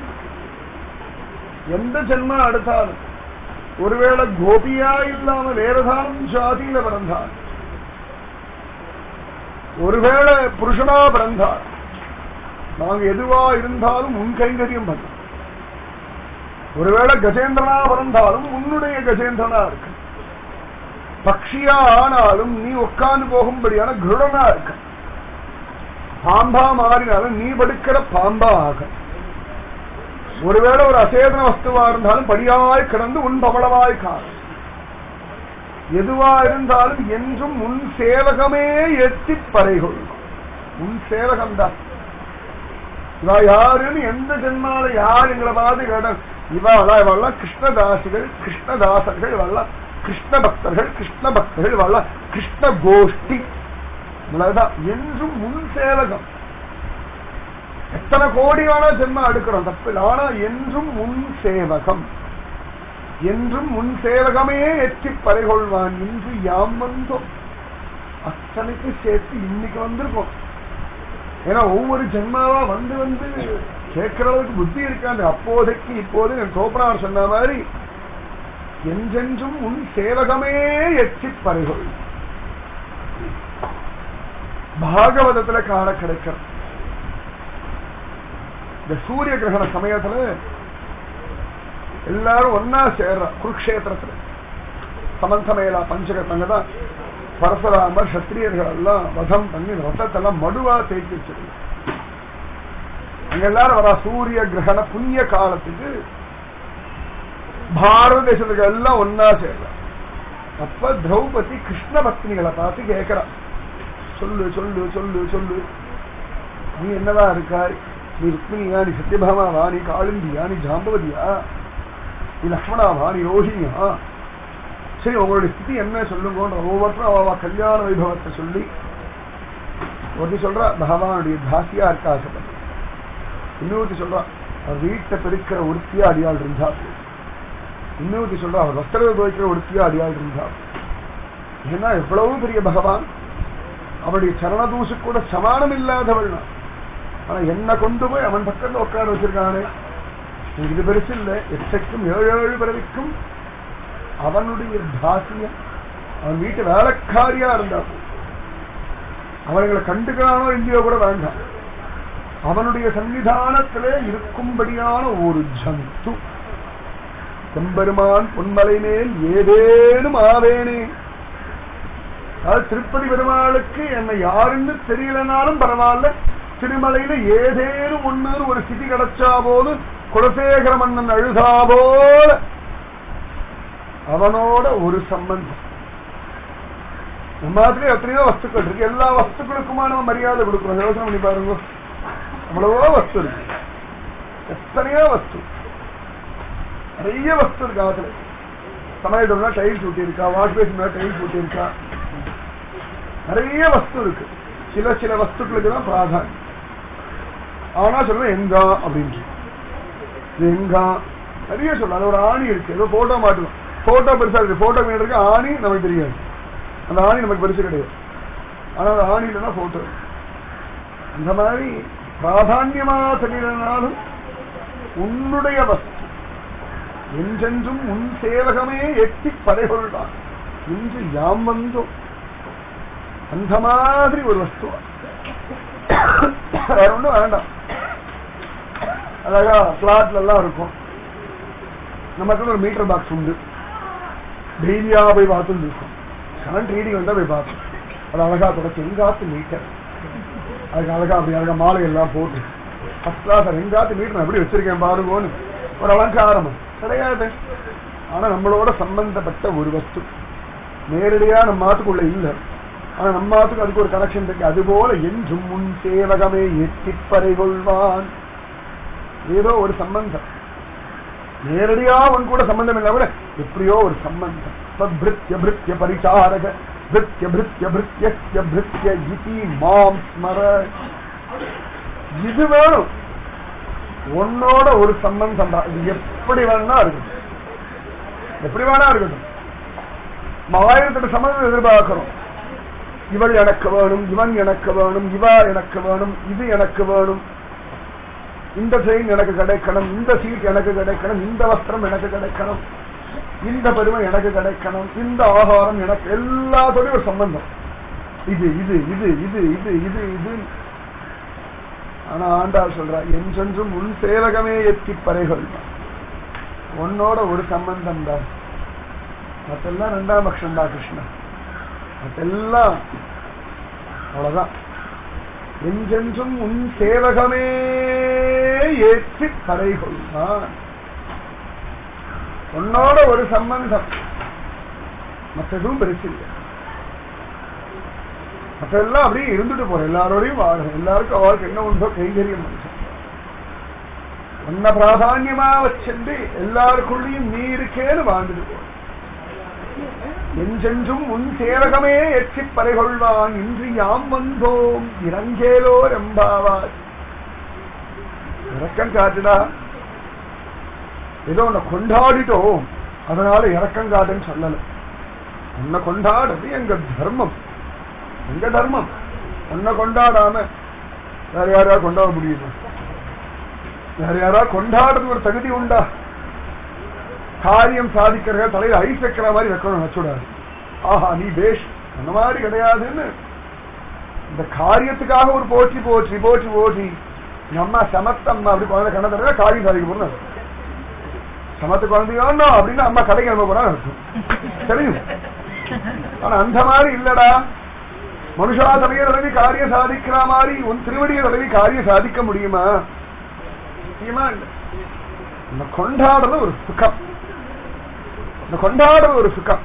எந்த ஜென்மம் அடுத்தாலும் ஒருவேளை கோபியா இல்லாம வேறதான் ஜாதியில பிறந்தார் ஒருவேளை புருஷனா பிறந்தார் நாங்க எதுவா இருந்தாலும் உன் கைங்கரியம் பண்ண ஒருவேளை கஜேந்திரனா பிறந்தாலும் உன்னுடைய கஜேந்திரனா இருக்கு பக்ஷியா ஆனாலும் நீ உட்கார்ந்து போகும்படியான கிருடனா இருக்க பாம்பா மாறினாலும் நீ படுக்கிற பாம்பா ஆக ஒருவேளை ஒரு அசேதன வஸ்துவா இருந்தாலும் படியாய் கிடந்து உன் பவளவாய் காணும் எதுவா இருந்தாலும் என்றும் உன் சேவகமே எத்தி பறைகொள் உன் சேவகம் தான் இவா யாருன்னு எந்த ஜென்மால யார் எங்களை பார்த்து கேட்ட இவாளா இவாள்லாம் கிருஷ்ணதாசிகள் கிருஷ்ணதாசர்கள் இவாள்லாம் கிருஷ்ண பக்தர்கள் கிருஷ்ண பக்தர்கள் இவாள்லாம் கிருஷ்ண கோஷ்டி இவ்வளவுதான் என்றும் முன் சேவகம் எத்தனை கோடி வேணா ஜென்மம் எடுக்கிறோம் தப்பு இல்லை. ஆனா என்றும் முன் சேவகம் என்றும் முன் சேவகமே எத்தி பறைகொள்வான் இன்று யாம் வந்தோம் அத்தனைக்கு சேர்த்து இன்னைக்கு வந்திருக்கோம் ஏன்னா ஒவ்வொரு ஜென்மாவா வந்து வந்து கேட்கிற அளவுக்கு புத்தி இருக்காது அப்போதைக்கு இப்போது என் தோப்பனார் சொன்ன மாதிரி என்றென்றும் உன் சேவகமே எச்சி பறைகொள் பாகவதத்துல காண கிடைக்கிறது இந்த சூரிய கிரகண சமயத்துல எல்லாரும் ஒன்னா சேர்ற குருக்ஷேத்திரத்துல சமந்தமேலா பஞ்சகத்தங்க தான் பரசுராமர் சத்திரியர்கள் எல்லாம் வதம் பண்ணி ரத்தத்தெல்லாம் மடுவா தேய்ச்சி வச்சிருந்தாங்க அங்க எல்லாரும் வரா சூரிய கிரகண புண்ணிய காலத்துக்கு பாரத தேசத்துக்கு எல்லாம் ஒன்னா சேர்ற அப்ப திரௌபதி கிருஷ்ண பக்தினிகளை பார்த்து கேட்கிறா சொல்லு சொல்லு சொல்லு சொல்லு நீ என்னவா இருக்காய் நீ ருக்மிணியா நீ சத்யபாமாவா நீ காளிந்தியா நீ ஜாம்பவதியா நீ லக்ஷ்மணாவா நீ ரோஹிணியா சரி உங்களுடைய ஸ்திதி என்ன சொல்லுங்கன்ற ஒவ்வொருத்தரும் அவ அவ கல்யாண வைபவத்தை சொல்லி ஒருத்தி சொல்றா பகவானுடைய தாசியா இருக்க ஆசைப்பட்டு இன்னொருத்தி சொல்றா அவர் வீட்டை பெருக்கிற ஒருத்தியா அடியாள் இருந்தா போதும். இன்னொருத்தி சொல்றா அவர் வஸ்திர துவைக்கிற ஒருத்தியா அடியாள் இருந்தா போதும். ஏன்னா எவ்வளவு பெரிய பகவான் அவருடைய சரணதூசு கூட சமானம் இல்லாதவள் நான். ஆனா என்ன கொண்டு போய் அவன் பக்கத்துல உட்கார வச்சிருக்கானே எனக்கு இது பெருசு இல்லை எச்சைக்கும் ஏழு ஏழு பிறவிக்கும் அவனுடைய தாசிய அவன் வீட்டு வேலைக்காரியா இருந்தா போதும். அவர்களை கண்டுக்கிறானோ இல்லையோ கூட வேண்டாம் அவனுடைய சன்னிதானத்திலே இருக்கும்படியான ஒரு ஜந்து செம்பெருமான் பொன்மலை மேல் ஏதேனும் ஆவேனே அதாவது திருப்பதி பெருமாளுக்கு என்னை யாருன்னு தெரியலனாலும் பரவாயில்ல திருமலையில ஏதேனும் ஒண்ணு ஒரு ஸ்திதி கிடைச்சா போது குலசேகர மன்னன் அழுதா போல அவனோட ஒரு சம்பந்தம் நம்ம மாதிரி எத்தனையோ வஸ்துக்கள் இருக்கு எல்லா வஸ்துக்களுக்குமா நம்ம மரியாதை கொடுக்கிறோம் யோசனை பண்ணி பாருங்க அவ்வளவோ வஸ்து இருக்கு எத்தனையோ வஸ்து நிறைய வஸ்து இருக்கு ஆத்துல சமையல்னா டைல்ஸ் ஊட்டி இருக்கா வாஷ் பேசினா டைல்ஸ் ஊட்டி இருக்கா நிறைய வஸ்து இருக்கு சில சில வஸ்துக்களுக்கு தான் பிராதானியம் ஆனா சொல்லுவேன் எங்கா அப்படின்னு இது எங்கா நிறைய சொல்லலாம் அது ஒரு ஆணி இருக்கு ஏதோ போட்டோ மாட்டணும் போட்டோ பெருசா இருக்கு போட்டோ மீன் இருக்கு ஆணி நமக்கு தெரியாது அந்த ஆணி நமக்கு பெருசு கிடையாது ஆனா அந்த ஆணி இல்லைன்னா போட்டோ அந்த மாதிரி பிராதான்யமா தெரியலனாலும் உன்னுடைய வஸ்து என்றென்றும் உன் சேவகமே எட்டி படைகொள்வான் இன்று யாம் வந்தோம் அந்த மாதிரி ஒரு வஸ்து வேற ஒண்ணும் வேண்டாம் அழகா பிளாட்ல எல்லாம் இருக்கும் நமக்கு ஒரு மீட்டர் பாக்ஸ் உண்டு டெய்லியா போய் பார்த்துட்டு இருக்கும் கரண்ட் ரீடிங் வந்தா போய் பார்த்தோம் அது அழகா தொடச்சு எங்காத்து மீட்டர் அதுக்கு அழகா அப்படி அழகா மாலை எல்லாம் போட்டு ஃபர்ஸ்ட் கிளாஸ் எங்காத்து மீட்டர் நான் எப்படி வச்சிருக்கேன் பாருங்கன்னு ஒரு அலங்காரம் கிடையாது ஆனா நம்மளோட சம்பந்தப்பட்ட ஒரு வஸ்து நேரடியா நம்ம மாத்துக்குள்ள இல்ல ஆனா நம்ம மாத்துக்கு அதுக்கு ஒரு கனெக்ஷன் இருக்கு அதுபோல என்றும் முன் சேவகமே எட்டிப்பறை கொள்வான் ஏதோ ஒரு சம்பந்தம் நேரடியா அவன் கூட சம்பந்தம் இல்ல கூட எப்படியோ ஒரு சம்பந்தம் சத்பிருத்ய பிருத்ய பரிசாரக பிருத்ய பிருத்ய பிருத்ய பிருத்ய இதி மாம் ஸ்மர இது வேணும் உன்னோட ஒரு சம்பந்தம் தான் இது எப்படி வேணா இருக்கட்டும் எப்படி வேணா இருக்கட்டும் நம்ம ஆயிரத்தெட்டு சம்பந்தம் எதிர்பார்க்கிறோம் இவள் எனக்கு வேணும் இவன் எனக்கு வேணும் இவா எனக்கு வேணும் இது எனக்கு வேணும் இந்த ட்ரெயின் எனக்கு கிடைக்கணும் இந்த சீட் எனக்கு கிடைக்கணும் இந்த வஸ்திரம் எனக்கு கிடைக்கணும் இந்த பெருமை எனக்கு கிடைக்கணும் இந்த ஆகாரம் எனக்கு எல்லாத்தோடையும் ஒரு சம்பந்தம் இது இது இது இது இது இது இது ஆனா ஆண்டாள் சொல்றா என்றென்றும் உன் சேவகமே எத்தி பறைகள் உன்னோட ஒரு சம்பந்தம் தான் மத்தெல்லாம் ரெண்டாம் பட்சம் தான் கிருஷ்ணன் மத்தெல்லாம் அவ்வளவுதான் என்றென்றும் உன் சேவகமே ஏற்றி பறை கொள்வான் உன்னோட ஒரு சம்பந்தம் மற்றதும் பெருசு இல்லை மற்றெல்லாம் அப்படியே இருந்துட்டு போறோம் எல்லாரோடையும் வாழணும் எல்லாருக்கும் அவருக்கு என்ன உண்டோ கைங்கரியம் மனுஷன் உன்ன பிராதான்யமா வச்சிருந்து எல்லாருக்குள்ளேயும் நீ இருக்கேன்னு வாழ்ந்துட்டு போ என்றென்றும் உன் சேவகமே எச்சி பறைகொள்வான் இன்று யாம் வந்தோம் இறங்கேலோ ரெம்பாவாய் இறக்கம் காட்டுடா ஏதோ உன்னை கொண்டாடிட்டோம் அதனால இறக்கம் காட்டுன்னு சொல்லல உன்னை கொண்டாடுறது எங்க தர்மம் எங்க தர்மம் உன்னை கொண்டாடாம வேற யாரா கொண்டாட முடியுமா வேற யாரா கொண்டாடுறது ஒரு தகுதி உண்டா காரியம் சாதிக்கிற தலையில ஐஸ் வைக்கிற மாதிரி வைக்கணும் வச்சுடாது ஆஹா நீ பேஷ் அந்த மாதிரி கிடையாதுன்னு இந்த காரியத்துக்காக ஒரு போற்றி போற்றி போற்றி போற்றி எங்க அம்மா சமத்தம்மா அப்படி குழந்தை கண்ண தர காரியம் சாதிக்க போறோம் சமத்து குழந்தையோன்னா அப்படின்னு அம்மா கடைக்கு அனுப்ப போறான்னு அர்த்தம். தெரியும் ஆனா அந்த மாதிரி இல்லடா மனுஷா தலைய தடவி காரியம் சாதிக்கிற மாதிரி உன் திருவடியை தடவி காரியம் சாதிக்க முடியுமா நிச்சயமா இல்லை இந்த கொண்டாடுறது ஒரு சுகம் இந்த கொண்டாடுறது ஒரு சுகம்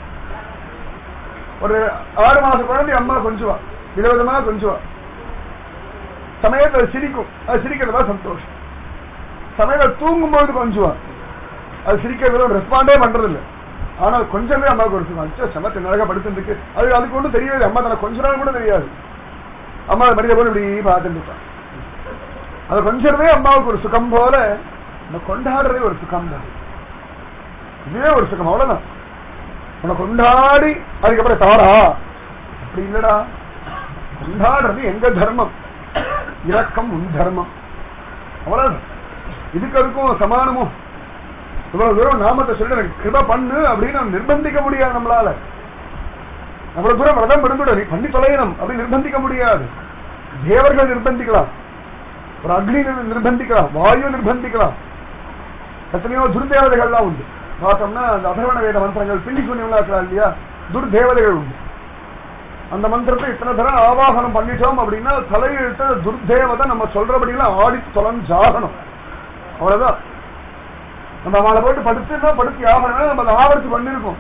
ஒரு ஆறு மாசம் குழந்தை அம்மா கொஞ்சுவா விதவிதமா கொஞ்சுவா சமயத்துல அது சிரிக்கும் அது சிரிக்கிறதுல சந்தோஷம் சமயத்துல தூங்கும்போது கொஞ்சுவான் அது சிரிக்கிறதுல ரெஸ்பாண்டே பண்றது இல்ல ஆனா கொஞ்சமே அம்மாவுக்கு ஒரு சுகம் அச்சோ சமத்து நரக படுத்துருக்கு அது அதுக்கு ஒன்றும் தெரியாது அம்மா தனக்கு கொஞ்ச நாள் கூட தெரியாது அம்மா அது மனித போல இப்படி பார்த்துட்டு இருப்பான் அது கொஞ்சமே அம்மாவுக்கு ஒரு சுகம் போல இந்த கொண்டாடுறதே ஒரு சுகம் தான் இதே ஒரு சுகம் அவ்வளவுதான் உன்னை கொண்டாடி அதுக்கப்புறம் தவறா அப்படி இல்லடா கொண்டாடுறது எங்க தர்மம் இரக்கம் உன் தர்மம் அவ்வளவுதான் இதுக்கு அதுக்கும் சமானமோ இவ்வளவு தூரம் நாமத்தை சொல்லி எனக்கு கிருப பண்ணு அப்படின்னு நிர்பந்திக்க முடியாது நம்மளால அவ்வளவு தூரம் விரதம் இருந்துட நீ பண்ணி தொலையணும் அப்படின்னு நிர்பந்திக்க முடியாது தேவர்கள் நிர்பந்திக்கலாம் ஒரு அக்னி நிர்பந்திக்கலாம் வாயு நிர்பந்திக்கலாம் எத்தனையோ துர்தேவதைகள்லாம் உண்டு பார்த்தோம்னா அந்த அதர்வண வேத மந்திரங்கள் பில்லி சூன்யம்லாம் இருக்கலாம் இல்லையா துர்தேவதைகள் உண்டு அந்த மந்திரத்தை இத்தனை தரம் ஆவாகனம் பண்ணிட்டோம் அப்படின்னா தலையெழுத்த துர்தேவதை நம்ம சொல்றபடியெல்லாம் ஆடி தொலைஞ்சாகணும் அவ்வளவுதான் நம்ம அவளை போட்டு படுத்துனா படுத்து ஆகணும் நம்ம அதை ஆவரிச்சு பண்ணிருக்கோம்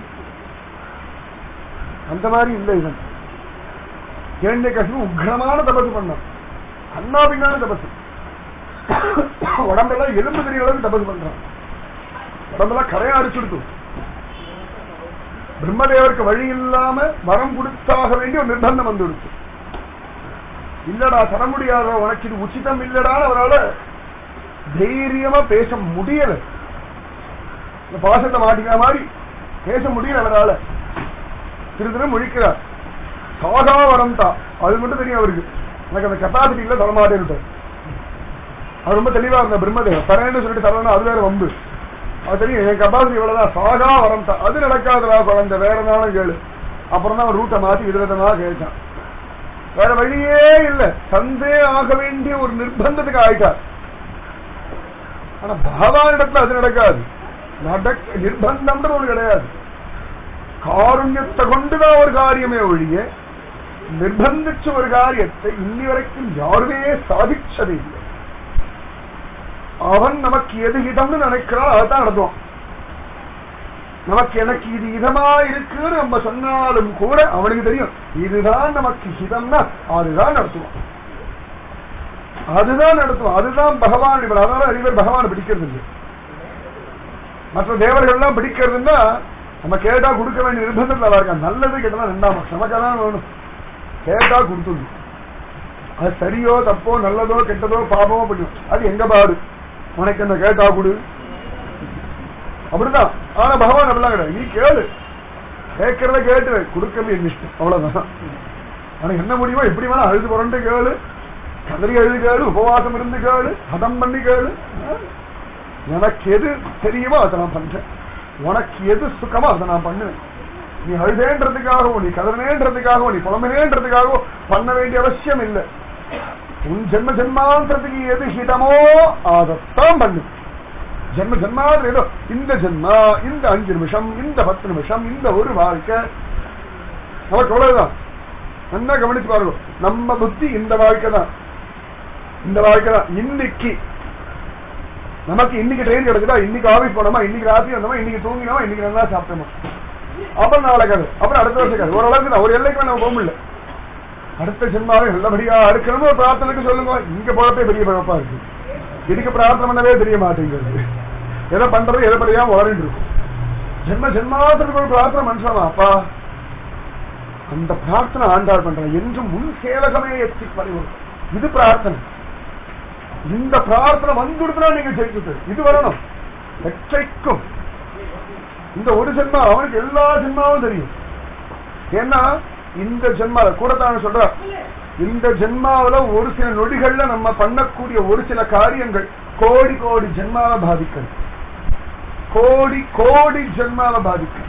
அந்த மாதிரி இல்லை இதன் இரண்ய கஷ்டம் உக்ரமான தபசு பண்ணான் அண்ணாபின்னான தபசு உடம்பெல்லாம் எலும்பு தெரிய அளவுக்கு தபசு பண்றான் உடம்பெல்லாம் கரையா அடிச்சுடுத்து பிரம்மதேவருக்கு வழி இல்லாம வரம் கொடுத்தாக வேண்டிய ஒரு நிர்பந்தம் வந்துடுச்சு இல்லடா தர முடியாத உனக்கு இது உச்சிதம் இல்லடான்னு அவரால தைரியமா பேச முடியல இந்த பாசத்தை மாட்டிக்கிற மாதிரி பேச முடியல அவரால திரு திரு முழிக்கிறார் சாகா வரம் தான் அது மட்டும் தெரியும் அவருக்கு எனக்கு அந்த கெப்பாசிட்டி இல்ல தரமாட்டேன் அது ரொம்ப தெளிவா இருந்த பிரம்மதேவன் தரேன்னு சொல்லிட்டு தரணும் அது வேற வம்பு அது தெரியும் என் கெப்பாசிட்டி இவ்வளவுதான் சாகா வரம் தான் அது நடக்காதடா குழந்தை வேற நாளும் கேளு அப்புறம் தான் ரூட்டை மாத்தி விதவிதமா கேட்டான் வேற வழியே இல்ல தந்தே ஆக வேண்டிய ஒரு நிர்பந்தத்துக்கு ஆயிட்டார் ஆனா பகவானிடத்துல அது நடக்காது நடக்க நிர்பந்தம்ன்ற ஒரு கிடையாது காருண்யத்தை கொண்டுதான் ஒரு காரியமே ஒழிய நிர்பந்திச்ச ஒரு காரியத்தை இன்னி வரைக்கும் யாருமே சாதிச்சது இல்லை அவன் நமக்கு எது இதம்னு நினைக்கிறான் அதான் நடத்துவான் நமக்கு எனக்கு இது இதமா இருக்குன்னு நம்ம சொன்னாலும் கூட அவனுக்கு தெரியும் இதுதான் நமக்கு ஹிதம்னா அதுதான் நடத்துவான் அதுதான் நடத்துவான் அதுதான் பகவான் இவர் அதனால அறிவர் பகவான் பிடிக்கிறது இல்லை மற்ற தேவர்கள்லாம் பிடிக்கிறதுன்னா நம்ம கேட்டா கொடுக்க வேண்டிய நிர்பந்தத்தில் இருக்கான் நல்லது கேட்டா ரெண்டாம் நமக்கு அதான் வேணும் கேட்டா கொடுத்துடணும் அது சரியோ தப்போ நல்லதோ கெட்டதோ பாபமோ பண்ணும் அது எங்க பாடு உனக்கு என்ன கேட்டா கொடு அப்படிதான் ஆனா பகவான் அப்படிலாம் கிடையாது நீ கேளு கேட்கறத கேட்டு கொடுக்கறது என் இஷ்டம் அவ்வளவுதான் ஆனா என்ன முடியுமோ எப்படி வேணா அழுது புரண்டு கேளு கதறி அழுது கேளு உபவாசம் இருந்து கேளு ஹதம் பண்ணி கேளு எனக்கு எது தெரியுமோ அதை நான் பண்றேன் உனக்கு எது சுகமோ அதை நான் பண்ணுவேன் நீ அழுதேன்றதுக்காகவோ நீ கதறனேன்றதுக்காகவோ நீ புலம்பினேன்றதுக்காகவோ பண்ண வேண்டிய அவசியம் இல்லை உன் ஜென்ம ஜென்மாந்திரத்துக்கு எது ஹிதமோ அதைத்தான் பண்ணு ஜென்ம ஜென்மாந்திரம் ஏதோ இந்த ஜென்மா இந்த அஞ்சு நிமிஷம் இந்த பத்து நிமிஷம் இந்த ஒரு வாழ்க்கை நமக்கு அவ்வளவுதான் நல்லா கவனிச்சு பாருங்க நம்ம புத்தி இந்த வாழ்க்கை தான் இந்த வாழ்க்கை தான் இன்னைக்கு நமக்கு இன்னைக்கு ட்ரெயின் கிடைக்குதா இன்னைக்கு ஆபீஸ் போனோமா இன்னைக்கு ராத்திரி வந்தோமா இன்னைக்கு தூங்கினோமா இன்னைக்கு நல்லா சாப்பிட்டோமா அப்புறம் நாளைக்கு அது அப்புறம் அடுத்த வருஷம் அது ஓரளவுக்கு தான் ஒரு எல்லைக்கு நம்ம போக முடியல அடுத்த ஜென்மாவை நல்லபடியா இருக்கணும் ஒரு பிரார்த்தனைக்கு சொல்லுங்க இங்க போறதே பெரிய பழப்பா இருக்கு இதுக்கு பிரார்த்தனை பண்ணவே தெரிய மாட்டேங்கிறது எதை பண்றது எதை படியாம வளர்ந்து இருக்கும் ஜென்ம ஜென்மாத்திரத்துக்கு ஒரு பிரார்த்தனை மனுஷனா அப்பா அந்த பிரார்த்தனை ஆண்டாள் பண்றேன் என்றும் முன் சேவகமே எத்தி பறிவரும் இது பிரார்த்தனை இந்த பிரார்த்தனை வந்துடுதுனா நீங்க ஜெயிச்சுட்டு இது வரணும் வெற்றைக்கும் இந்த ஒரு ஜென்மா அவனுக்கு எல்லா ஜென்மாவும் தெரியும் ஏன்னா இந்த ஜென்மால கூடத்தான் சொல்ற இந்த ஜென்மாவில ஒரு சில நொடிகள்ல நம்ம பண்ணக்கூடிய ஒரு சில காரியங்கள் கோடி கோடி ஜென்மாவை பாதிக்கும் கோடி கோடி ஜென்மாவை பாதிக்கும்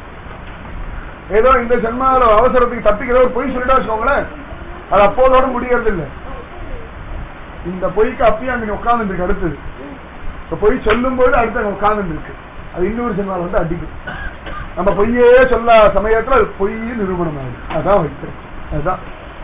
ஏதோ இந்த ஜென்மாவில அவசரத்துக்கு தப்பிக்கிறத ஒரு பொய் சொல்லிட்டா வச்சுக்கோங்களேன் அது அப்போதோட முடியறது இல்லை இந்த பொய்க்கு அப்பயே அங்க உட்கார்ந்து இருக்கு அடுத்தது இப்ப பொய் சொல்லும் போது அடுத்து அங்க உட்கார்ந்து இருக்கு அது இன்னொரு ஜென்மாவில் வந்து அடிக்கும் நம்ம பொய்யே சொல்ல சமயத்துல அது பொய் நிரூபணம் ஆகுது அதான் வைக்கிறோம் அதுதான்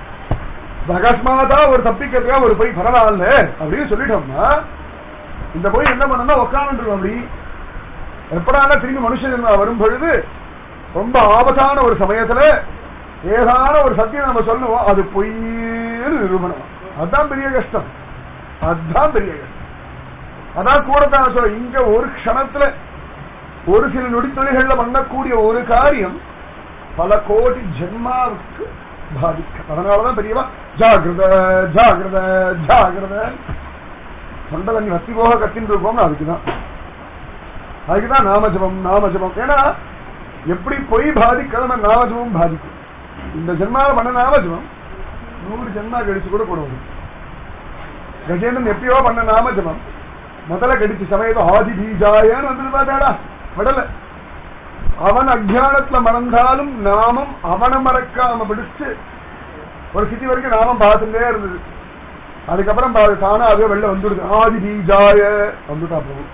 அகஸ்மாதா ஒரு தப்பிக்கிறதுக்காக ஒரு பொய் பரவாயில்ல அப்படின்னு சொல்லிட்டோம்னா இந்த பொய் என்ன பண்ணணும்னா உட்காந்துருக்கும் அப்படி எப்படான திரும்பி மனுஷ ஜென்மா வரும் பொழுது ரொம்ப ஆபத்தான ஒரு சமயத்துல ஏதான ஒரு சத்தியம் நம்ம சொல்லுவோம் அது பொய்னு நிரூபணம் அதான் பெரிய கஷ்டம் அதுதான் பெரிய கஷ்டம் அதான் கூட தான் சொல்ல இங்க ஒரு க்ஷணத்துல ஒரு சில நொடித்துளிகள்ல பண்ணக்கூடிய ஒரு காரியம் பல கோடி ஜென்மாவுக்கு பாதிக்கும் அதனாலதான் பெரியவா ஜாகிரத ஜாகிரத ஜாகிரத தொண்டை தண்ணி வத்தி போக கத்தின்னு இருக்கோம்னு அதுக்குதான் அதுக்குதான் நாமஜபம் நாமஜபம் ஏன்னா எப்படி பொய் பாதிக்காத நாமஜபம் பாதிக்கும் இந்த ஜென்மாவை பண்ண நாமஜபம் நூறு ஜென்மா கழிச்சு கூட கொடுவோம் கஜேந்திரன் எப்பயோ பண்ண நாமஜபம் முதல்ல கடிச்சு சமயத்து ஆதி பீஜாயன்னு வந்து பார்த்தாடா விடல அவன் அஜானத்துல மறந்தாலும் நாமம் அவனை மறக்காம பிடிச்சு ஒரு சிட்டி வரைக்கும் நாமம் பார்த்துட்டே இருந்தது அதுக்கப்புறம் பா- தானா அதுவே வெளில வந்துடுது ஆதி பீஜாய வந்துட்டா போகும்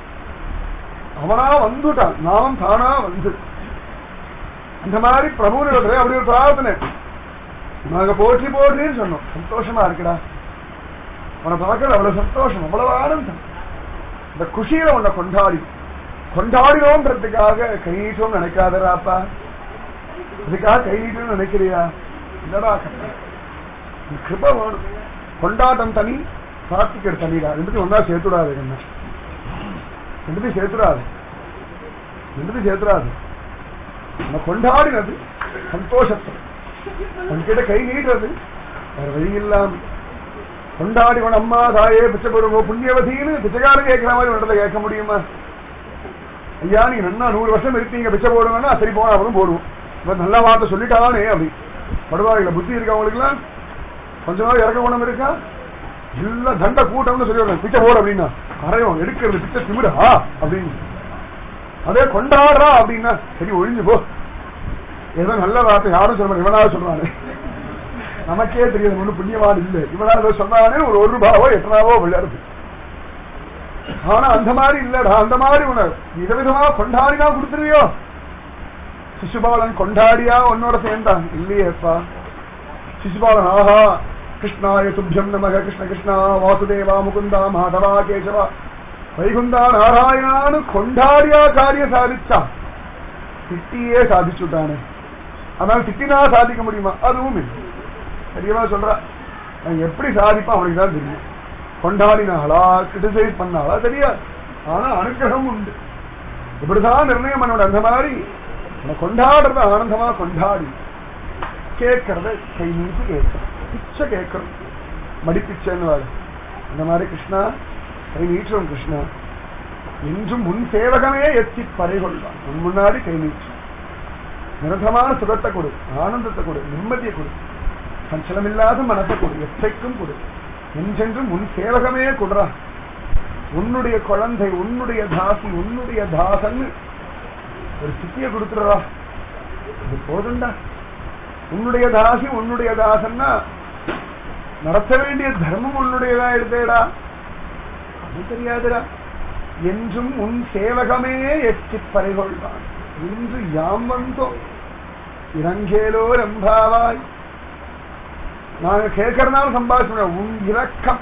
அவனா வந்துட்டான் நாமம் தானா வந்து அந்த மாதிரி பிரபுனிடத்துல அப்படி ஒரு பிரார்த்தனை நாங்க போற்றி போற்றின்னு சொன்னோம் சந்தோஷமா இருக்குடா உன்னை பார்க்கல அவ்வளவு சந்தோஷம் அவ்வளவு ஆனந்தம் இந்த குஷியில உன்னை கொண்டாடி கொண்டாடினோன்றதுக்காக கை நீட்டோம் நினைக்காதராப்பா இதுக்காக கை நீட்டணும் நினைக்கிறியா இல்லடா கண்ணா. நீ கிருப வேணும் கொண்டாட்டம் தனி பிரார்த்திக்கிற தனிடா ரெண்டுத்தையும் ஒன்னா சேர்த்துடாது என்ன ரெண்டுத்தையும் சேர்த்துடாது ரெண்டுத்தையும் சேர்த்துடாது நம்ம கொண்டாடினது சந்தோஷத்தை உன்கிட்ட கை நீட்டுறது வேற வழி இல்லாம கொண்டாடி உன் அம்மா தாயே பிச்சை போடுவோம் புண்ணியவதின்னு பிச்சைக்காரன் கேட்கிற மாதிரி உன்னதை கேட்க முடியுமா ஐயா நீங்க நன்னா நூறு வருஷம் இருக்கீங்க பிச்சை போடுங்கன்னா சரி போனா அவரும் போடுவோம் இவன் நல்ல வார்த்தை சொல்லிட்டானே அப்படி படுவாரில்ல புத்தி இருக்கா அவங்களுக்குலாம் கொஞ்ச நாள் இறக்க குணம் இருக்கா இல்ல தண்ட கூட்டம்னு சொல்லி வருவேன் பிச்சை போடு அப்படின்னா கரையும் எடுக்கிறது பிச்சை திமிடா அப்படின்னு அதே கொண்டாடுறா அப்படின்னா சரி ஒழிஞ்சு போ ஏதோ நல்ல வார்த்தை யாரும் சொல்ல இவனாவது சொல்றானே நமக்கே தெரியாது ஒண்ணு புண்ணியவான் இல்லை இவனாவது சொன்னானே ஒரு ஒரு ரூபாவோ எத்தனாவோ விளையாடுது ஆனா அந்த மாதிரி இல்லடா அந்த மாதிரி உணர் விதவிதமா கொண்டாடினா கொடுத்துருவியோ சிசுபாலன் கொண்டாடியா உன்னோட சேர்ந்தான் இல்லையேப்பா சிசுபாலன் ஆஹா கிருஷ்ணாய துப்ஜம் நமக கிருஷ்ண கிருஷ்ணா வாசுதேவா முகுந்தா மாதவா கேசவா வைகுந்தா நாராயணான்னு கொண்டாடியா காரிய சாதிச்சா திட்டியே சாதிச்சுட்டானே அதனால திட்டினா சாதிக்க முடியுமா அதுவும் இல்லை தெரியவா சொல்றா அவன் எப்படி சாதிப்பான் அவனுக்கு தான் தெரியும் கொண்டாடினாளா கிரிட்டிசைஸ் பண்ணாளா தெரியாது ஆனா அனுகிரகம் உண்டு இப்படிதான் நிர்ணயம் பண்ணோட அந்த மாதிரி உன்னை கொண்டாடுறத ஆனந்தமா கொண்டாடி கேட்கறத கை நீட்டி கேட்கணும் பிச்சை கேட்கணும் மடிப்பிச்சைன்னு வாழ இந்த மாதிரி கிருஷ்ணா கை நீட்டுறோம் கிருஷ்ணா என்றும் முன் சேவகமே எத்தி பறைகொள்வான் உன் முன்னாடி கை நீட்டு நிரந்தரமான சுகத்தை கொடு ஆனந்தத்தை கொடு நிம்மதியை கொடு சஞ்சலமில்லாத மனசை கொடு எத்தைக்கும் கொடு என்றென்றும் உன் சேவகமே கொடுறா உன்னுடைய குழந்தை உன்னுடைய தாசி உன்னுடைய தாசன் ஒரு சித்திய கொடுத்துடுறா இது போதுண்டா உன்னுடைய தாசி உன்னுடைய தாசன்னா நடத்த வேண்டிய தர்மம் உன்னுடையதா இருந்தேடா அது தெரியாதுடா என்றும் உன் சேவகமே எச்சி பறைகொள்வான் இன்று யாம் வந்தோம் இறங்கேலோ ரம்பாவாய் நாங்க கேட்கறதுனால சம்பாதிச்சு உன் இரக்கம்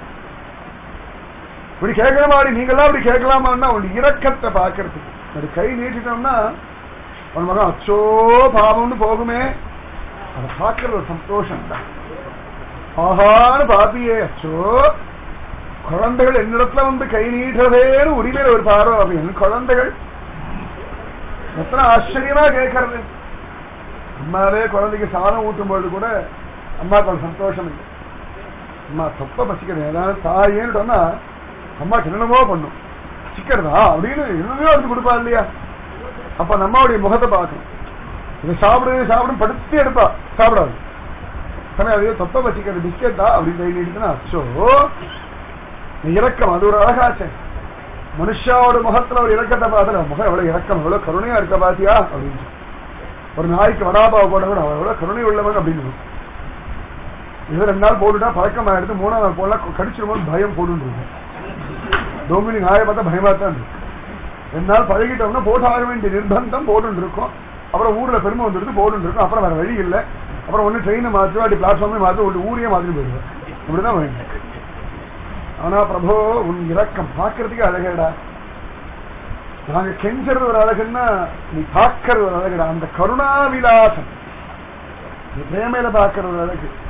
இப்படி கேட்கிற மாதிரி நீங்களாம் அப்படி கேட்கலாமான்னா உன் இரக்கத்தை பார்க்கறதுக்கு அப்படி கை நீட்டிட்டோம்னா உன் மகன் அச்சோ பாவம்னு போகுமே அதை பார்க்கறது ஒரு சந்தோஷம் தான் ஆஹான்னு பாப்பியே அச்சோ குழந்தைகள் என்னிடத்துல வந்து கை நீட்டுறதேன்னு உரிமையில ஒரு பார்வை அப்ப என் குழந்தைகள் எத்தனை ஆச்சரியமா கேட்கறது அம்மாவே குழந்தைக்கு சாதம் ஊட்டும் பொழுது கூட அம்மாவுக்கு ஒரு சந்தோஷம் இல்லை அம்மா தொப்ப பசிக்கிறது ஏதாவது தாயேன்னு சொன்னா அம்மா என்னென்னமோ பண்ணும் பசிக்கிறதா அப்படின்னு என்னமோ எடுத்து கொடுப்பா இல்லையா அப்ப அந்த அம்மாவுடைய முகத்தை பார்க்கணும் இதை சாப்பிடு சாப்பிடும் படுத்தி எடுப்பா சாப்பிடாது சமயம் அதையோ தொப்ப பசிக்கிறது பிஸ்கெட்டா அப்படின்னு கை நீட்டுனா அச்சோ நீ இறக்கம் அது ஒரு அழகாச்சே மனுஷாவோட முகத்துல ஒரு இறக்கத்தை பார்த்துல முகம் எவ்வளவு இறக்கம் எவ்வளவு கருணையா இருக்க பாத்தியா அப்படின்னு ஒரு நாய்க்கு வடாபாவை போட கூட அவன் எவ்வளவு கருணை உள்ளவன் அப்படின்னு இது ரெண்டு நாள் போட்டுட்டா பழக்கம் ஆயிடுது மூணாவது நாள் போடலாம் கடிச்சிருமோன்னு பயம் போட்டுருக்கும் டோமினி நாயை பார்த்தா பயமா தான் இருக்கு ரெண்டு நாள் பழகிட்டோம்னா போட்டு ஆக வேண்டிய நிர்பந்தம் போட்டு இருக்கோம் அப்புறம் ஊர்ல பெருமை வந்துடுது போட்டு இருக்கோம் அப்புறம் வேற வழி இல்லை அப்புறம் ஒண்ணு ட்ரெயினை மாற்றி அப்படி பிளாட்ஃபார்மே மாற்றி ஒரு ஊரையே மாற்றி போயிடுவேன் இப்படிதான் வேணும் ஆனா பிரபோ உன் இறக்கம் பார்க்கறதுக்கு அழகேடா நாங்க கெஞ்சறது ஒரு அழகுன்னா நீ பார்க்கறது ஒரு அழகுடா அந்த கருணா விலாசம் நீ பிரேமையில பார்க்கற ஒரு அழகு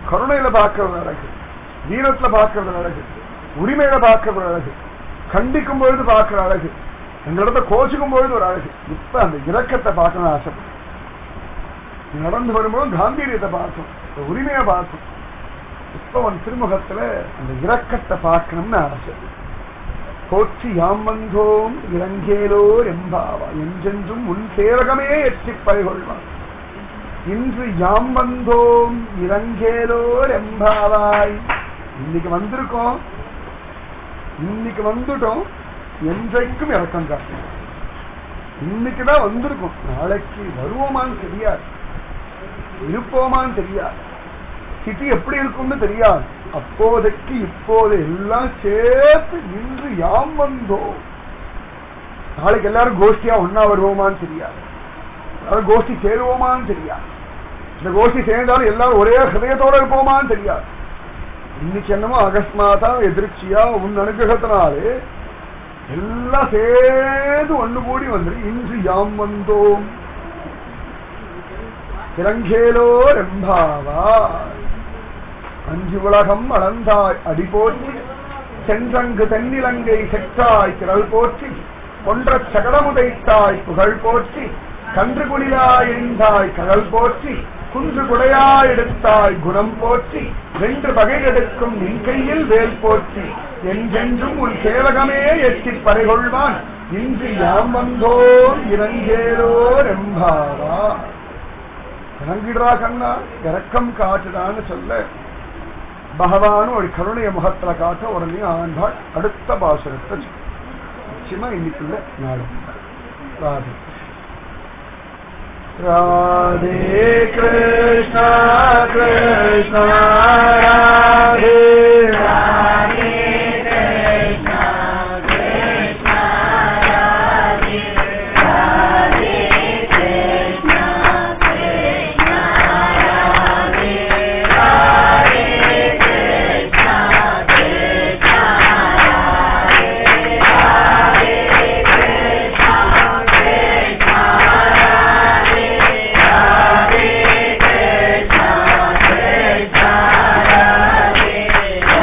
கருணையில பார்க்கறது அழகு வீரத்துல பார்க்கறது அழகு உரிமையில பார்க்கறது அழகு கண்டிக்கும் பொழுது பார்க்கிற அழகு எங்களிடத்த கோச்சுக்கும் பொழுது ஒரு அழகு இப்ப அந்த இரக்கத்தை பார்க்கணும் ஆசைப்படும் நடந்து வரும்போது காம்பீரியத்தை பார்த்தோம் இந்த உரிமையை பார்த்தோம் இப்ப உன் திருமுகத்துல அந்த இரக்கத்தை பார்க்கணும்னு ஆசை போற்றி யாம் வந்தோம் இறங்கேலோர் எம்பாவா என்றென்றும் உன் சேவகமே எட்டி பறிகொள்வான் இன்று யாம் வந்தோம் இறங்கேலோர் எம்பாவாய் இன்னைக்கு வந்திருக்கோம் இன்னைக்கு வந்துட்டோம் என்றைக்கும் இறக்கம் காட்டும் இன்னைக்குதான் வந்திருக்கோம் நாளைக்கு வருவோமான்னு தெரியாது இருப்போமான்னு தெரியாது சிட்டி எப்படி இருக்கும்னு தெரியாது அப்போதைக்கு இப்போது எல்லாம் சேர்த்து இன்று யாம் வந்தோம் நாளைக்கு எல்லாரும் கோஷ்டியா ஒன்னா வருவோமான்னு தெரியாது எல்லாரும் கோஷ்டி சேருவோமான்னு தெரியாது இந்த கோஷ்டி சேர்ந்தாலும் எல்லாரும் ஒரே ஹதயத்தோட இருப்போமான்னு தெரியாது இன்னைக்கு என்னமோ அகஸ்மாதா எதிர்ச்சியா உன் அனுகிரகத்தினாலே எல்லாம் சேர்ந்து ஒண்ணு கூடி வந்துரு இன்று யாம் வந்தோம் இறங்கேலோ ரெம்பாவா அஞ்சு உலகம் அளந்தாய் அடி போற்றி சென்றங்கு தென்னிலங்கை செற்றாய் திரள் போற்றி ஒன்ற சகடமுதைத்தாய் புகழ் போற்றி கன்று குளிராய் எழுந்தாய் கடல் போற்றி குன்று குடையாய் எடுத்தாய் குணம் போற்றி வென்று பகை எடுக்கும் நின் கையில் வேல் போற்றி என்றென்றும் உன் சேவகமே எட்டி பறைகொள்வான் இன்று யாம் வந்தோம் இறங்கேரோர் எம்பாவா இறங்கிடுறா கண்ணா இறக்கம் காட்டுடான்னு சொல்ல பகவான் ஒரு கருணைய முகத்துல காட்ட உடனே ஆண்டாள் அடுத்த பாசுரத்தை நிச்சயமா இன்னைக்குள்ள நாளும் ராதே ராதே கிருஷ்ணா கிருஷ்ணா ராதே ராதே கிருஷ்ணா கிருஷ்ணா ராதே ராதே கிருஷ்ணா கிருஷ்ணா ராதே ராதே கிருஷ்ணா கிருஷ்ணா ராதே ராதே கிருஷ்ணா கிருஷ்ணா ராதே ராதே கிருஷ்ணா கிருஷ்ணா ராதே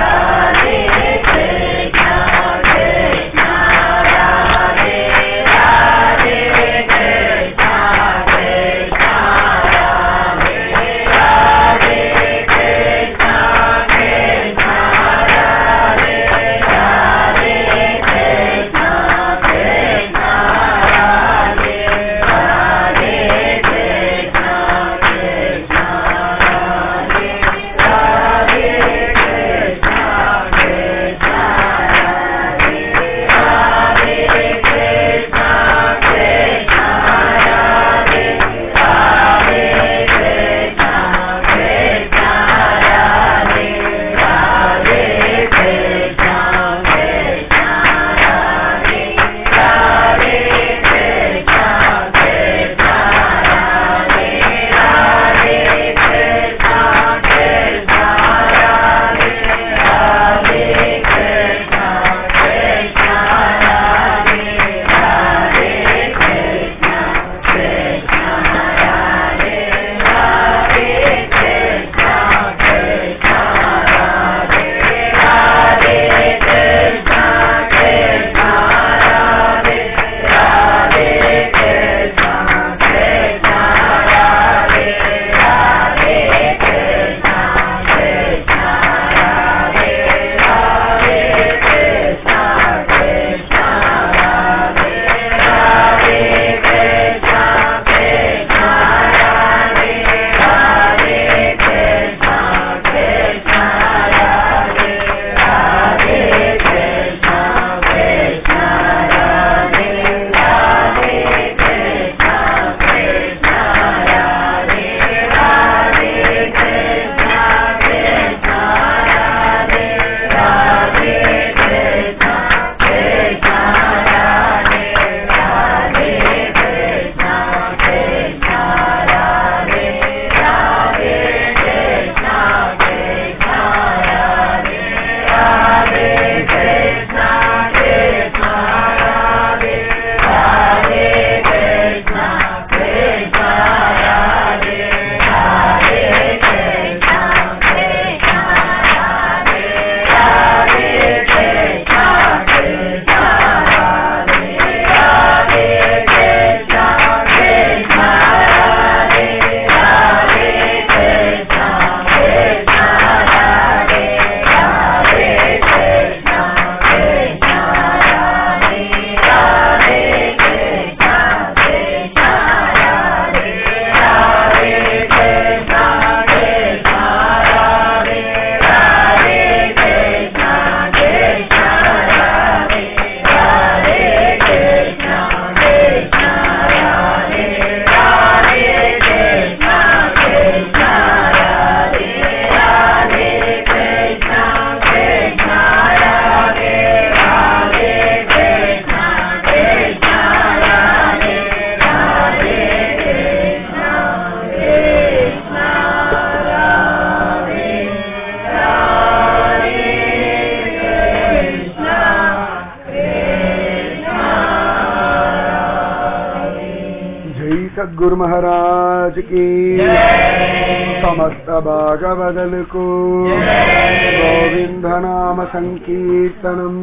सदगुरु महाराज की समस्त भागवदल को गोविंद नाम संकीर्तनम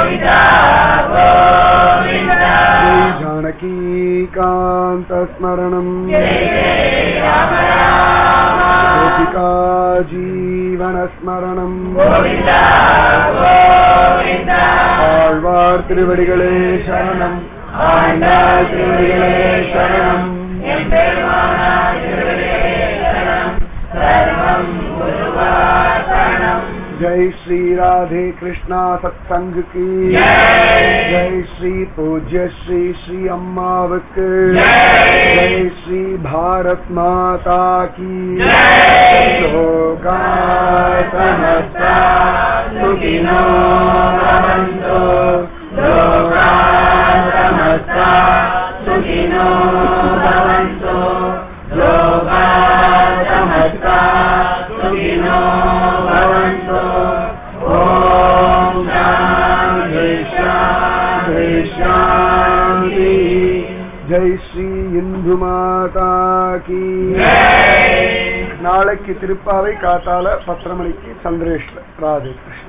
जय जानकी कांत स्मरणम गोपिका जीवन स्मरणम ஆழ்வார் திருவடிகளே சரணம் ஆண்டாள் திருவடிகளே சரணம் जय श्री राधे कृष्णा सत्संग की जय श्री पूज्य श्री श्री अम्मावक जय श्री भारत माता की लोका समस्ता सुखिनो भवन्तु लोका समस्ता सुखिनो भवन्तु लोका समस्ता सुखिनो भवन्तु ॐ शान्ति शान्ति शान्ति ஜெய் ஸ்ரீ இந்து மாதா கி நாளைக்கு திருப்பாவை காத்தால பத்தரை மணிக்கு சந்திரேஷ்ல ராதே கிருஷ்ணா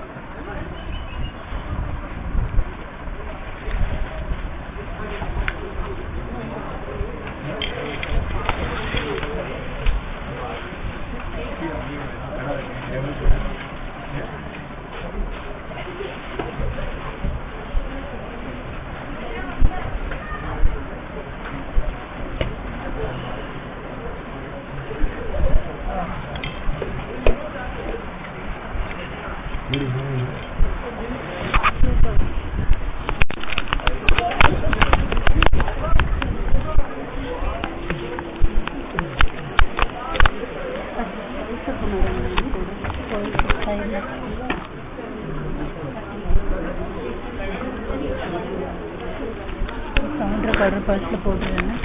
சவுண்ட் ரெக்கார்டர் பர்ஸ்ல போட்டுருங்க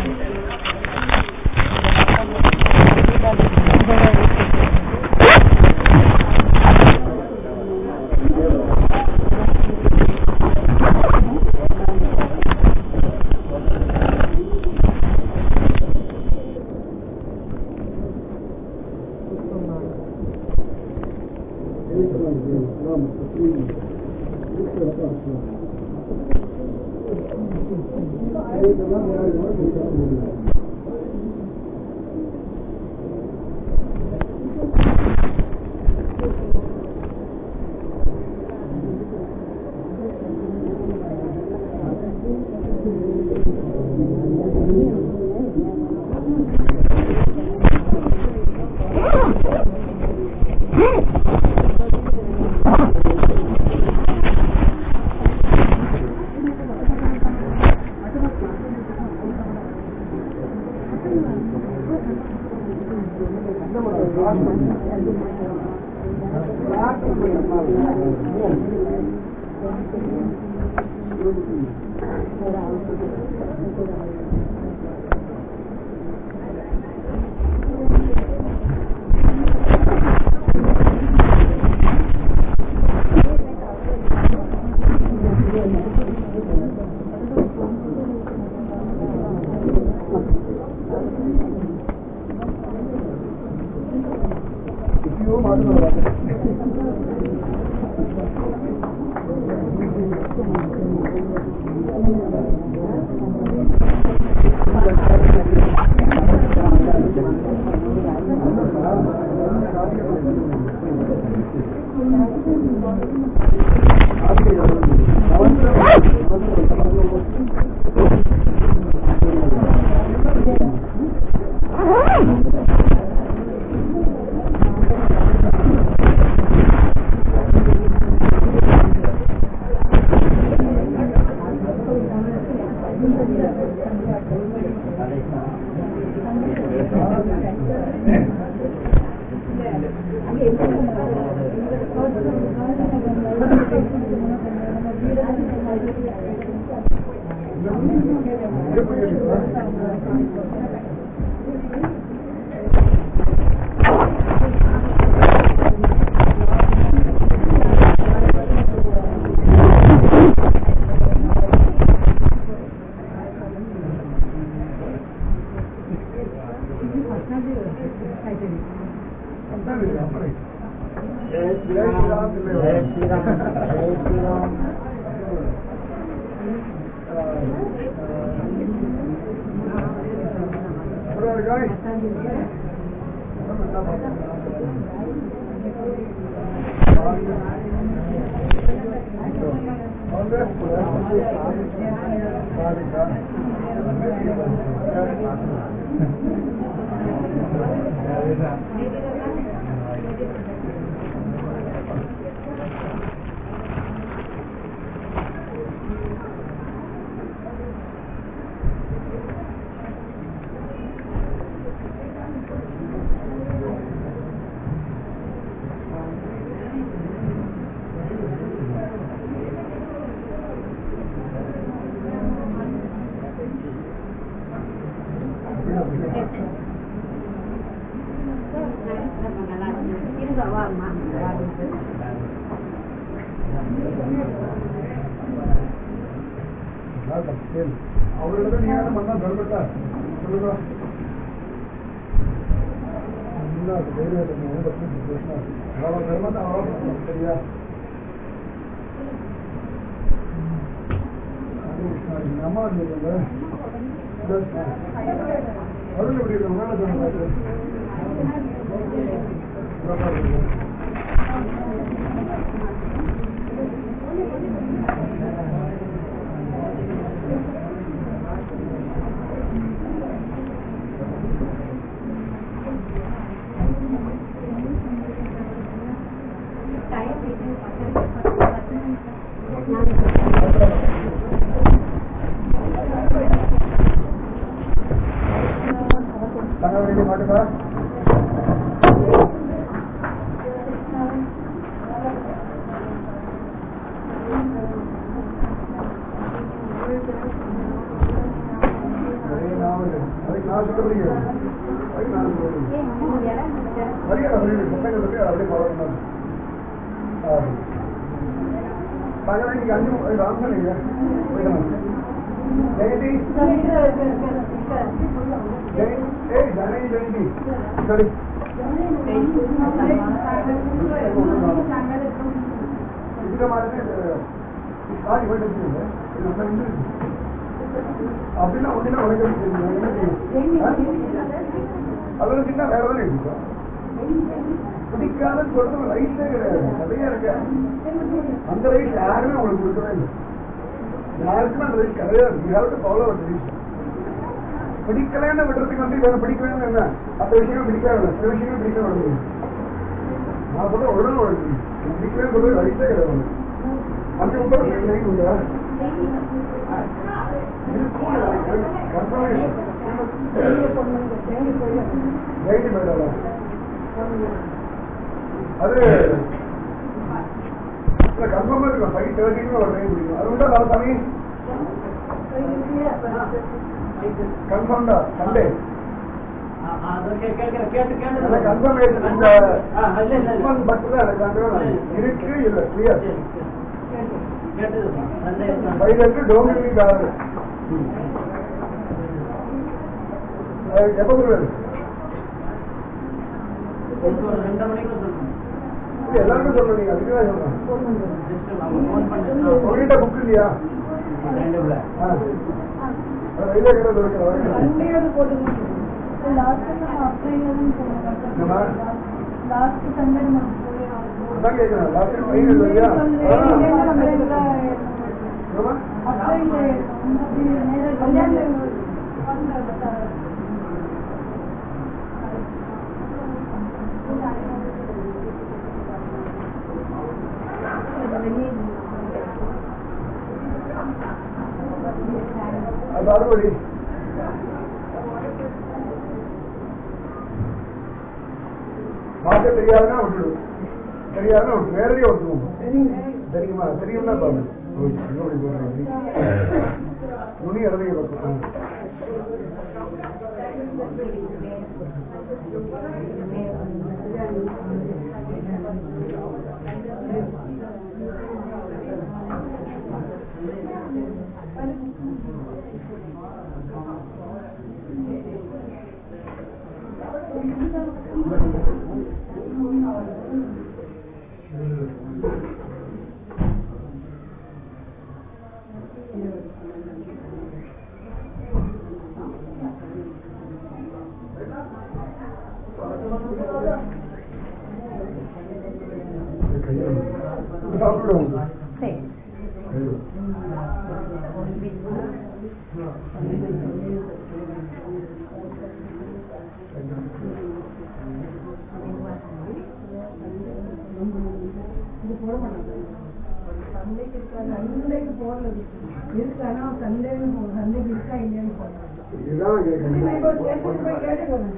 அதான் இது, அப்படி. ஜெய் ஸ்ரீராம் ஜெய் ஸ்ரீராம் ஜெய் ஸ்ரீராம் அப்புறம் ஒரு காய். என்ன பண்ணுறது? வாங்க. வாங்க. அவர்கிட்ட நீ என்ன பண்ணா தர்மத்தா சொல்லுங்க என்ன அது தைரியம் இல்லை, நீ எதை பத்தி பேசினா அவன் தர்மத்தை அவன் பண்ணணும், சரியா எங்க அம்மா இருந்தீங்க அருள் எப்படி இருக்க மேல சொன்னாங்க தங்க வேண்டிய மாட்டுக்கா நிறைய நாவல் அதுக்கு நான் சொல்றீங்க அதுக்கு நான் சொல்றேன் மரியாதை சொல்லி பசங்களுக்கு அப்படியே ஃபாலோ பண்ணாங்க தங்க இன்னைக்கு அஞ்சு மணி ராம் சொன்னீங்க போயிடலாம் ஜெயந்தி ஜெய் ஏய் தனி ஜெயந்தி சரி இதுக்கு மாதிரி காடி போயிட்டு வச்சுக்கோங்க. இது நம்ம வந்து அப்படின்னா ஒண்ணுமே உனக்கு தெரியும் என்ன செய்யும் அதோட சின்ன வேற தானே இருக்கும் பிடிக்காதுன்னு சொல்றது ரைட்டே கிடையாது நிறைய இருக்கு அந்த ரைட் யாருமே உங்களுக்கு கொடுக்கவே இல்லை யாருக்குமே அந்த ரைட் கிடையாது யாருக்கு ஃபாலோ ட்ரெடிஷன் பிடிக்கலன்னு விடுறதுக்கு வந்து இவனை பிடிக்கலன்னு என்ன அந்த விஷயம் பிடிக்காது சில விஷயமே பிடிக்க விடுறது நான் சொல்ற உடனே உடனே பிடிக்கலன்னு சொல்றது ரைட்டே கிடையாது அஞ்சு முப்பது ரைட் உண்டா அது கன்ஃபார்மா இருக்கும் ஃபைவ் தேர்ட்டின்னு ஒரு டைம் பிடிக்கும் அது விட்டா நான் தனி கன்ஃபார்ம் தான் சண்டே எனக்கு கன்ஃபர்மேஷன் இந்த பட்டு தான் எனக்கு கன்ஃபார்ம் இருக்கு இல்ல கிளியர் ஃபைவ் இருக்கு டோமினி கார் எப்போ சொல்லுவாரு எல்லாருமே சொல்லணும் நீங்க அதுக்கு தான் சொல்றேன் உங்ககிட்ட புக் இல்லையா ஆ. அது ரயில்வே கடை இருக்கிற என்னம்மா? அதான் கேட்கிறேன் லாஸ்ட் டைம் ஃபைவ் இல்லையா என்னம்மா? அது அறுவடி பார்க்க தெரியாதுன்னா விட்டுடு தெரியாதுன்னா விட்டு நேரடியாக விட்டுருவோம் தெரியுமா தெரியும்னா பாருங்க ஓ, இன்னொரு போடுறேன். துணி இடத்துக்கு பார்க்கணும் சாப்பிடுவோம் சரி சந்தைக்கு போடல இருக்கானா சந்தைன்னு போ- சந்தைக்கு இருக்கா இல்லையான்னு போடலாம் இதுதான் கேட்கணும் இப்போ ஸ்டேஷனுக்கு போய் கேட்டுக்கோங்க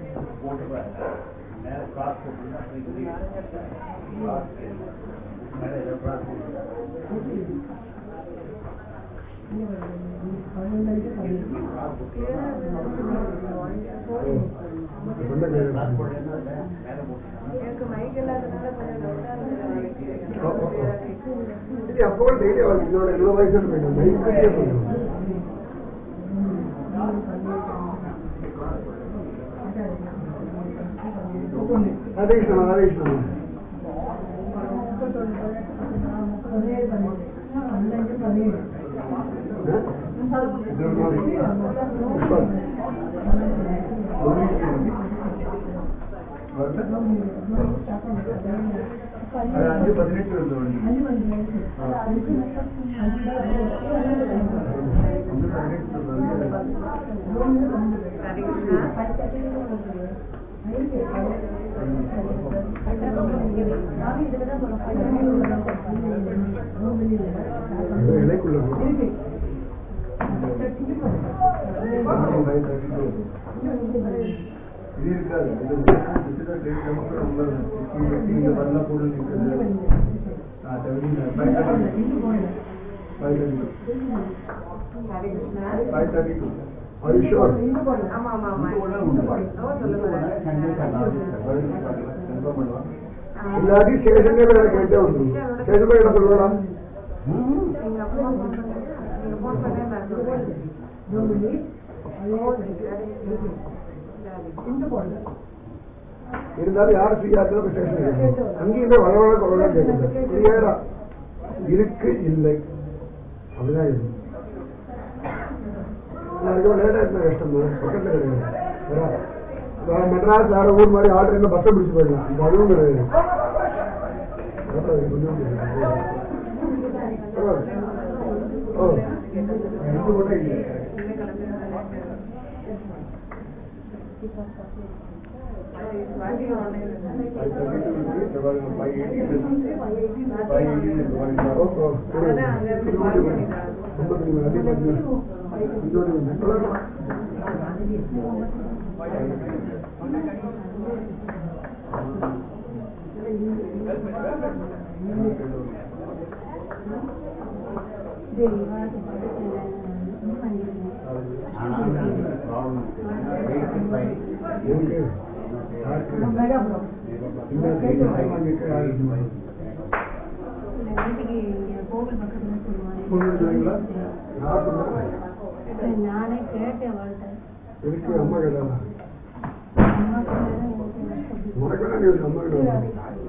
எனக்கு மைக் இல்லாதனால இது அப்போ டெய்லி அவருக்கு இதோட இவ்வளவு வயசு போயிடும் மைக்கே போயிடும் அதே இஷ்டம் அதே இஷ்டம் பதினேழு பதினேழு பன்னெண்டு பதினேழு அஞ்சு பதினெட்டு வந்து அஞ்சு பதினேழு இலைக்குள்ள இது இருக்காது இது நீங்க வரல பொருள் இருக்குது five thirty two Are you sure? ஆமா ஆமா ஆமா இல்லாட்டி ஸ்டேஷன்ல வேலை கேட்டே வந்துடும் ஸ்டேஷன் போய் என்ன சொல்லுவாரா எங்க அப்பா phone பண்ணாரு. நீங்க phone பண்ணே நான் சொல்றேன். இந்த போடல இருந்தாலும் யாரும் ஃப்ரீயா இருந்தாலும் ஸ்டேஷன் அங்கேயும் போய் வளவள கொள்ளலாம் கேட்குது ஃப்ரீயாடா இருக்கு இல்லை அப்படிதான் இருக்கு நாளைக்கு லேட்டாக இருந்தா கஷ்டம் தான் பக்கத்தில் கிடையாது வேற- வேற மெட்ராஸ் வேற ஊர் மாதிரி ஆர்டர் இருந்தால் பஸ்ஸை பிடிச்சி போயிடலாம் இந்த அதுவும் கிடையாது பரவாயில்ல, கொஞ்சம் பரவாயில்ல. ஓ எனக்கு கூட இல்லை வீட்டுக்கு கோவில் பக்கத்துல சொல்லுவாங்க நானே கேட்டேன் அவள்கிட்ட எனக்கு அம்மா கேட்டாங்க அம்மா சொன்னது எனக்கு உனக்கு என்ன நீ அம்மா கேட்டாங்க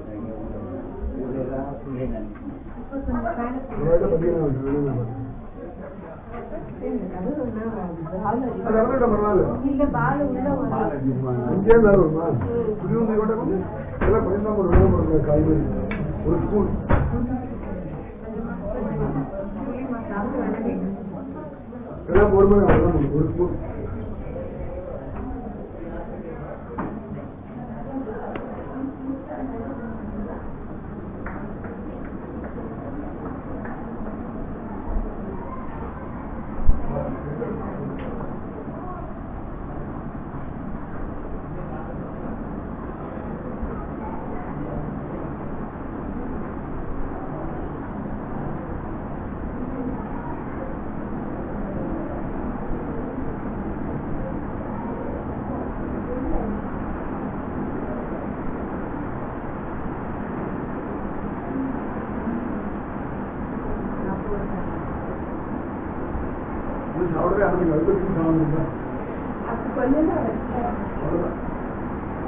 இப்போ கொஞ்சம் பயணம் அவர்கிட்ட பார்த்தீங்கன்னா அது அவர்கிட்ட பரவாயில்ல இல்ல பாலு உள்ள வரும் அஞ்சே நாள் வருமா புளியுந்தை கூட எல்லாம் பயந்தா ஒரு வேலை போடுங்க காய்கறி ஒரு ஸ்பூன் எல்லாம் போடும்போது அதெல்லாம் ஒரு ஸ்பூன் சாப்பிடவே ஆரம்பிங்க அதுக்கு சாப்பிடுங்க அது கொஞ்சம் தான் வச்சேன். அவ்வளவுதான்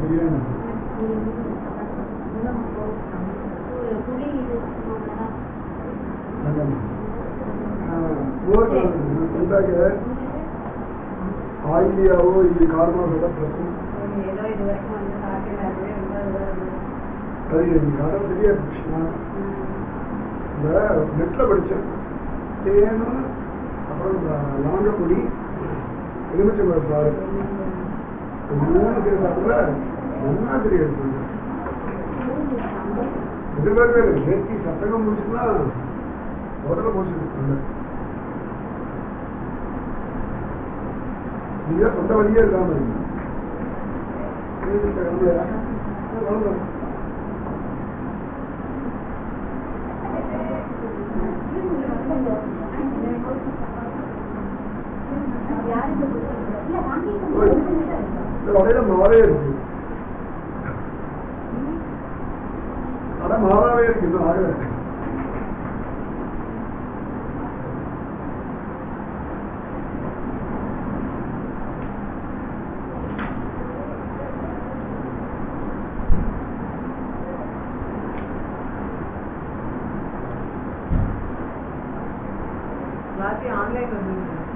பிரியாணி புளி இது அதான். ஆஹ், போர்டு வந்தாக்க ஆயிலியாவோ இது காரணமாக பிரச்சனை ஏதோ இது வரைக்கும் வந்து சாப்பிட்டு அதுவே ரொம்ப அது எனக்கு கதை பெரிய விஷயம் இந்த நெட்ல படிச்சேன் தேனு அப்புறம் இந்த லாங்கப்பொடி எலுமிச்சம்பழம் பாரு இது மூணு சேர்ந்தா கூட நல்லா தெரியாது எதிர்பார்க்கவே இல்லை நேர்த்தி சத்தகம் முடிச்சுன்னா உடல முடிச்சிருக்கு நீங்க சொந்த வழியே இல்லாம இருக்கு. இது இந்த கிழமையா? ஆ, கிளம்புங்க. இந்த வகையில மாவே இருக்கு ஆனா மாவாவே இருக்கு இன்னும் ஆகல ஆன்லைன் வந்து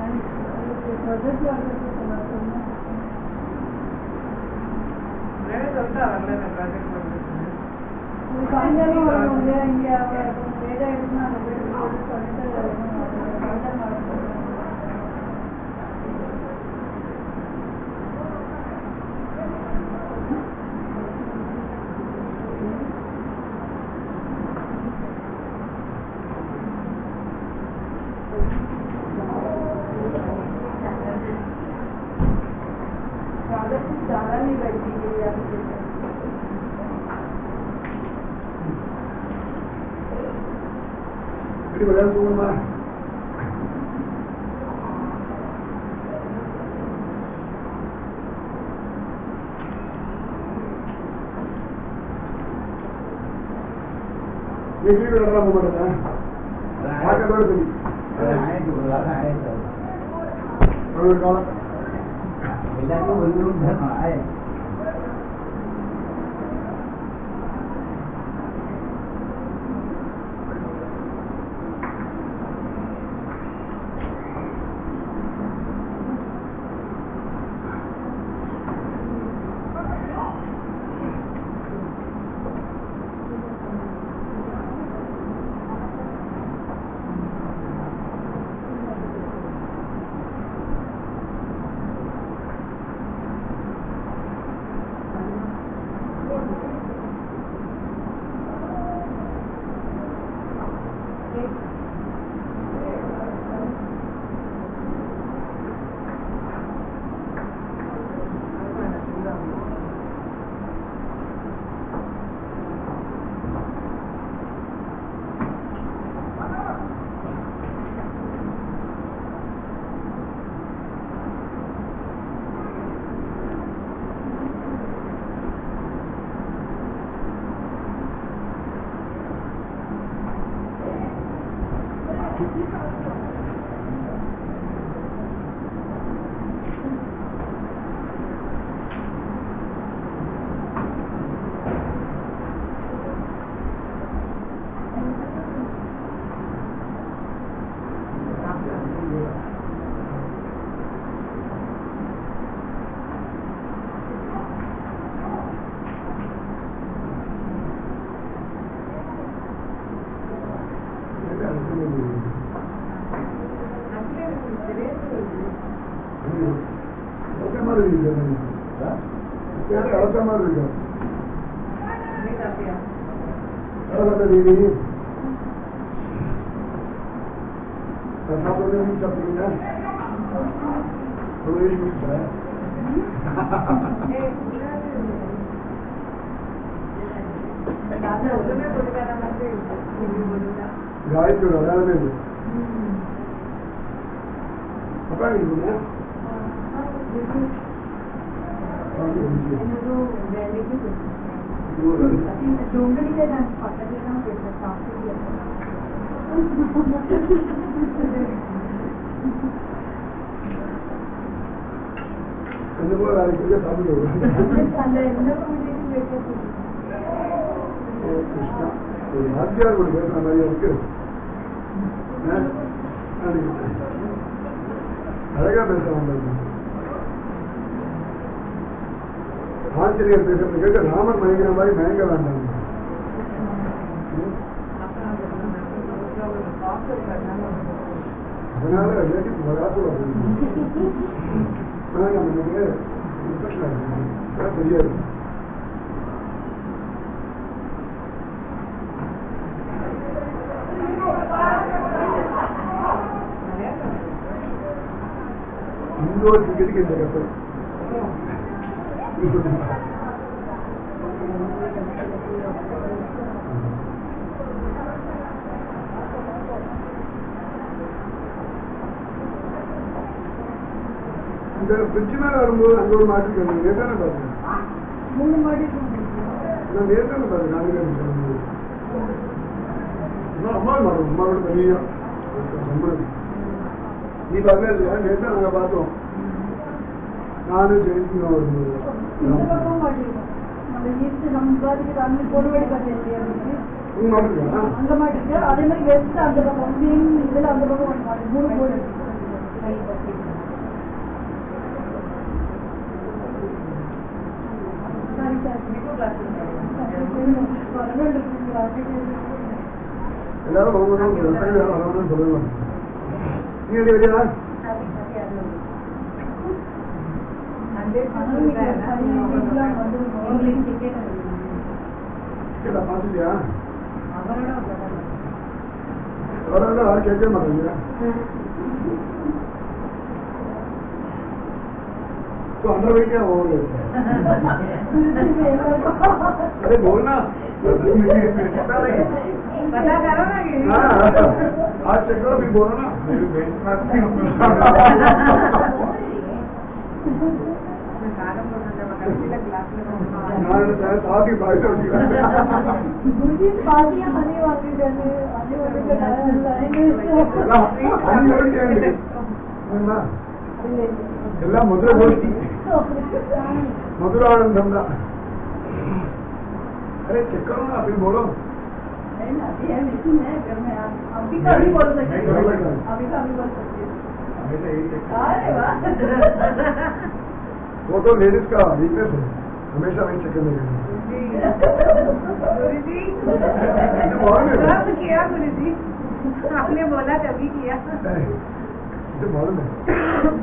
சொல்லிட்டா வரல ப்ராஜெக்ட் வந்து சாயங்காலம் வருவாங்க இங்க வேற இடத்துல அந்த வீடு சொல்லிட்டு சாயங்காலம் வருவாங்க ज्यादा नहीं बैठी है இப்படி விளையாட தூங்கணுமா நீ கீழே விளையாட போக மாட்டேன் பார்க்கறதோட சரி ஒரு காலம் எல்லாருக்கும் ஒரு ரூம் தான் அழுத்த மாதிரி இருக்கு பேர் அழுத்த மாதிரி இருக்கு அழகத்த தேவி சாப்பிடுறது நீ சாப்பிடுறீங்க ஒரு வயசு முடிச்சேன் ஒண்ணுமே கொடுக்காத மாதிரி இருக்கு காயத்ரி அடையாளமே இல்லை அப்பா நீங்க डोंगरीच्या डान्स पाठाचे नाव घेतलं सापडी அந்த போல வேலைக்கு போய் சாப்பிட்டு வருவேன் அந்த எந்த கம்யூனிட்டி பேசுறது ஓ, கிருஷ்ணா ஒரு வாத்தியார் கூட பேசுற மாதிரி இருக்கு ஆ? அன்னைக்கு அழகா பேச வந்தது ஆச்சரியர் பேசுறது கேட்டு ராமன் மயங்கிற மாதிரி மயங்க வேண்டாம் ம். அதனால ரிலேட்டிவ் வராது நமக்கு இன்ஃபெக்ஷன் ஆகுது தெரியாது இந்தோர் கிரிக்கெட்டுக்கு இந்த கப்பல் இந்த பிரிட்ஜ் மேல வரும்போது அங்க ஒரு மாட்டு கண்டு நேதானே பார்த்தேன் மூணு மாடி நான் நேதானே பார்த்தேன் நாலு பேர் இருக்கும்போது. அம்மா அம்மா மாட்டோம் அம்மாவோட தனியா சம்பளம் நீ பார்க்கல இல்லையா நேற்று நாங்க பார்த்தோம் நானும் ஜெயிச்சு வரும்போது இந்த பக்கம் மாட்டிருக்கோம் நம்ம ஈஸ்ட் நம்ம பாதிக்கு அங்கே பொருவடி பார்த்தேன் உங்க மாட்டுக்கா அங்க மாட்டிருக்கு அதே மாதிரி வெஸ்ட் அந்த பக்கம் மீன் இதுல அந்த பக்கம் ஒன்று மாட்டு மூணு போர்டு சரி சார் எல்லாரும் வரணும் எல்லாரும் வரணும்னு சொல்லுவாங்க நீ எப்படி வரியா கேட்டா பாத்துட்டியா வரல யாரும் கேட்க மாட்டாங்க तो अंदर बैठ क्या हो गए अरे बोलना पता करो ना कि हाँ आज चेक करो फिर बोलो ना காலம் போட்டு கடைசியில கிளாஸ்ல நான் சாதி பாய்ட்டு गुरुजी बातियां हमें वाली जाने आने वाले का எல்லாம் மதுர கோஷ்டி மதுரானந்தம் தான் अरे चेक करो ना फिर बोलो अभी है लेकिन है घर में अभी का भी बोल सकते हैं अभी का भी बोल सकते हैं अरे वाह वो तो लेडीज का वीकनेस है हमेशा वही चक्कर में गुरु जी मालूम है कब किया गुरु जी आपने बोला तभी किया इसे मालूम है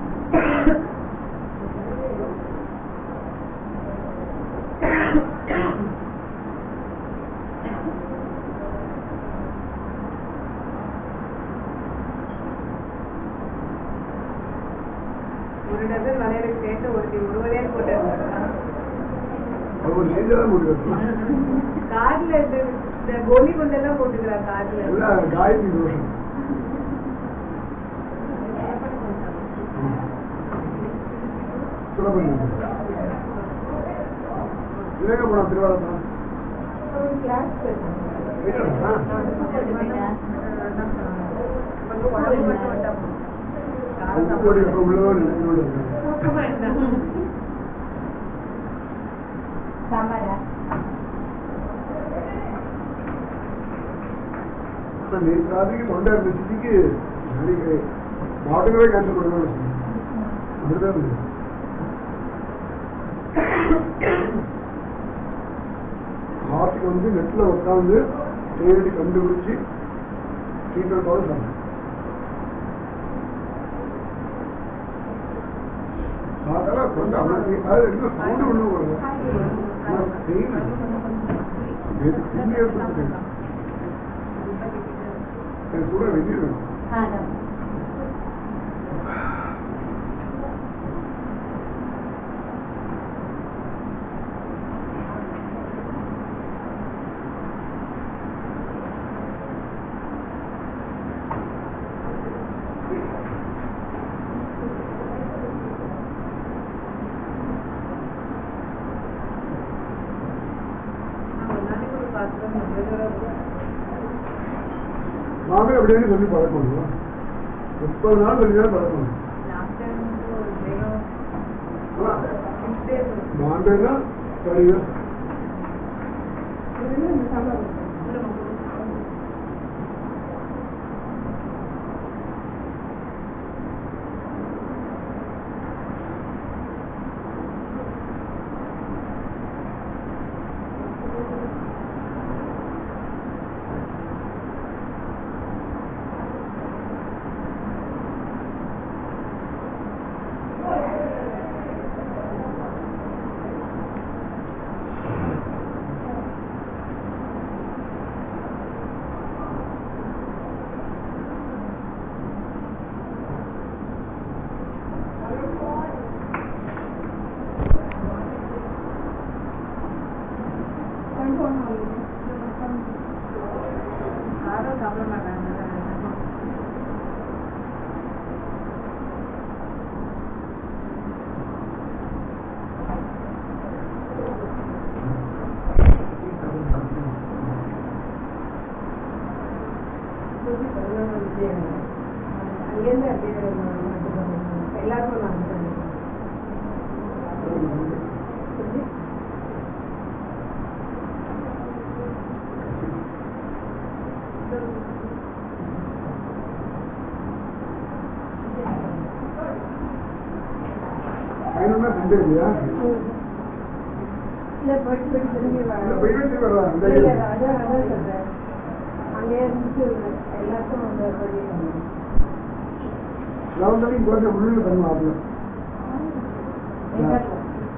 ஒரு டசன் வளையல சேர்த்து ஒருத்தி ஒரு வளையல் போட்டு वो लेंगे ना मुझे கார்ல இந்த இந்த கோலி கொண்டெல்லாம் போட்டுக்கிறான் கார்ல எல்லாம் காயத்ரி தோஷம் சுலபம் விவேகபுரம் திருவாரூர் கோடி உள்ளதோ இல்லை நேற்று ராத்திரிக்கு தொண்டை இருந்த சிட்டிக்கு நாளைக்கு மாட்டுக்கவே கேன்சல் பண்ணணும் அப்படிதான் இருந்தது ஹார்ட்டுக்கு வந்து நெட்ல உட்காந்து தேடி கண்டுபிடிச்சு ட்ரீட்மெண்ட்டோட சொன்னேன் அதெல்லாம் கொண்டு அவ்வளவு அது என்ன சவுண்டு கொண்டு போடுங்க எனக்கு கூட வெந்நீர் வேணும் ஒரு பாத்திரம் நாமே அப்படின்னு சொல்லி பழக்கணும் முப்பது நாள் சொல்லி தான் பழக்கணும் லாஸ்ட் டைம் ஒரு வேகம் அங்க என்ன கழிவு இந்த சாம்பார் யாரும் சாப்பிட மாட்டாங்க அங்கேருந்து அப்படியே எல்லாருக்கும் நான் பயணம்னா செஞ்சு இல்லையா இல்ல போயிட்டு போயிட்டு திரும்பி இல்ல, வர போயிட்டு வரலாம் இந்த இல்ல, இல்ல, அதான் அதான் சொல்றேன் அங்கேயே இருந்துட்டு எல்லாருக்கும் வந்து பண்ணிடுவாங்க லவந்தரையும் போட்டு உள்ள பண்ணுவாங்க எங்க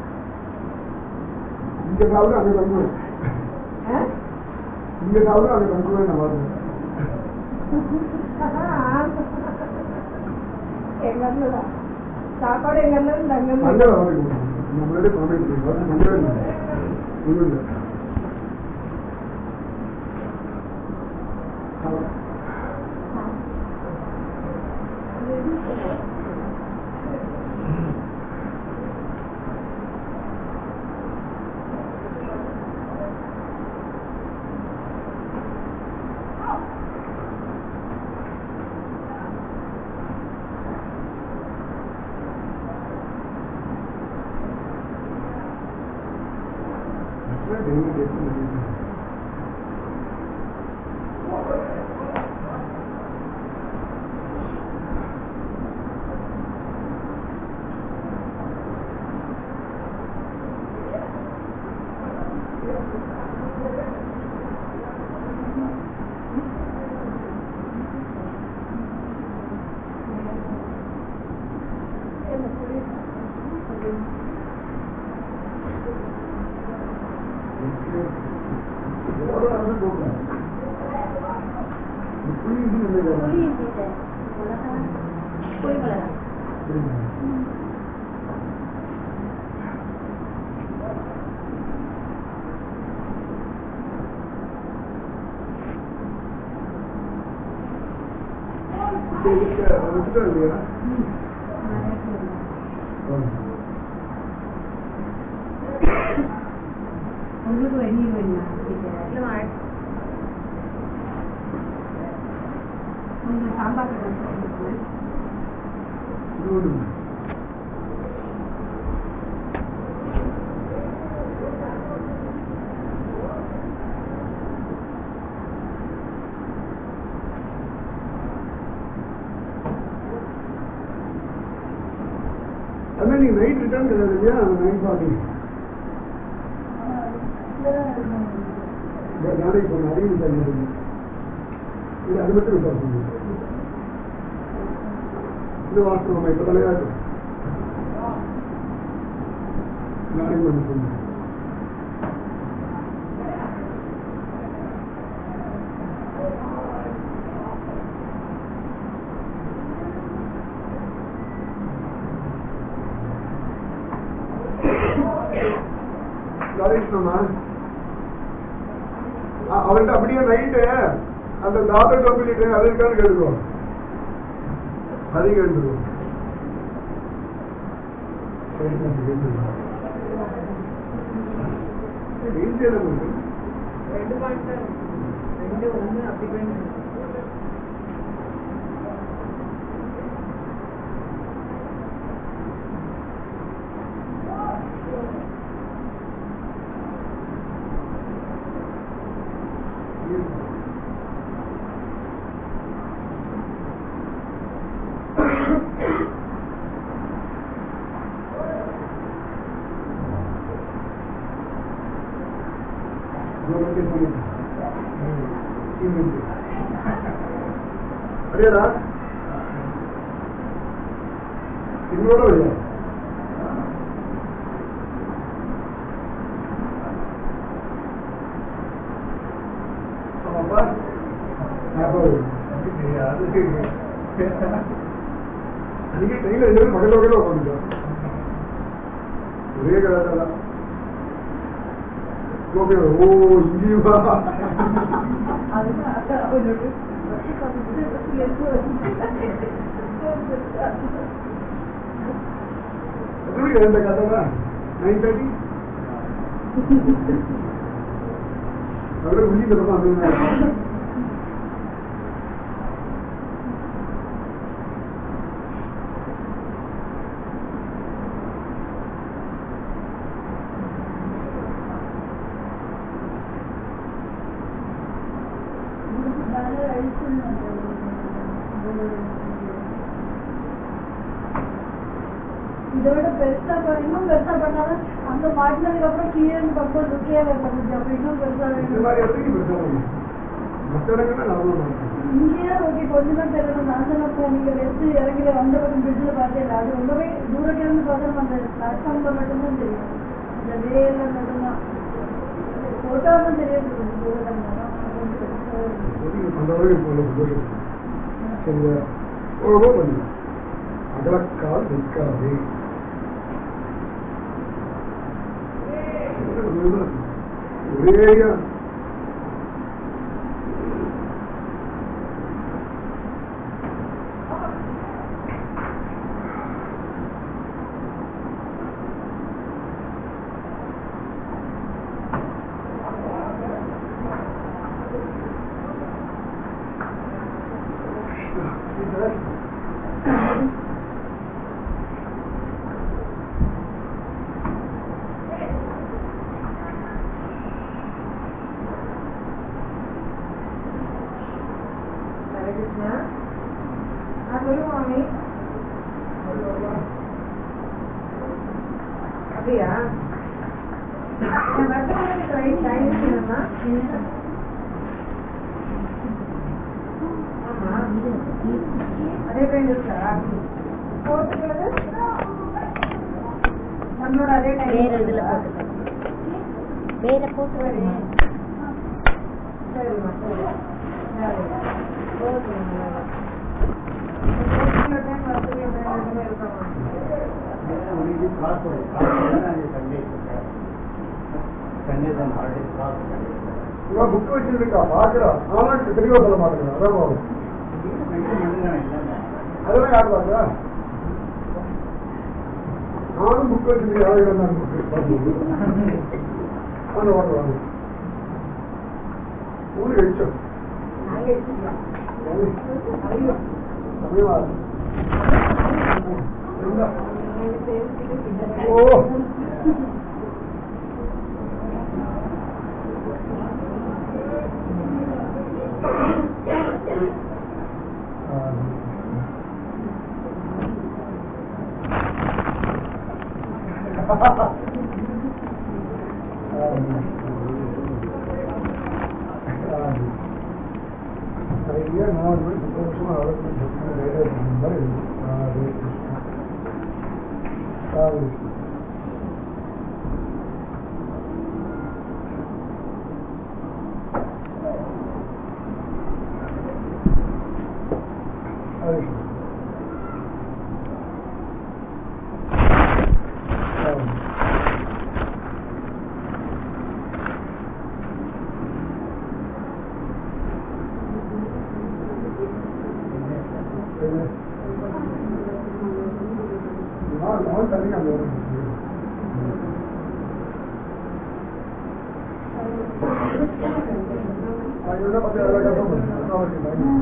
இங்க சாப்பிட அங்க தங்குவேன் ஆ? இங்க சாப்பிட அங்க தங்குவேன் நான் பாருங்க எங்க இருந்துதான் சாப்பாடு எங்க இருந்து அங்க அங்கே இருந்து வரணும் நம்மளே சமையல் பண்ணவே இல்லை ஒன்றும் இல்லை டெய்லி டேஸ்ட் பண்ணிருக்கேன் இல்லையா உங்களுக்கு வெளியே வேணுமா இல்லைம்மா கொஞ்சம் சாம்பார் கொடுங்க. இன்னொன்று அதான் நீ நைட் ரிட்டர்ன் கிடையாது இல்லையா நைட் பார்ட்டி நாளைக்கு போன அதையும் விசாரிக்க இது அது மட்டும் விசாரிச்சு இது வாஸ்தவமா இப்ப தலையாது நாளைக்கு வந்து சொன்னேன் கரெக்ட்மா அவர்கிட்ட அப்படியே நைட்டு அந்த டாக்டர் கம்பெனிட்டு அது இருக்கான்னு கேட்டுக்கோ அதையும் கேட்டுக்கோ ரெண்டு பாயிண்ட் தான் ரெண்டு ஒன்று அப்படி போயிட்டு அடையாடா இன்னோட வழியா ஆமாப்பா ஞாபகம் அன்னைக்கு ட்ரெயினில் ரெண்டு பேரும் பக்கத்தில் பக்கத்தில் உட்காந்துட்டோம் ஒரே கதை தான் ஓகே ஓ இங்கேயுமா அதுதான் அதான் அவனோட எப்படி இந்த கதை தான் நைன் தேர்ட்டி அப்படியே உள்ளி பக்கமா வந்து இதோட பெருசா பண்ண- இன்னும் பெருசா பண்ணாலும் அங்க மாட்டினதுக்கு அப்புறம் கீழே இருந்து பக்கம் ருக்கியா வந்துச்சு அப்ப இன்னும் பெருசா இந்த வேணும் மாதிரி இடத்துக்கு பெருசாக மற்ற இடங்கள்ல நார்மல் இங்கேயே ஓகே கொஞ்சம் தான் தெரியணும் நான் சொன்ன நீங்க வெச்சு இறங்கில வந்த பக்கம் பிரிட்ஜில் பார்த்தேன் அது ரொம்பவே தூரத்துல இருந்து பார்த்தா அந்த பிளாட்ஃபார்ம்ல மட்டும்தான் தெரியும் இந்த வேல மட்டும்தான் போட்டோ தான் தெரியாது தூரத்தில் அந்த அளவுக்கு போல சந்தோஷம் சரியா ஓ பண்ணு அகலக்கால் நிற்காது ஒரே ஹரே கிருஷ்ணா ஆ சொல்லுங்க மாமி அப்படியா என் பர்த்டே ட்ரெயின் டைம் இருக்குமா ஆமா அதே ட்ரெயின் இருக்கா போட்டுக்கிறது நம்மளோட அதே டைம் வேற இதுல போட்டுக்கலாம் வேற போட்டு சரிம்மா சரி சரிம்மா ஓகேம்மா டைம் வரத்துக்கு ரெண்டுமே இருக்கமா இவன் புக் வச்சிருக்கா பாக்குறா ஆனா தெளிவா சொல்ல மாட்டேங்கிறான் அதான் பாவம். அதெல்லாம் யார் பாக்குறா நானும் புக் வச்சிருக்கேன் யாரும் தான் புக் அந்த வாங்க வாங்க ஊரு வெளிச்சம் நாங்க எடுத்துக்கலாம் சமயமா இருக்கு. இருந்தா. ஓ நிறைய நாலு மணி சந்தோஷமா வளர்த்து மாதிரி இருக்கு. ராதே கிருஷ்ணா. ராதே கிருஷ்ணா. ராதே கிருஷ்ணா. ராதே. என்ன? நான் நான் தனியா போறேன் அது என்ன பத்தி அதெல்லாம் கஷ்டம் பண்ணு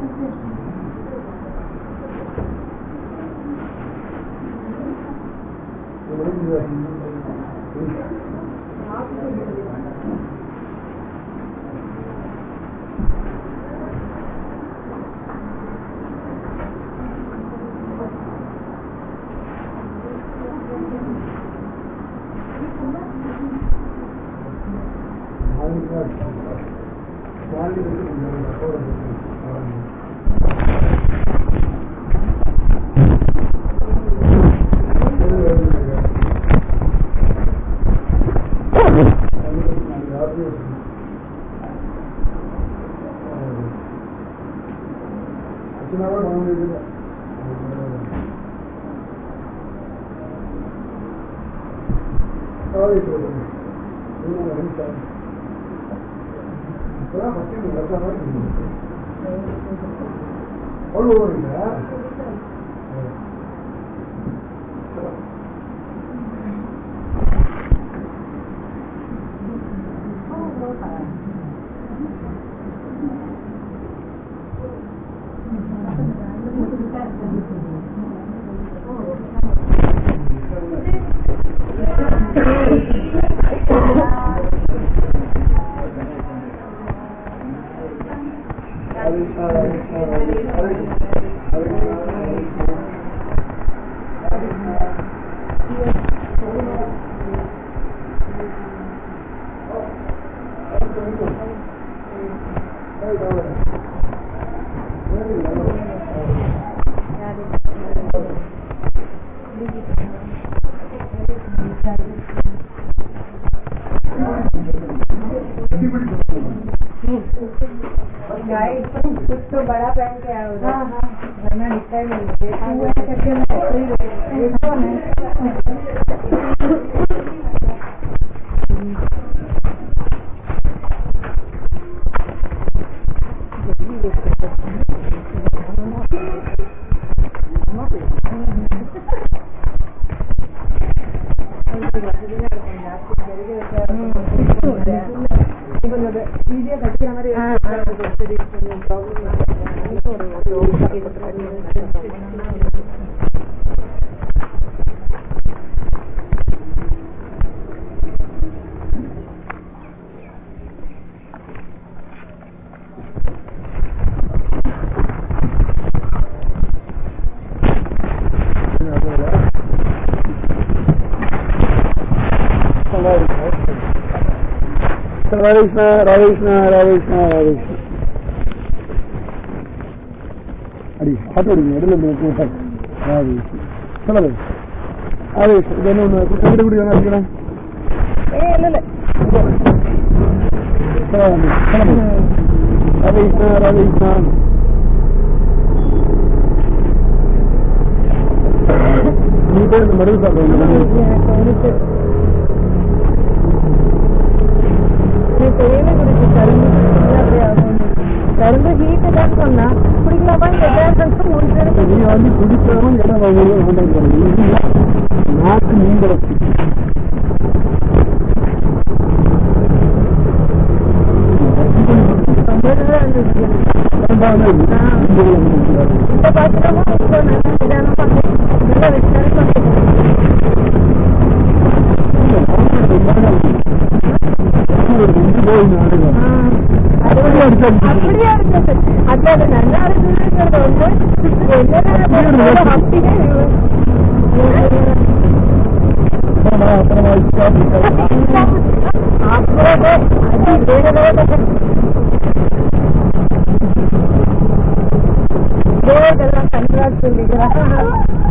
அது कुछ तो बड़ा पहन के आया उधर वरना दिखता ही नहीं तू है करके मैं ऐसे ही रहती हूँ। ये कौन है ஈஸியா கட்டிக்கிற மாதிரி ராதேஷ்ணா ராதேஷ்ணா ராதேஷ்ணா ராதேஷ்ணா அடி ஆட்டோ அடிங்க இடையில இருந்து ராதேஷ் சொல்லலை ராதேஷ் இது என்ன ஒன்று குட்டி குடி வேணா அடிக்கிறேன் ஏ இல்ல இல்ல ராதேஷ்ணா ராதேஷ்ணா நீ போய் இந்த மருந்து சாப்பிடுங்க எனக்கு வந்துட்டு நீ தெரியல குடிச்சு கரும்பு அப்படி ஆகும் கரும்பு ஹீட்டு தான் சொன்னா குடிக்கலாமா கேட்டேன் முடிச்சு நீ வந்து குடிக்கிறவன் இடம் வாங்குறது வேண்டாம் நாக்கு நீங்களும் ஐம்பது ரூபா இருந்துச்சு இப்ப பாத்துட்டோமா இப்போ நல்லா நிதானம் பண்ணேன் நல்லா விசாரி அப்படியே இருந்தது அது அது நல்லா இருந்ததுங்கிறது வந்து என்னென்ன அப்படியே அப்பவே அது வேற தேவதெல்லாம் கண்காட்சி சொல்லிக்கிறான்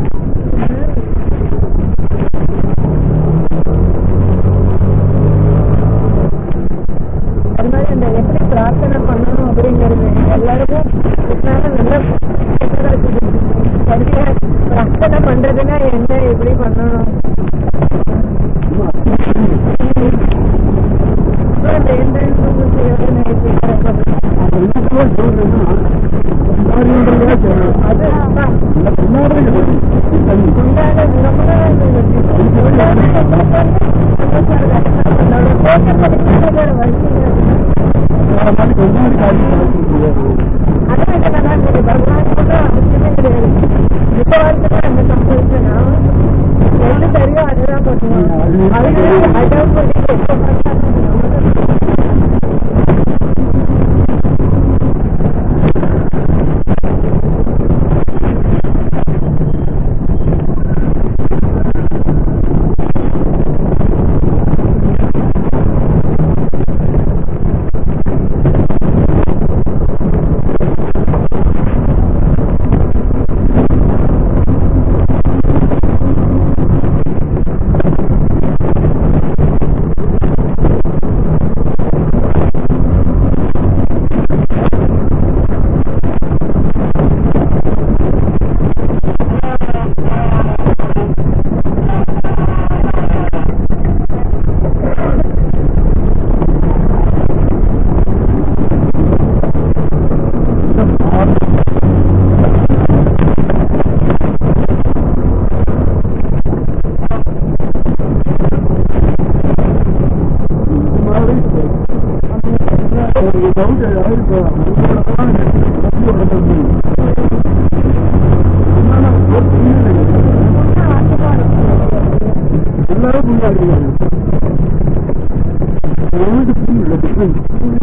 அது மாதிரி அந்த எப்படி பிரார்த்தனை பண்ணணும் அப்படிங்கிறது எல்லாருக்கும் இதனால நல்ல சரியா பிரார்த்தனை பண்றதுன்னா என்ன எப்படி பண்ணணும் அப்புறம் அந்த entrance வந்து செய்யறது அது அதான் உண்டான நம்மளால எது சரியோ அதுதான் பண்ணுவோம் அது அடம் பண்ணி ஒரு டவுட் அதாவது இப்போ உங்களோடதான் எனக்கு நடந்து அதனால ஒரு புரியல எல்லாரும் புரியாதீங்க எனக்கு புரியல டிஃபரன்ஸ்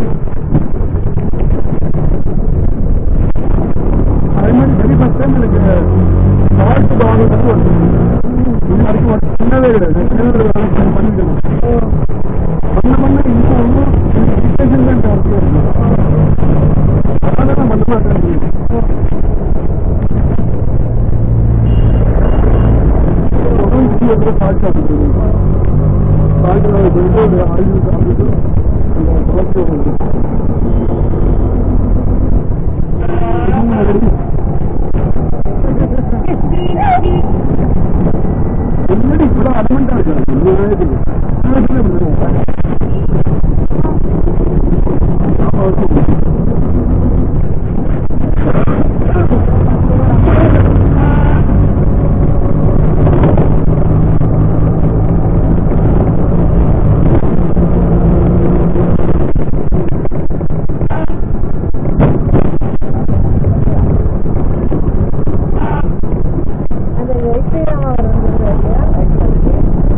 அதே மாதிரி வெரி ஃபர்ஸ்ட் டைம் எனக்கு சால்ட் பாகுறது வந்து இது வரைக்கும் ஒரு சின்னதே கிடையாது சின்னது பண்ணிருக்கேன் பண்ண பண்ண இன்னும் ஒன்றும் டிஸ்கஷன் தான் ஜாஸ்தியாக இருக்கு அதனால நான் பண்ண மாட்டேன் உடம்பு சால்ட் சாப்பிடுறது சால்ட் வந்து ஒரு ஆயில் சாப்பிட்டு அந்த குழப்பம் வந்து முன்னாடி இப்பதான் அட்மெண்டா இருக்காங்க அந்த வெயிட்டேஜ் அவர் வந்து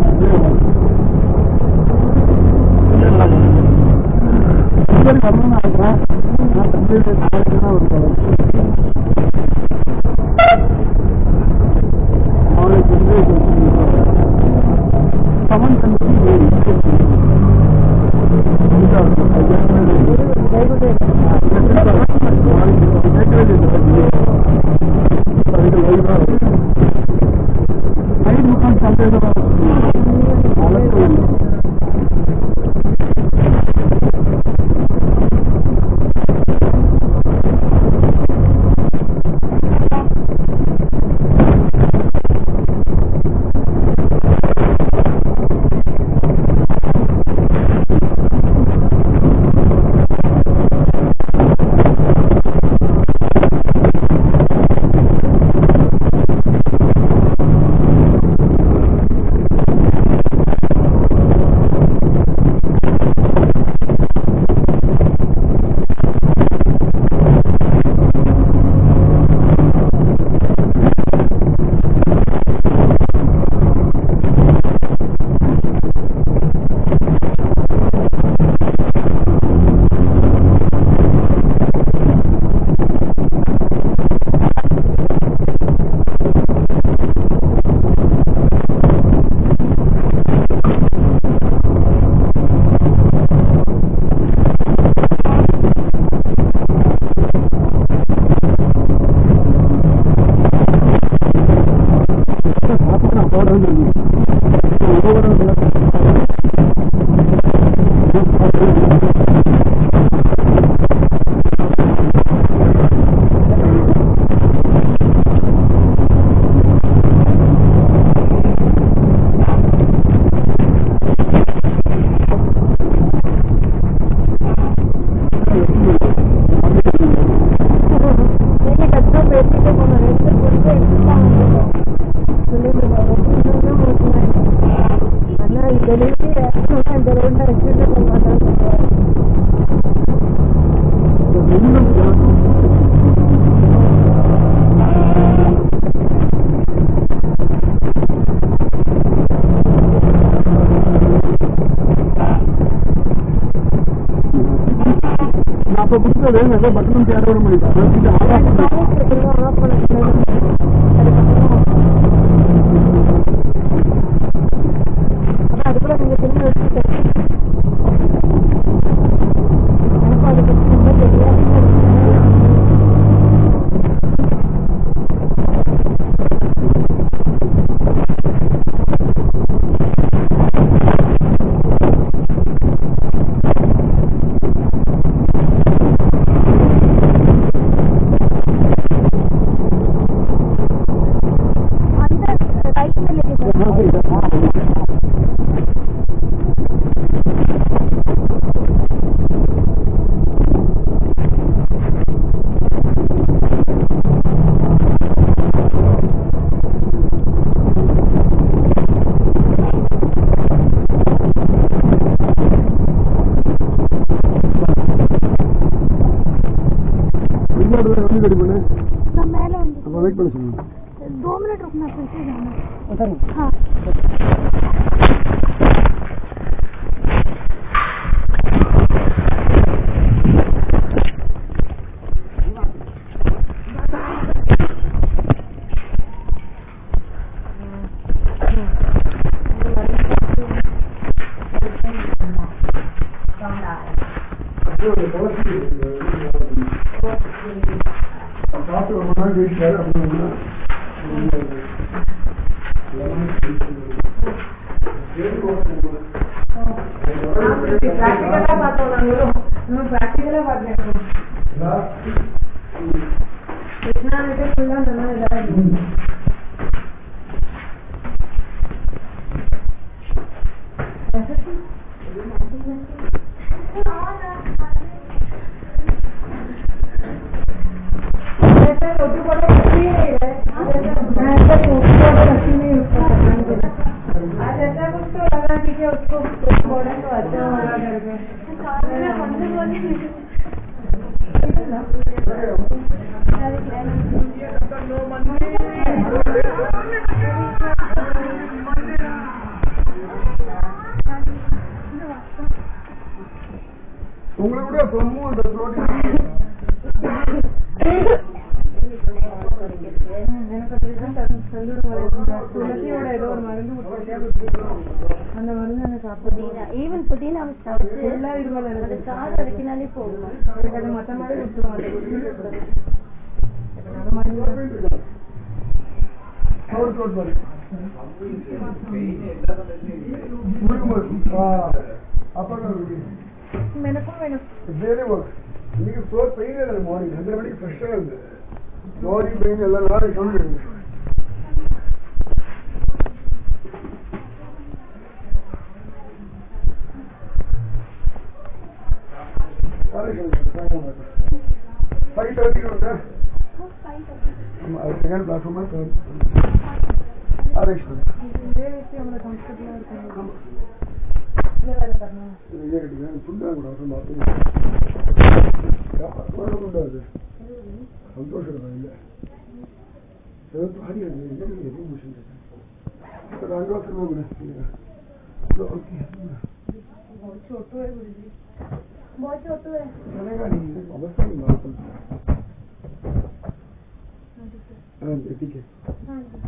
சரி வரணும் ஆகிறேன் நான் தம்பி நாளைக்கு தான் ஒரு நாளைக்கு வந்து சமன் தம்பி நீங்க கஷ்டம் பேசிட்டு போன ரெண்டு பொருள் எடுத்துட்டாங்க ஆனா இதுலயே இந்த ரோட்ல வச்சுட்டு போக மாட்டாங்க அப்ப புத்தகத்தை நிறைய பட்டணம் தேட விட முடியும் ஆஃப் பண்ண அதுக்குள்ள நீங்க திரும்பி வச்சுட்டு எனக்கும் அதை பத்தி ரொம்ப தெரியாம அந்த ரைட் சைட்ல जल्दी रेडी பண்ணு நான் மேல வந்து அப்ப வெயிட் பண்ண சொல்லுங்க दो मिनट रुकना फिर से जाना உட்காருங்க. हाँ காத்து ஒரு மணி நேரம் கழிச்சு அப்படின்னா ப்ராக்டிக்கலா பார்த்தோம் நாங்களும் இன்னும் ப்ராக்டிக்கலா பார்த்தேன் கிருஷ்ணாவிட்ட ஃபுல்லா நல்லா இதாக ஒட்டு போட கீழே இல்லை ஒட்டு போட லட்சுமி अच्छा उसको लगा कि क्या उसको मॉडर्न तो अच्छा होगा करके உங்களை கூட சொம்மும் அந்த புரோட்டீன் எனக்கு அப்படிதான் தந்துடுவாங்க துளசியோட ஏதோ ஒரு மருந்து கொடுத்துருக்கேன் அந்த மருந்து எனக்கு சாப்பிடுறேன் ஈவன் புதினாவை சாப்பிட்டு எல்லா இருமல் அது எனக்கு சாதம் அடிக்கினாலே போதும் எனக்கு அது மற்ற மாதிரி விட்டுருவாங்க அது மாதிரி அவர் தோட் பாரு அப்பதான் எனக்கும் வேணும் வேலை ஒர்க் இன்னைக்கு ஸ்டோர் பெயின் இல்லை மார்னிங் அஞ்சரை மணிக்கு ஃப்ரெஷ்ஷாக இருந்து பாடி பெயின் எல்லா நாளைக்கு சொல்லிடுங்க ஃபைவ் தேர்ட்டிக்கு வந்து ஆமாம் அது செகண்ட் பிளாட்ஃபார்மாக அரேஞ்ச் பண்ணுங்க இதே வச்சு அவங்களை கம்ஃபர்டபுளாக இருக்கும் இல்லை வேலை தரணும் இதே கட்டிங்க ஃபுட்டாக கூட அவசரம் பார்த்து உண்டாது சந்தோஷம் இல்லை பாடி எதுவும் மிஷின் ரெண்டு வருஷம் ஓகே ஒட்டுவே பிடிச்சி बहुत छोटू है அவசரம் ठीक है हाँ जी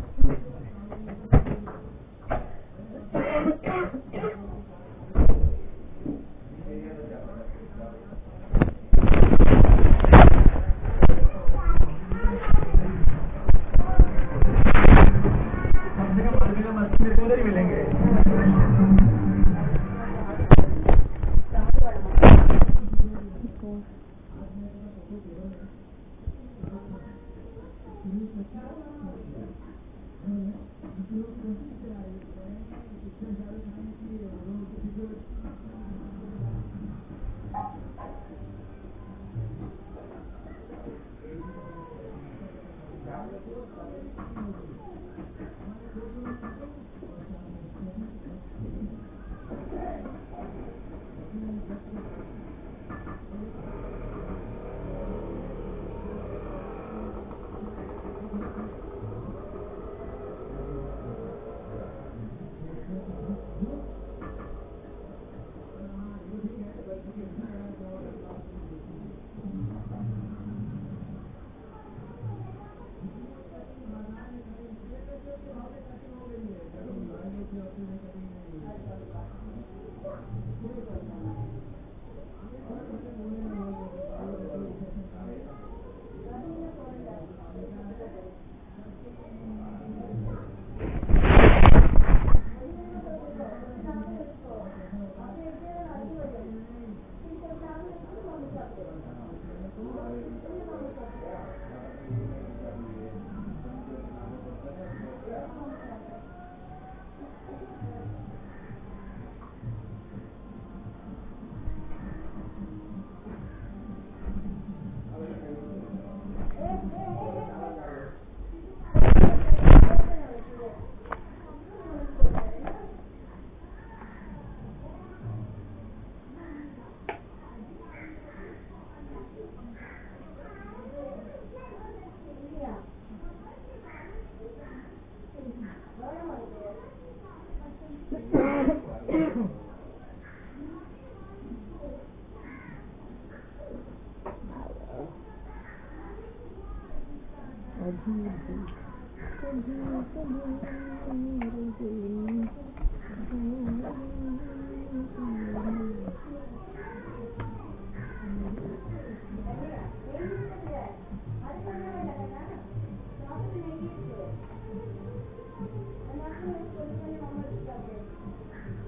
அது